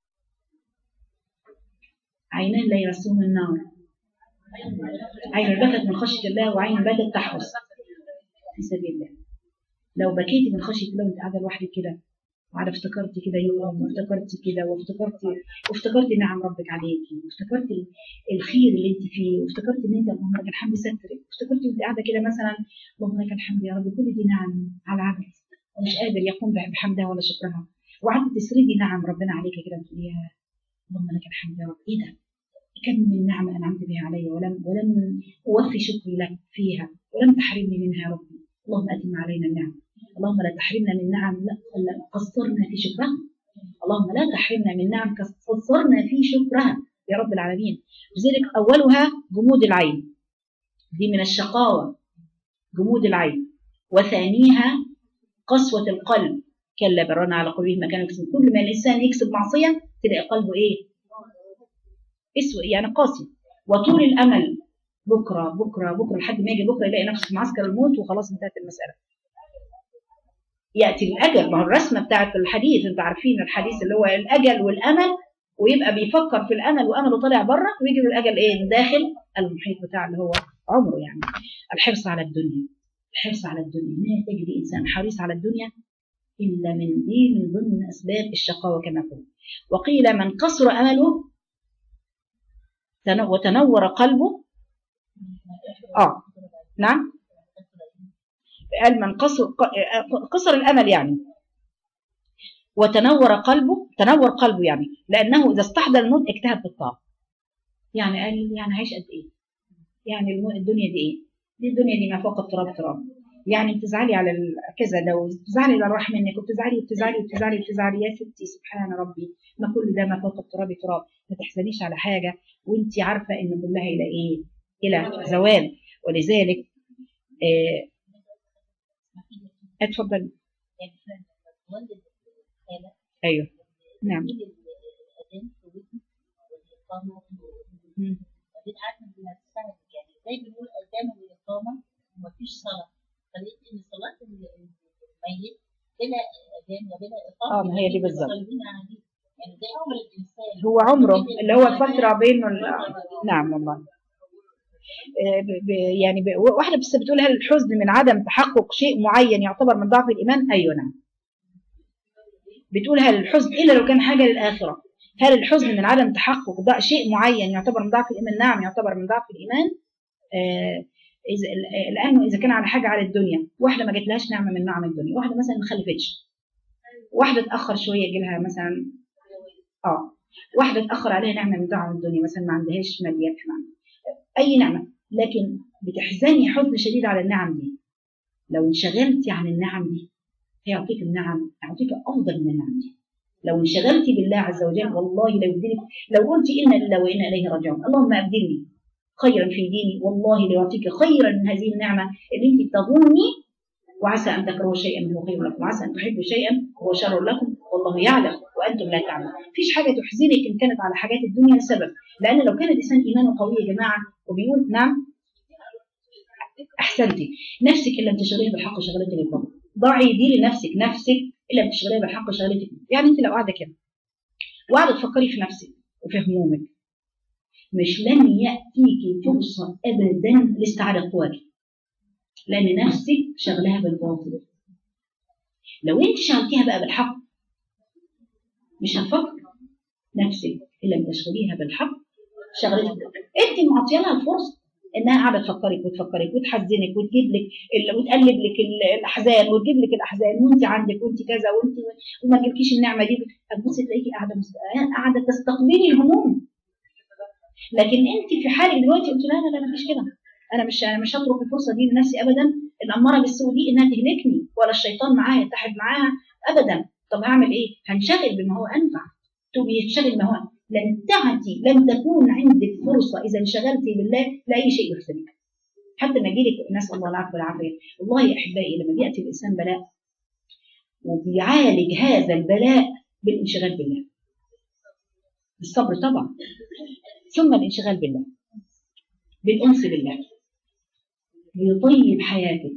Speaker 2: عينان لا يرسوم النار عين بكت من خشيه الله وعين باتت تحرس في سبيل الله لو بكيتي من خشيه الله وانت قاعده لوحدك كده وقاعده افتكرتي كده يوم وافتكرتي كده وافتكرتي وافتكرتي نعم ربك عليكي وافتكرتي الخير اللي انت فيه وافتكرتي ان انت اللهم لك الحمد سترك وافتكرتي وانت قاعده كده مثلا اللهم لك الحمد يا رب كل دي نعم على العبد ومش قادر يقوم بحمدها ولا شكرها وقعدت تسردي نعم ربنا عليك كده وتقولي يا اللهم لك الحمد يا رب ايه ده كم من نعمة أنعمت بها علي ولم ولم أوفي شكري لك فيها ولم تحرمني منها يا ربي اللهم أتم علينا النعم اللهم لا تحرمنا من نعم لا لا قصرنا في شكرها اللهم لا تحرمنا من نعم قصرنا في شكرها يا رب العالمين لذلك أولها جمود العين دي من الشقاوة جمود العين وثانيها قسوة القلب كلا برنا على قلوبهم ما كانوا يكسبون كل ما الإنسان يكسب معصية تلاقي قلبه إيه اسود يعني قاسي وطول الامل بكره بكره بكره لحد ما يجي بكره يلاقي نفسه في معسكر الموت وخلاص انتهت المساله ياتي الاجل ما هو الرسمه بتاعت الحديث انتوا عارفين الحديث اللي هو الاجل والامل ويبقى بيفكر في الامل وامله طالع بره ويجي له الاجل ايه داخل المحيط بتاع اللي هو عمره يعني الحرص على الدنيا الحرص على الدنيا ما تجد انسان حريص على الدنيا الا من دي من ضمن اسباب الشقاوه كما قلت وقيل من قصر امله وتنور قلبه اه نعم قال من قصر قصر الامل يعني وتنور قلبه تنور قلبه يعني لانه اذا استحضر الموت اجتهد في الطاعه يعني قال يعني هيش قد ايه يعني الدنيا دي ايه دي الدنيا دي ما فوق التراب تراب يعني بتزعلي على كذا ده وبتزعلي على راح منك وبتزعلي وبتزعلي وبتزعلي وبتزعلي يا ستي سبحان ربي ما كل ده ما فوق التراب تراب ما تحزنيش على حاجه وانت عارفه ان كلها الى ايه؟ الى زوال ولذلك آه اتفضل ايوه نعم
Speaker 3: زي بنقول اذان والاقامه ومفيش صلاه فلقيت ان صلاه الميت الى
Speaker 2: اه ما هي دي بالظبط هو عمره اللي هو الفترة بينه ال- نعم والله آه، ب- ب- يعني ب- واحدة بس بتقول هل الحزن من عدم تحقق شيء معين يعتبر من ضعف الإيمان أيوة نعم بتقول هل الحزن إلا لو كان حاجة للآخرة هل الحزن من عدم تحقق ضع- شيء معين يعتبر من ضعف الإيمان نعم يعتبر من ضعف الإيمان آه، إذا لأنه إذا كان على حاجة على الدنيا واحدة ما جاتلهاش نعمة من نعم الدنيا واحدة مثلا ما خلفتش واحدة اتأخر شوية يجي لها مثلا اه واحدة اتأخر عليها نعمة من نعم الدنيا مثلا ما عندهاش ماليات نعمة أي نعمة لكن بتحزني حزن شديد على النعم دي لو انشغلتي عن النعم دي هيعطيك النعم هيعطيك أفضل من النعم دي لو انشغلتي بالله عز وجل والله لو يبدلك لو قلتي إنا لله وإنا إليه راجعون اللهم أبدلني خيرا في ديني والله ليعطيك خيرا من هذه النعمة اللي أنت تظني وعسى أن تكرهوا شيئا منه خير لكم وعسى أن تحبوا شيئا وهو شر لكم والله يعلم وأنتم لا تعلمون مفيش حاجة تحزنك إن كانت على حاجات الدنيا لسبب لأن لو كان الإنسان إيمانه قوي يا جماعة وبيقول نعم أحسنتي نفسك إن لم تشغليها بالحق شغلتك بالباطل ضعي دي لنفسك نفسك إن لم تشغليها بالحق شغلتك يعني أنت لو قاعدة كده وقاعدة تفكري في نفسك وفي همومك مش لن يأتيكي فرصة أبدا لاستعادة قواك لأن نفسك شغلها بالباطل لو أنت شغلتيها بقى بالحق مش هتفكر نفسك إن لم تشغليها بالحق شغلتها أنت معطيه لها الفرصة انها قاعده تفكرك وتفكرك وتحزنك وتجيب لك ال- وتقلب لك ال- الاحزان وتجيب لك الاحزان وانت عندك وانت كذا وانت وما تجيبكيش النعمه دي هتبصي تلاقيكي قاعده مست- قاعده تستقبلي الهموم لكن انت في حالك دلوقتي قلت لا لا لا مفيش كده انا مش انا مش هترك الفرصه دي لنفسي ابدا الاماره بالسوء دي انها تهلكني ولا الشيطان معايا يتحد معاها ابدا طب هعمل ايه؟ هنشغل بما هو انفع تبقي يتشغل ما هو لن تعتي لن تكون عندك فرصه اذا انشغلتي بالله لاي شيء يحزنك حتى ما يجيلك نسال الله العفو والعافيه والله يا احبائي لما بياتي الانسان بلاء وبيعالج هذا البلاء بالانشغال بالله بالصبر طبعا ثم الانشغال بالله بالانس بالله بيطيب حياتك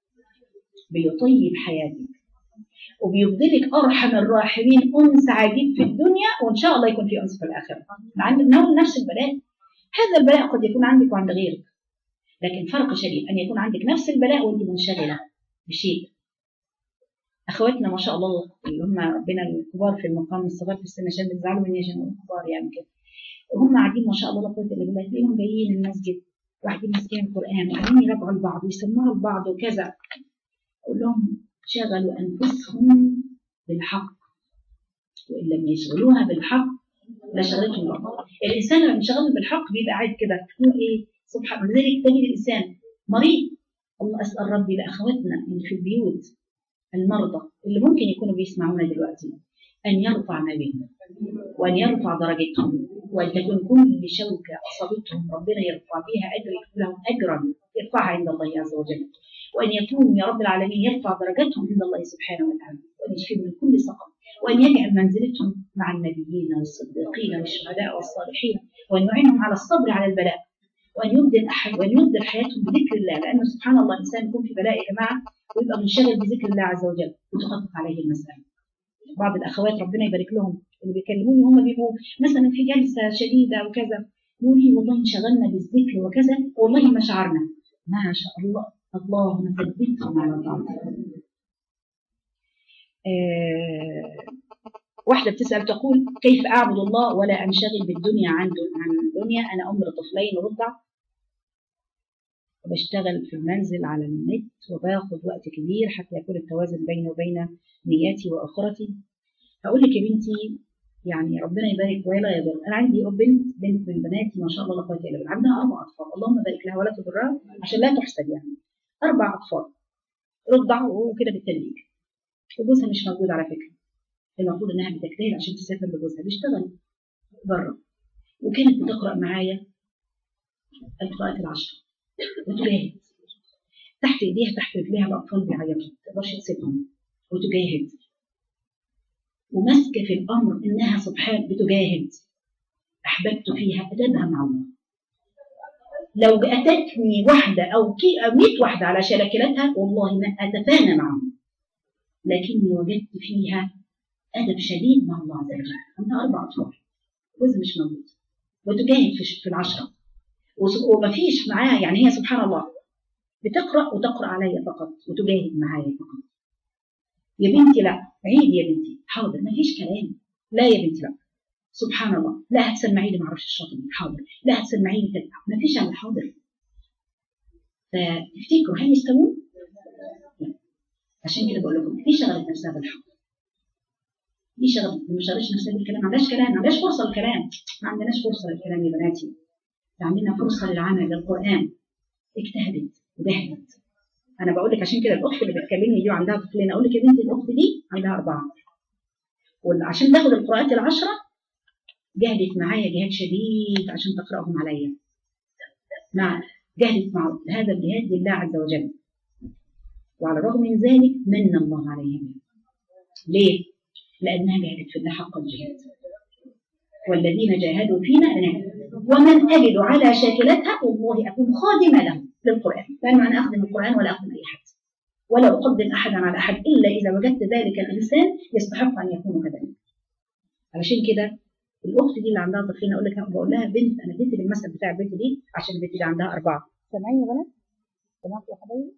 Speaker 2: بيطيب حياتك وبيبذلك ارحم الراحمين انس عجيب في الدنيا وان شاء الله يكون في انس في الاخره عند نول نفس البلاء هذا البلاء قد يكون عندك وعند غيرك لكن فرق شديد ان يكون عندك نفس البلاء وانت منشغله بشيء اخواتنا ما شاء الله اللي هم ربنا الكبار في المقام الصغار في السن عشان بيزعلوا مني عشان أقول كبار يعني كده هم قاعدين ما شاء الله لا قوه الا بالله تلاقيهم جايين المسجد وقاعدين ماسكين القران وقاعدين يراجعوا لبعض ويسمعوا لبعض وكذا اقول لهم شغلوا انفسهم بالحق وان لم يشغلوها بالحق لشغلتهم الله الانسان لما ينشغل بالحق بيبقى قاعد كده يقول ايه سبحان الله لذلك تجد الانسان مريض الله اسال ربي لاخواتنا اللي في البيوت المرضى اللي ممكن يكونوا بيسمعونا دلوقتي ان يرفع ما بهم وان يرفع درجتهم وان تكون كل شوكه اصابتهم ربنا يرفع بها اجر لهم اجرا يرفعها عند الله عز وجل وان يكون يا رب العالمين يرفع درجتهم عند الله سبحانه وتعالى وان يشفيهم من كل سقم وان يجعل منزلتهم مع النبيين والصديقين والشهداء والصالحين وان يعينهم على الصبر على البلاء وان يبدل احد وان يبدل حياتهم بذكر الله لانه سبحان الله الانسان يكون في بلاء يا جماعه ويبقى منشغل بذكر الله عز وجل وتخفف عليه المسائل بعض الاخوات ربنا يبارك لهم اللي بيكلموني هم بيبقوا مثلا في جلسه شديده وكذا يقول لي والله انشغلنا بالذكر وكذا والله ما شعرنا ما شاء الله اللهم ثبتهم على طاعتك آه واحدة بتسأل تقول كيف أعبد الله ولا أنشغل بالدنيا عن عن الدنيا أنا أم لطفلين رضع وبشتغل في المنزل على النت وباخد وقت كبير حتى يكون التوازن بيني وبين نياتي وآخرتي هقول لك يا بنتي يعني ربنا يبارك ولا يضر أنا عندي بنت بنت من بناتي ما شاء الله لا قوة إلا بالله عندها أربع أطفال اللهم بارك لها ولا تضرها عشان لا تحسد يعني أربع أطفال رضع وكده بالتدريج وجوزها مش موجود على فكرة المفروض انها بتجتهد عشان تسافر لجوزها بيشتغل بره وكانت بتقرا معايا القراءات العشر وتجاهد تحت ايديها تحت رجليها الاطفال بيعيطوا ما تقدرش تسيبهم وتجاهد وماسكه في الامر انها سبحان بتجاهد احببت فيها ادبها مع الله لو اتتني واحده او 100 واحده على شاكلتها والله ما اتفانى معهم لكني وجدت فيها أدب شديد مع الله عز وجل عندها أربع أطفال جوزها مش موجود وتجاهد في في العشرة وس- ومفيش معاها يعني هي سبحان الله بتقرأ وتقرأ عليا فقط وتجاهد معايا فقط يا بنتي لا عيدي يا بنتي حاضر مفيش كلام لا يا بنتي لا سبحان الله لا هتسمعي لي معرفش الشاطر حاضر لا هتسمعي لي كده مفيش على حاضر فتفتكروا هل يستوون؟ لا. عشان كده بقول لكم دي شغلت نفسها بالحق دي شغلت ما شغلتش نفسها بالكلام ما عندهاش كلام ما عندهاش فرصه للكلام ما عندناش فرصه للكلام يا بناتي ده عندنا فرصه للعمل للقران اجتهدت وجهدت انا بقول لك عشان كده الاخت اللي بتكلمني دي وعندها طفلين اقول لك يا بنتي الاخت دي عندها اربعه وعشان تاخد القراءات العشره جهدت معايا جهاد شديد عشان تقراهم عليا مع جهدت مع هذا الجهاد لله عز وجل وعلى الرغم من ذلك من الله عليها بها. ليه؟ لأنها جاهدت في الله حق الجهاد والذين جاهدوا فينا لنهدي ومن أجد على شاكلتها والله أكون خادمة له للقرآن لأنه أنا أخدم القرآن ولا أخدم أي حد ولا أقدم أحدا على أحد إلا إذا وجدت ذلك الإنسان يستحق أن يكون كذلك علشان كده الأخت دي اللي عندها طفلين أقول لك بقول لها بنت أنا اديت المثل بتاع البنت دي عشان البنت دي عندها أربعة
Speaker 3: سامعين يا بنات؟ سمعت يا حبايبي؟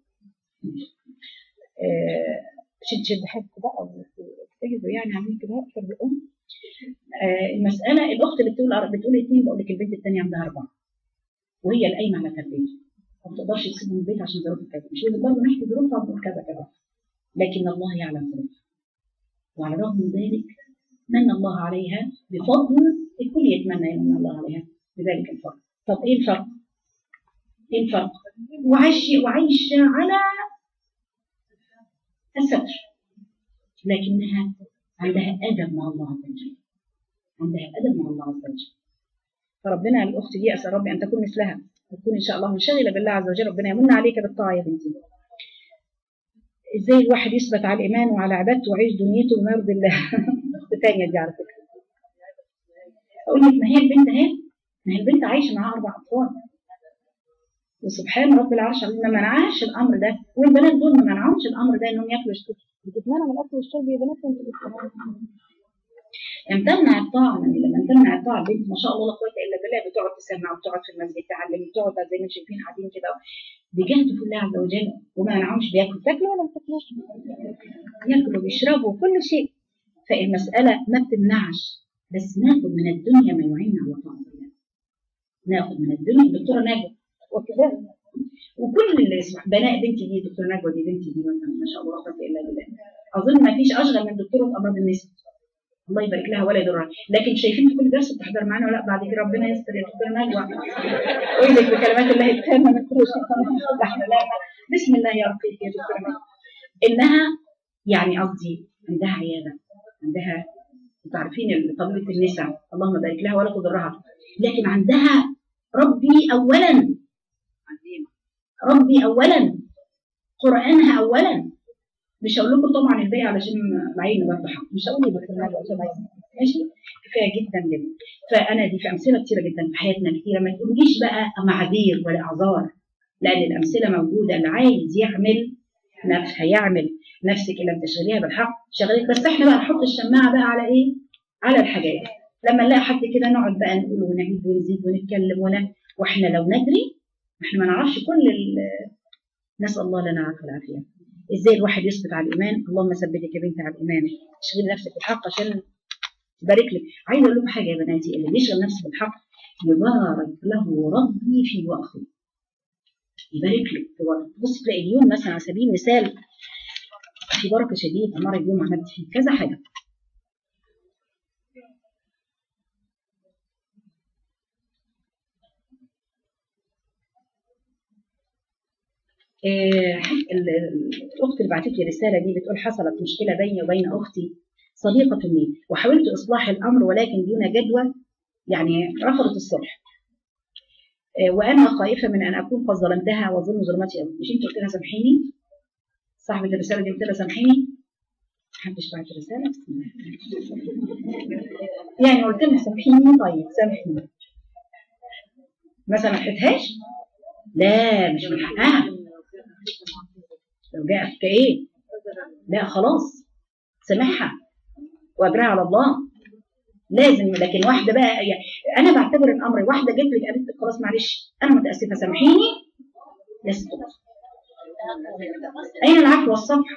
Speaker 2: آه،
Speaker 3: شد شد حيلكم بقى
Speaker 2: اجتهدوا يعني عاملين كده اكتر بالام آه المساله الاخت اللي بتقول بتقول اثنين بقول لك البنت الثانيه عندها اربعه وهي القايمه على تربيه ما بتقدرش تسيب من البيت عشان ظروف كذا مش لازم برضه نحكي ظروفها ونقول كذا كذا لكن الله يعلم ظروفها وعلى الرغم من ذلك من الله عليها بفضل الكل يتمنى يمن الله عليها بذلك الفضل طب ايه الفرق؟ ايه الفرق؟ وعيش وعيش على الستر لكنها عندها أدب مع الله عز وجل عندها أدب مع الله عز وجل فربنا الأخت دي أسأل ربي أن تكون مثلها تكون إن شاء الله منشغلة بالله عز وجل ربنا يمن عليك بالطاعة يا بنتي إزاي الواحد يثبت على الإيمان وعلى عبادته ويعيش دنيته بما يرضي الله أخت تانية دي على فكرة أقول لك ما هي البنت أهي ما هي البنت عايشة معاها أربع أطفال وسبحان رب العرش العظيم ما منعهاش الامر ده والبنات دول ما منعهمش الامر ده انهم ياكلوا يشتكوا
Speaker 3: بتتمنى من الاكل والشرب يا بنات وانتوا بتتمنوا
Speaker 2: لم تمنع الطاعه من لما تمنع الطاعه البنت ما شاء الله لا قوه الا بالله بتقعد تسمع وبتقعد في المسجد تعلم بتقعد زي ما انتم شايفين قاعدين كده بجهد في الله عز وجل وما منعهمش بياكلوا
Speaker 3: تاكلوا ولا ما تاكلوش؟
Speaker 2: ياكلوا ويشربوا كل شيء فالمساله ما بتمنعش بس ناخد من الدنيا ما يعين على طاعه الله ناخد من الدنيا الدكتوره ناجي
Speaker 3: وكذلك
Speaker 2: وكل اللي يسمع بناء بنتي دي دكتور نجوى دي بنتي دي مثلا ما شاء الله لا قوه الا بالله اظن ما فيش اشغل من دكتوره امراض النساء الله يبارك لها ولا يضرها لكن شايفين في كل درس بتحضر معانا ولا بعد كده ربنا يستر يا دكتور نجوى ويلك بكلمات الله التامه من كل شيطان نحن لا بسم الله يا رقيق يا دكتور نجوى انها يعني قصدي عندها عياده عندها انتوا عارفين طبيبه النساء اللهم بارك لها ولا تضرها لكن عندها ربي اولا ربي اولا قرانها اولا مش هقول لكم طبعا الباقي علشان العين برضه حق مش هقول لك عشان العين ماشي كفايه جدا جدا فانا دي في امثله كتيره جدا في حياتنا كتيره ما تقوليش بقى معاذير ولا اعذار لان الامثله موجوده اللي عايز يعمل نفس هيعمل نفسك ان لم تشغليها بالحق شغلك بس احنا بقى نحط الشماعه بقى على ايه؟ على الحاجات لما نلاقي حد كده نقعد بقى نقول ونعيد ونزيد ونتكلم ون... واحنا لو ندري احنا ما نعرفش كل ال... نسال الله لنا العافيه والعافيه ازاي الواحد يثبت على الايمان اللهم ثبتك يا بنتي على الايمان اشغلي نفسك بالحق عشان تبارك لك عايزه اقول لكم حاجه يا بناتي اللي بيشغل نفسه بالحق يبارك له ربي في وقته يبارك لك في وقته بص تلاقي اليوم مثلا على سبيل المثال في بركه شديده مر اليوم عملت فيه كذا حاجه الاخت اللي بعتت لي الرساله دي بتقول حصلت مشكله بيني وبين اختي صديقه لي وحاولت اصلاح الامر ولكن دون جدوى يعني رفضت الصلح وانا خائفه من ان اكون قد ظلمتها واظن ظلمتي مش انت قلت لها سامحيني صاحبه الرساله دي قلت لها سامحيني محدش بعت رساله يعني قلت لها سامحيني طيب سامحيني ما سامحتهاش لا مش من حقها لو جاءت كايه لا خلاص سامحها واجرها على الله لازم لكن واحده بقى يعني انا بعتبر الامر واحده جت لك قالت لك خلاص معلش انا متاسفه سامحيني لازم تقف اين العفو والصفح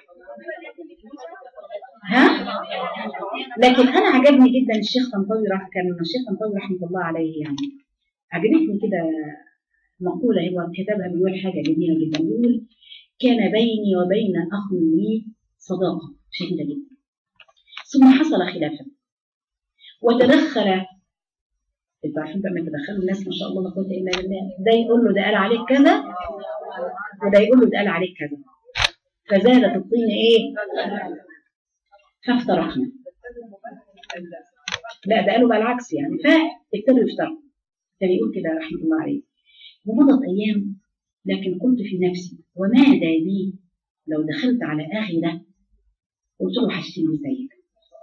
Speaker 2: ها لكن انا عجبني جدا الشيخ طنطاوي راح كان الشيخ طنطاوي رحمه الله عليه يعني عجبتني كده مقولة هو كتبها بيقول حاجة جميلة جدا بيقول كان بيني وبين أخ لي صداقة شديدة جدا ثم حصل خلافا وتدخل انتوا عارفين بقى ما يتدخلوا الناس ما شاء الله لا قوة إلا بالله ده يقول له ده قال عليك كذا وده يقول له ده قال عليك كذا فزادت الطين ايه فافترقنا لا ده قالوا بقى العكس يعني فابتدوا يفترقوا كان يقول كده رحمه الله عليه ومضت ايام لكن قلت في نفسي وماذا بي لو دخلت على اخي ده قلت له هشتمه زيك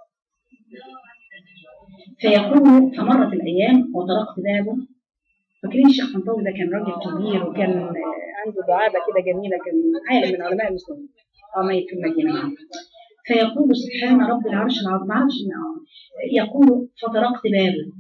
Speaker 2: فيقول فمرت الايام وطرقت بابه فاكرين الشيخ طنطاوي ده كان راجل كبير وكان عنده دعابه كده جميله كان عالم من علماء المسلمين اه ميت في المدينه معه فيقول سبحان رب العرش العظيم ما اعرفش يقول فطرقت بابه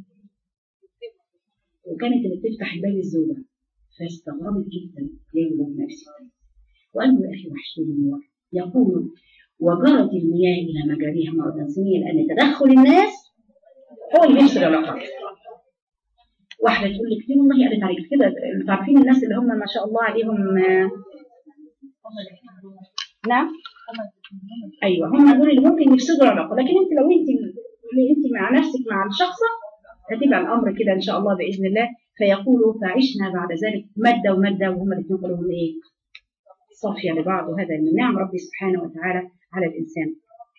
Speaker 2: وكانت اللي بتفتح الباب الزوجه فاستغربت جدا يجب نفسي وقال له يا اخي وحشتني يقول وجرت المياه الى مجاريها مرة سنين لان تدخل الناس هو اللي بيفسد العلاقات واحده تقول لك دي والله قالت عليك كده انتوا عارفين الناس اللي هم ما شاء الله عليهم آه، نعم ايوه هم دول اللي ممكن يفسدوا العلاقه لكن انت لو انت اللي انت مع نفسك مع الشخص هتبقى الامر كده ان شاء الله باذن الله فيقولوا فعشنا بعد ذلك مده ومده وهم الاثنين قلوبهم ايه؟ صافيه لبعض وهذا من نعم ربي سبحانه وتعالى على الانسان.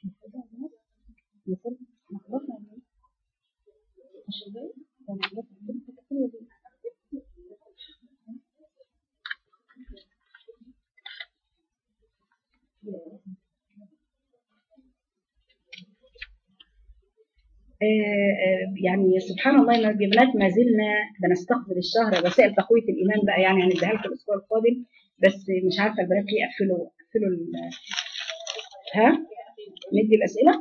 Speaker 2: آه، آه، يعني سبحان الله يا بنات ما زلنا بنستقبل الشهر وسائل تقويه الايمان بقى يعني هنديها لكم الاسبوع القادم بس مش عارفه البنات ليه قفلوا قفلوا ال- ها ندي الاسئله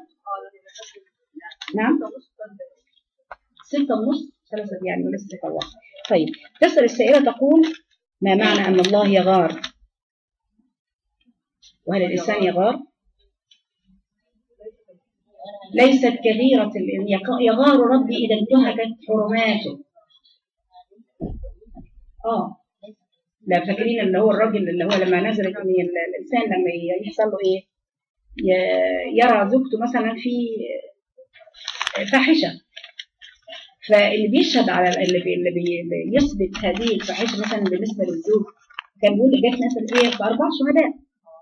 Speaker 2: نعم ستة ونص ثلاثة يعني لسه طوال طيب تسأل السائلة تقول ما معنى أن الله يغار وهل الإنسان يغار ليست كبيرة ال- يق- يغار ربي إذا انتهكت حرماته آه لا فاكرين اللي هو الراجل اللي هو لما نزلت ان ال- الانسان لما ي- يحصل له ايه ي- يرى زوجته مثلا في فاحشه فاللي بيشهد على اللي, بي اللي بي بيثبت هذه الفاحشه مثلا بالنسبه للزوج كان بيقول جت مثلا ايه باربع شهداء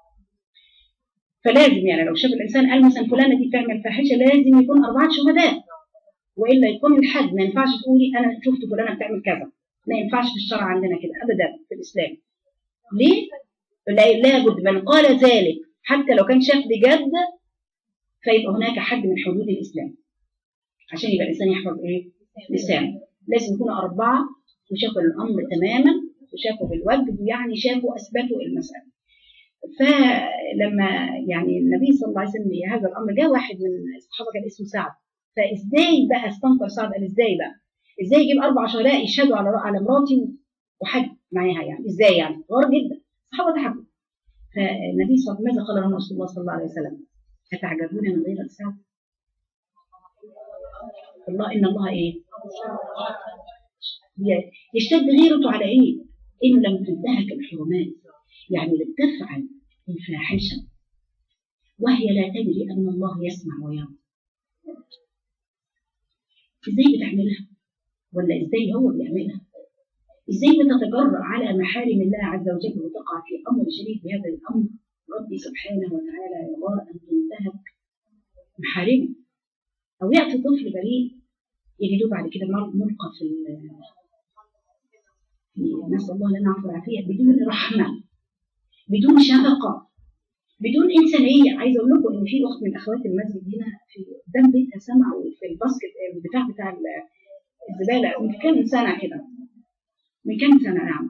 Speaker 2: فلازم يعني لو شاف الانسان قال مثلا فلانه دي بتعمل فاحشه لازم يكون اربعه شهداء والا يكون الحد ما ينفعش تقولي انا شفت فلانه بتعمل كذا ما ينفعش في الشرع عندنا كده ابدا في الاسلام ليه؟ لا- لابد من قال ذلك حتى لو كان شاف بجد فيبقى هناك حد من حدود الاسلام عشان يبقى الانسان يحفظ ايه؟ لسانه لازم يكونوا اربعه وشافوا الامر تماما وشافوا بالوجه يعني شافوا اثبتوا المساله فلما يعني النبي صلى الله عليه وسلم هذا الامر جاء واحد من الصحابه كان اسمه سعد فازاي بقى استنكر سعد قال ازاي بقى؟ ازاي يجيب اربع شهداء يشهدوا على على مراتي وحد معاها يعني ازاي يعني؟ غار جدا الصحابه ضحكوا فالنبي صلى الله عليه وسلم ماذا قال لهم رسول الله صلى الله عليه وسلم؟ أتعجبون من غيرة سعد؟ الله إن الله إيه؟ ي- يشتد غيرته على إيه؟ إن لم تنتهك الحرمات يعني اللي بتفعل الفاحشة وهي لا تدري أن الله يسمع ويرى إزاي بتعملها؟ ولا إزاي هو بيعملها؟ إزاي بتتجرأ على محارم الله عز وجل وتقع في أمر شديد بهذا الأمر ربي سبحانه وتعالى يغار أن تنتهك محارمه أو يأتي طفل بريء يجدوه بعد كده مل- ملقى في ال- في- نسأل الله لنا العفو والعافية بدون رحمة بدون شفقة بدون إنسانية عايزة أقول لكم إن في أخت من أخوات المسجد هنا في قدام بيتها سمعوا في الباسكت البتاع بتاع ال- الزبالة من كام سنة كده من كام سنة نعم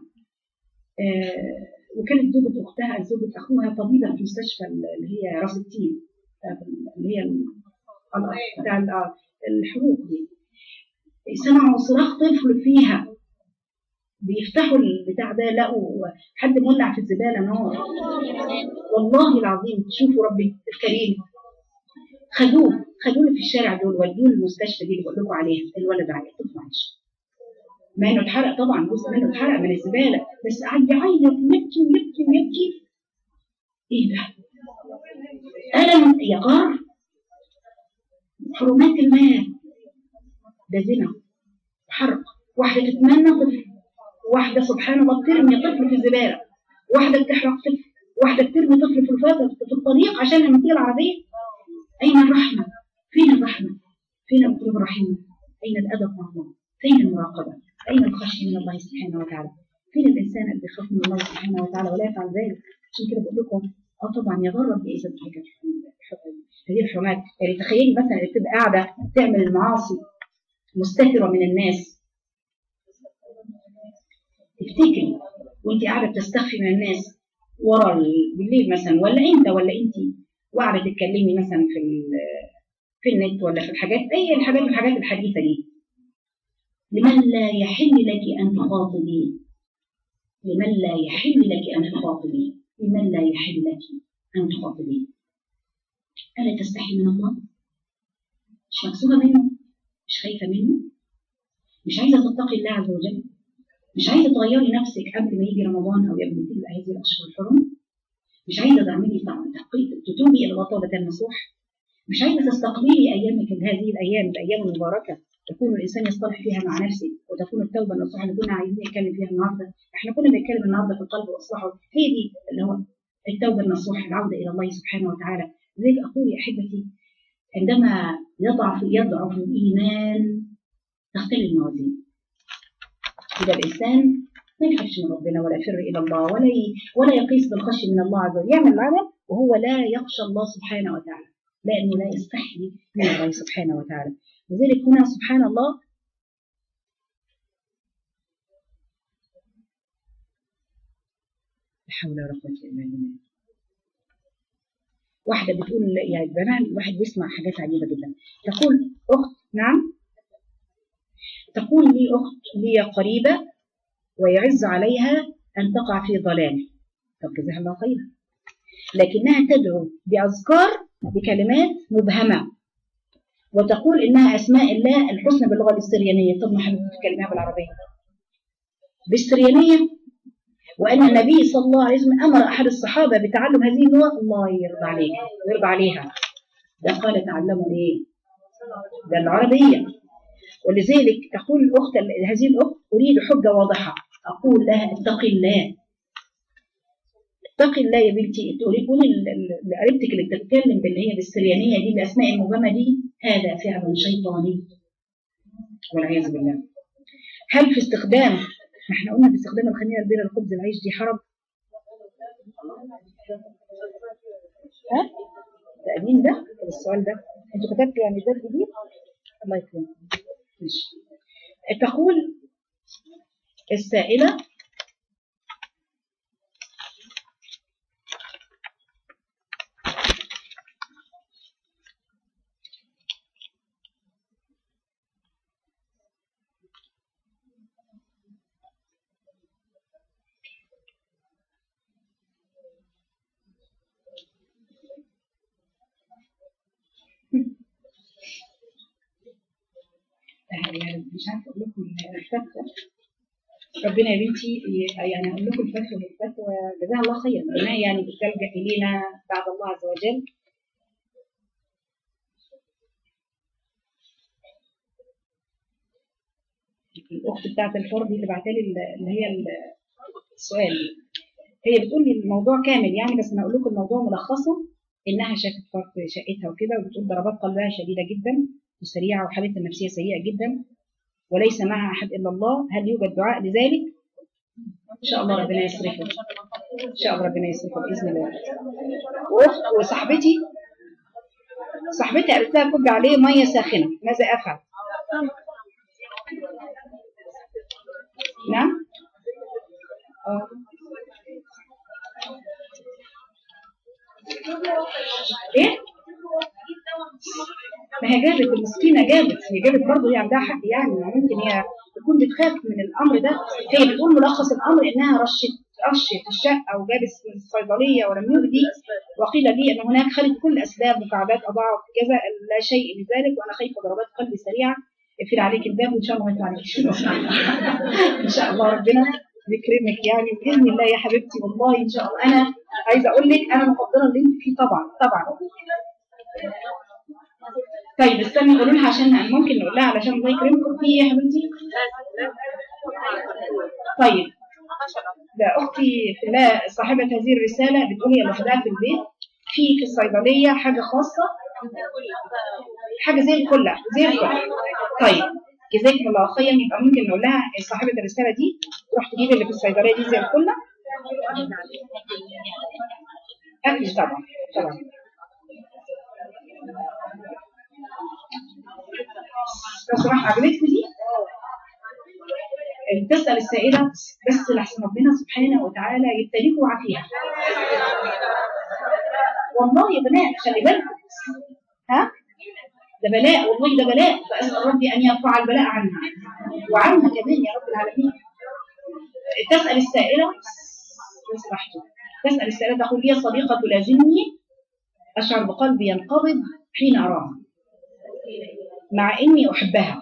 Speaker 2: آه وكانت زوجة أختها زوجة أخوها طبيبة في مستشفى اللي هي راس التين بتاعت اللي هي ال- ال- بتاع ال- آه، الحروق دي سمعوا صراخ طفل فيها بيفتحوا البتاع ده لقوا حد مولع في الزباله نار والله العظيم شوفوا ربي الكريم خدوه خدوه في الشارع دول ودوه المستشفى دي اللي بقول لكم عليها الولد عيط طفل عايش مع انه اتحرق طبعا جزء منه اتحرق من الزباله بس قعد يعيط ويبكي ويبكي ويبكي ايه ده؟ ألم يقار حرمات المال ده زنا وحرق واحدة تتمنى طفل واحدة سبحان الله بترمي طفل في الزبالة واحدة بتحرق طفل واحدة بترمي طفل في الفاتح في الطريق عشان لما تيجي العربية أين الرحمة؟ فين الرحمة؟ فين القلوب الرحيمة؟ أين الأدب مع الله؟ فين المراقبة؟ أين الخشية من الله سبحانه وتعالى؟ فين الإنسان اللي بيخاف من الله سبحانه وتعالى ولا يفعل ذلك؟ عشان كده بقول لكم اه طبعا يغرب بإذن حاجة هذه الحرمات يعني تخيلي مثلا اللي بتبقى قاعدة تعمل المعاصي مستترة من الناس تفتكري وانت قاعدة بتستخفي من الناس ورا ال- بالليل مثلا ولا انت ولا انت وقاعدة تتكلمي مثلا في ال- في النت ولا في الحاجات اي الحاجات الحاجات الحديثة دي لمن لا يحل لك ان تخاطبي لمن لا يحل لك ان تخاطبي لمن لا يحل لك ان تخاطبي ألا تستحي من الله؟ مش مكسوفة منه؟ مش خايفة منه؟ مش عايزة تتقي الله عز وجل؟ مش عايزة تغيري نفسك قبل ما يجي رمضان أو قبل ما تبقى هذه الأشهر الحرم؟ مش عايزة تعملي تحقيق تتوبي إلى الله توبة نصوح؟ مش عايزة تستقبلي أيامك هذه الأيام الأيام المباركة يكون الإنسان يصطلح فيها مع نفسه وتكون التوبة النصوح اللي كنا عايزين نتكلم فيها النهاردة إحنا كنا بنتكلم النهاردة في القلب وإصلاحه هي دي اللي هو التوبة النصوح العودة إلى الله سبحانه وتعالى لذلك أقول يا أحبتي عندما يضعف يضعف الإيمان تختل الموازين إذا الإنسان ما يخافش من ربنا ولا يفر إلى الله ولا ي... ولا يقيس بالخشية من الله عز وجل يعمل العمل وهو لا يخشى الله سبحانه وتعالى لأنه لا يستحي من الله سبحانه وتعالى لذلك هنا سبحان الله لا حول ولا قوة إلا بالله واحدة بتقول يعني زمان الواحد بيسمع حاجات عجيبة جدا تقول أخت نعم تقول لي أخت لي قريبة ويعز عليها أن تقع في ضلال طب جزاها الله خيرا لكنها تدعو بأذكار بكلمات مبهمة وتقول إنها أسماء الله الحسنى باللغة السريانية طب ما حضرتك تكلمها بالعربية بالسريانية وأن النبي صلى الله عليه وسلم أمر أحد الصحابة بتعلم هذه اللغة الله يرضى عليه ويرضى عليها ده قال تعلموا إيه ده العربية ولذلك تقول الأخت هذه الأخت أريد حجة واضحة أقول لها اتقي الله اتقي الله يا بنتي تقولي قولي لقريبتك اللي بتتكلم باللي هي بالسريانية دي الأسماء المبهمة دي هذا فعل شيطاني والعياذ بالله هل في استخدام ما احنا قلنا في استخدام الخميره البيضاء لخبز العيش دي حرج ها ده قديم ده طب السؤال ده انتوا كتبتوا يعني ده الجديد الله يكرمكم ماشي تقول السائله يعني مش عارفه اقول لكم الفتوى ربنا يا بنتي يعني اقول لكم الفتوى الفتوى جزاها الله خيرا لانها يعني بتلجا الينا بعد الله عز وجل الاخت بتاعت الحر دي اللي بعتها لي اللي هي السؤال هي بتقول لي الموضوع كامل يعني بس انا اقول لكم الموضوع ملخصه انها شافت فرق شقتها وكده وبتقول ضربات قلبها شديده جدا وسريعه وحالتها النفسيه سيئه جدا وليس معها احد الا الله هل يوجد دعاء لذلك؟ ان شاء الله ربنا يصرفه ان شاء الله ربنا يصرفه باذن الله واخت وصاحبتي صاحبتي قالت لها كب عليه ميه ساخنه ماذا افعل؟ نعم؟ اه ايه؟ ما هي جابت المسكينه جابت هي جابت برضه هي عندها حق يعني ما ممكن هي تكون بتخاف من الامر ده هي بتقول ملخص الامر انها رشت رشت الشقه وجابت الصيدليه ولم يهدي وقيل لي ان هناك خلت كل اسباب مكعبات اضاعت كذا لا شيء لذلك وانا خايفه ضربات قلبي سريعه اقفل عليك الباب وان شاء الله ما يطلع عليك شنو ان شاء الله ربنا يكرمك يعني باذن الله يا حبيبتي والله ان شاء الله انا عايزه اقول لك انا مقدره اللي انت فيه طبعا طبعا طيب استني قولوا لها عشان ممكن نقول لها علشان الله يكرمكم في ايه يا حبيبتي طيب ده اختي في الله صاحبه هذه الرساله بتقول هي لوحدها في البيت في في الصيدليه حاجه خاصه حاجه زي الكل زي الكل طيب جزاكم الله خيرا يبقى ممكن نقول لها صاحبه الرساله دي تروح تجيب اللي في الصيدليه دي زي الكل اكيد طبعا طبعا لو سمحت عجبتك دي تسأل السائلة بس لحسن ربنا سبحانه وتعالى يبتليك وعافيها والله يا بنات خلي بالكم ها ده بلاء والله ده بلاء فأسأل ربي أن يرفع البلاء عنها وعنا كمان يا رب العالمين تسأل السائلة بس راحته تسأل السائلة تقول لي صديقة تلازمني أشعر بقلبي ينقبض حين أراها مع إني أحبها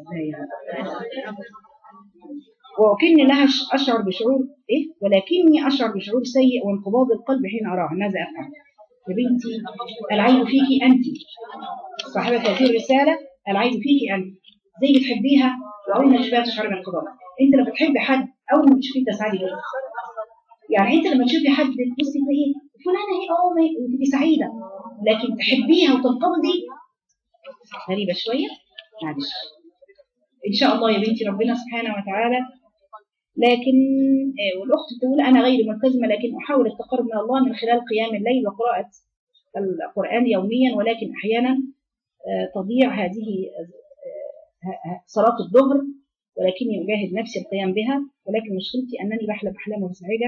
Speaker 2: وكن لها أشعر بشعور إيه ولكني أشعر بشعور سيء وانقباض القلب حين أراها ماذا أفعل يا بنتي العيب فيك أنت صاحبة هذه الرسالة العيب فيك أنت زي بتحبيها وأول ما تشوفيها تشعري بالانقباض أنت لما بتحبي حد أول ما تشوفيه تسعدي بيه يعني أنت لما تشوفي حد تبصي تلاقي فلانة هي أه تبقي سعيدة لكن تحبيها وتنقبضي غريبة شوية معلش إن شاء الله يا بنتي ربنا سبحانه وتعالى لكن والأخت تقول أنا غير ملتزمة لكن أحاول التقرب من الله من خلال قيام الليل وقراءة القرآن يوميا ولكن أحيانا تضيع هذه صلاة الظهر ولكني أجاهد نفسي القيام بها ولكن مشكلتي أنني بحلم أحلام مزعجة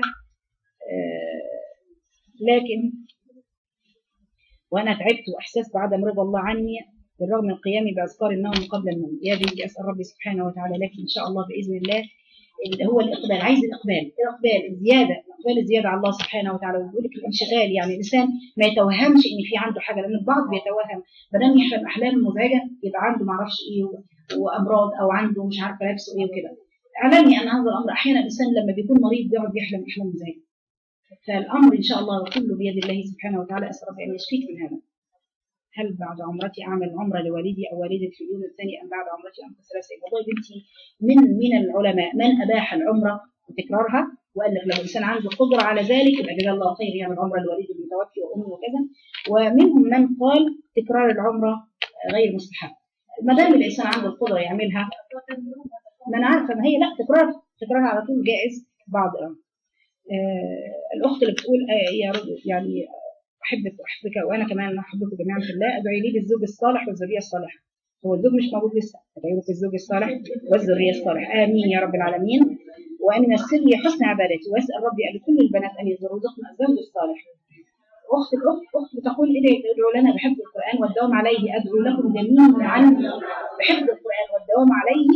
Speaker 2: لكن وأنا تعبت وأحسست بعدم رضا الله عني بالرغم من قيامي بأذكار النوم قبل النوم يا بنتي أسأل ربي سبحانه وتعالى لك إن شاء الله بإذن الله اللي هو الإقبال عايز الإقبال الإقبال الزيادة الإقبال الزيادة على الله سبحانه وتعالى ويقول لك الانشغال يعني الإنسان ما يتوهمش إن في عنده حاجة لأن البعض بيتوهم ما دام يحلم أحلام مزعجة يبقى عنده معرفش إيه وأمراض أو عنده مش عارفة لابسه إيه وكده علمني أن هذا الأمر أحيانا الإنسان لما بيكون مريض بيقعد يحلم أحلام مزعجة فالأمر إن شاء الله كله بيد الله سبحانه وتعالى أسأل ربي أن يشفيك من هذا هل بعد عمرتي اعمل عمره لوالدي او والدتي في اليوم الثاني ام بعد عمرتي ام ثلاث والله بنتي من من العلماء من اباح العمره وتكرارها وقال لك لو الانسان عنده قدره على ذلك يبقى جزاه الله خير يعمل عمره لوالده المتوفي وامه وكذا ومنهم من قال تكرار العمره غير مستحب ما دام الانسان عنده القدره يعملها ما انا عارفه ما هي لا تكرار تكرار على طول جائز بعض الامر آه الاخت اللي بتقول آه يا رب يعني احبك واحبك وانا كمان احبكم جميعا في الله ادعي لي بالزوج الصالح والذريه الصالحه هو الزوج مش موجود لسه ادعي له بالزوج الصالح والذريه الصالحه امين يا رب العالمين وان يسر لي حسن عبادتي واسال ربي ان كل البنات ان يرزقن الزوج الصالح اخت الاخت اخت بتقول إيه ادعوا لنا بحفظ القران والدوام عليه ادعو لكم جميعا بحفظ القران والدوام عليه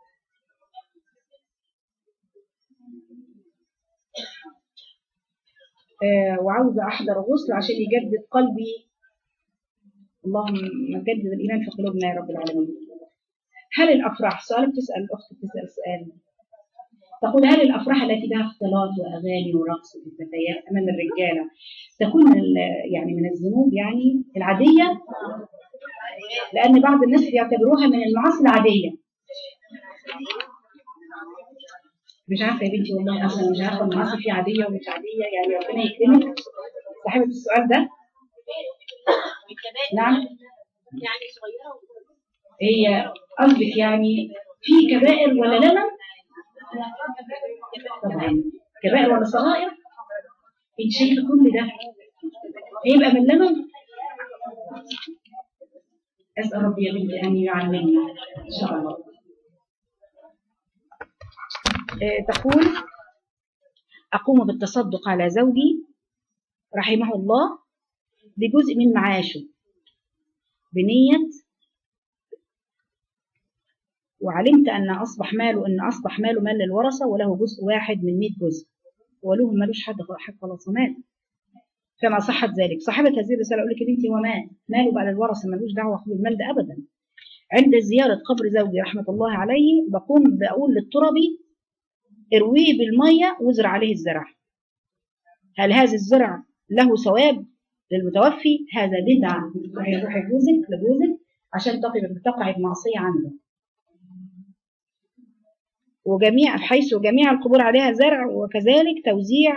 Speaker 2: وعاوزة أحضر غسل عشان يجدد قلبي اللهم جدد الإيمان في قلوبنا يا رب العالمين هل الأفراح سؤال بتسأل الأخت بتسأل سؤال تقول هل الأفراح التي بها اختلاط وأغاني ورقص في الفتيات أمام الرجالة تكون يعني من الذنوب يعني العادية لأن بعض الناس بيعتبروها من المعاصي العادية مش عارفه يا بنتي والله اصلا مش عارفه المعاصي فيه عاديه ومش عاديه يعني ربنا يكرمك صاحبه السؤال ده نعم
Speaker 4: يعني صغيره
Speaker 2: هي قصدك يعني في كبائر ولا لا لا طبعا كبائر ولا صغائر انت شايفه كل ده هيبقى من لمن اسال ربي يا بنتي ان يعلمنا ان شاء الله تقول أقوم بالتصدق على زوجي رحمه الله بجزء من معاشه بنية وعلمت أن أصبح ماله أن أصبح ماله مال للورثة وله جزء واحد من 100 جزء ولهم ملوش حد حق خلاص مات كما صحت ذلك صاحبة هذه الرسالة أقول لك يا بنتي هو مات ماله بقى للورثة ملوش دعوة بالمال ده أبدا عند زيارة قبر زوجي رحمة الله عليه بقوم بقول للتربي ارويه بالمية وازرع عليه الزرع هل هذا الزرع له ثواب للمتوفي هذا بدعة روحي لجوزك لجوزك عشان تقع تقع بمعصية عنده وجميع حيث جميع القبور عليها زرع وكذلك توزيع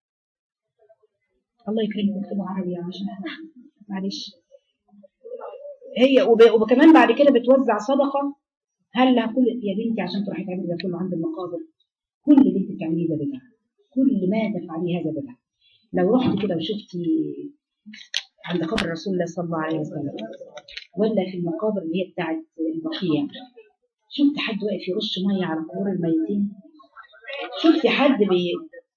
Speaker 2: الله يكرمك اكتبوا عربي عشان معلش هي وب- وكمان بعد كده بتوزع صدقة هل لها كل يا بنتي عشان تروحي تعملي ده كله عند المقابر كل اللي انت بتعمليه ده بدعة كل ما تفعليه هذا بدعة لو رحت كده وشفتي عند قبر رسول الله صلى الله عليه وسلم ولا في المقابر اللي هي بتاعت البقيع شفت حد واقف يرش ميه على قبور الميتين شفت حد بي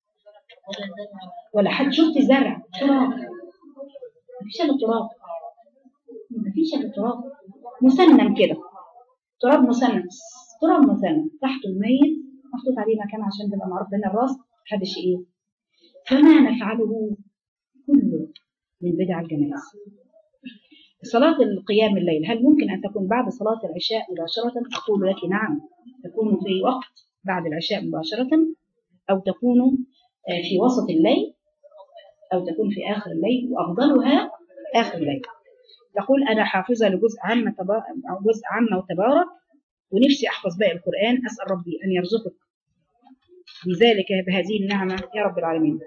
Speaker 2: ولا حد شفت زرع تراب مفيش الا تراب مفيش الا تراب مسنن كده تراب مسنن تراب مسنن تحت الميت محطوط عليه مكان عشان تبقى معروف بين الراس محدش ايه فما نفعله كله من بدع الجنائز صلاة القيام الليل هل ممكن أن تكون بعد صلاة العشاء مباشرة؟ أقول لك نعم تكون في وقت بعد العشاء مباشرة أو تكون آه، في وسط الليل أو تكون في آخر الليل وأفضلها آخر الليل تقول أنا حافظة لجزء عامة تبا... أو جزء عامة وتبارك ونفسي أحفظ باقي القرآن أسأل ربي أن يرزقك بذلك بهذه النعمة يا رب العالمين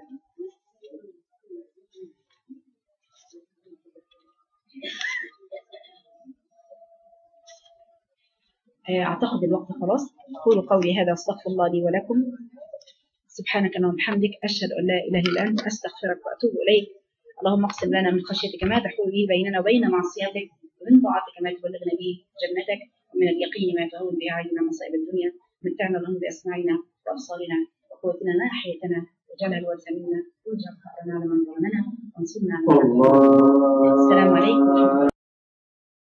Speaker 2: آه، أعتقد الوقت خلاص أقول قولي هذا أستغفر الله لي ولكم سبحانك اللهم وبحمدك أشهد أن لا إله إلا أنت أستغفرك وأتوب إليك اللهم اقسم لنا من خشيتك ما تحول به بيننا وبين معصيتك ومن طاعتك ما تبلغنا به جنتك ومن اليقين ما تهون به علينا مصائب الدنيا متعنا اللهم بأسماعنا وأبصارنا وقوتنا ما أحيتنا واجعلها الوارث منا واجعل ثأرنا على من ظلمنا وانصرنا على من عادانا. السلام عليكم ورحمة الله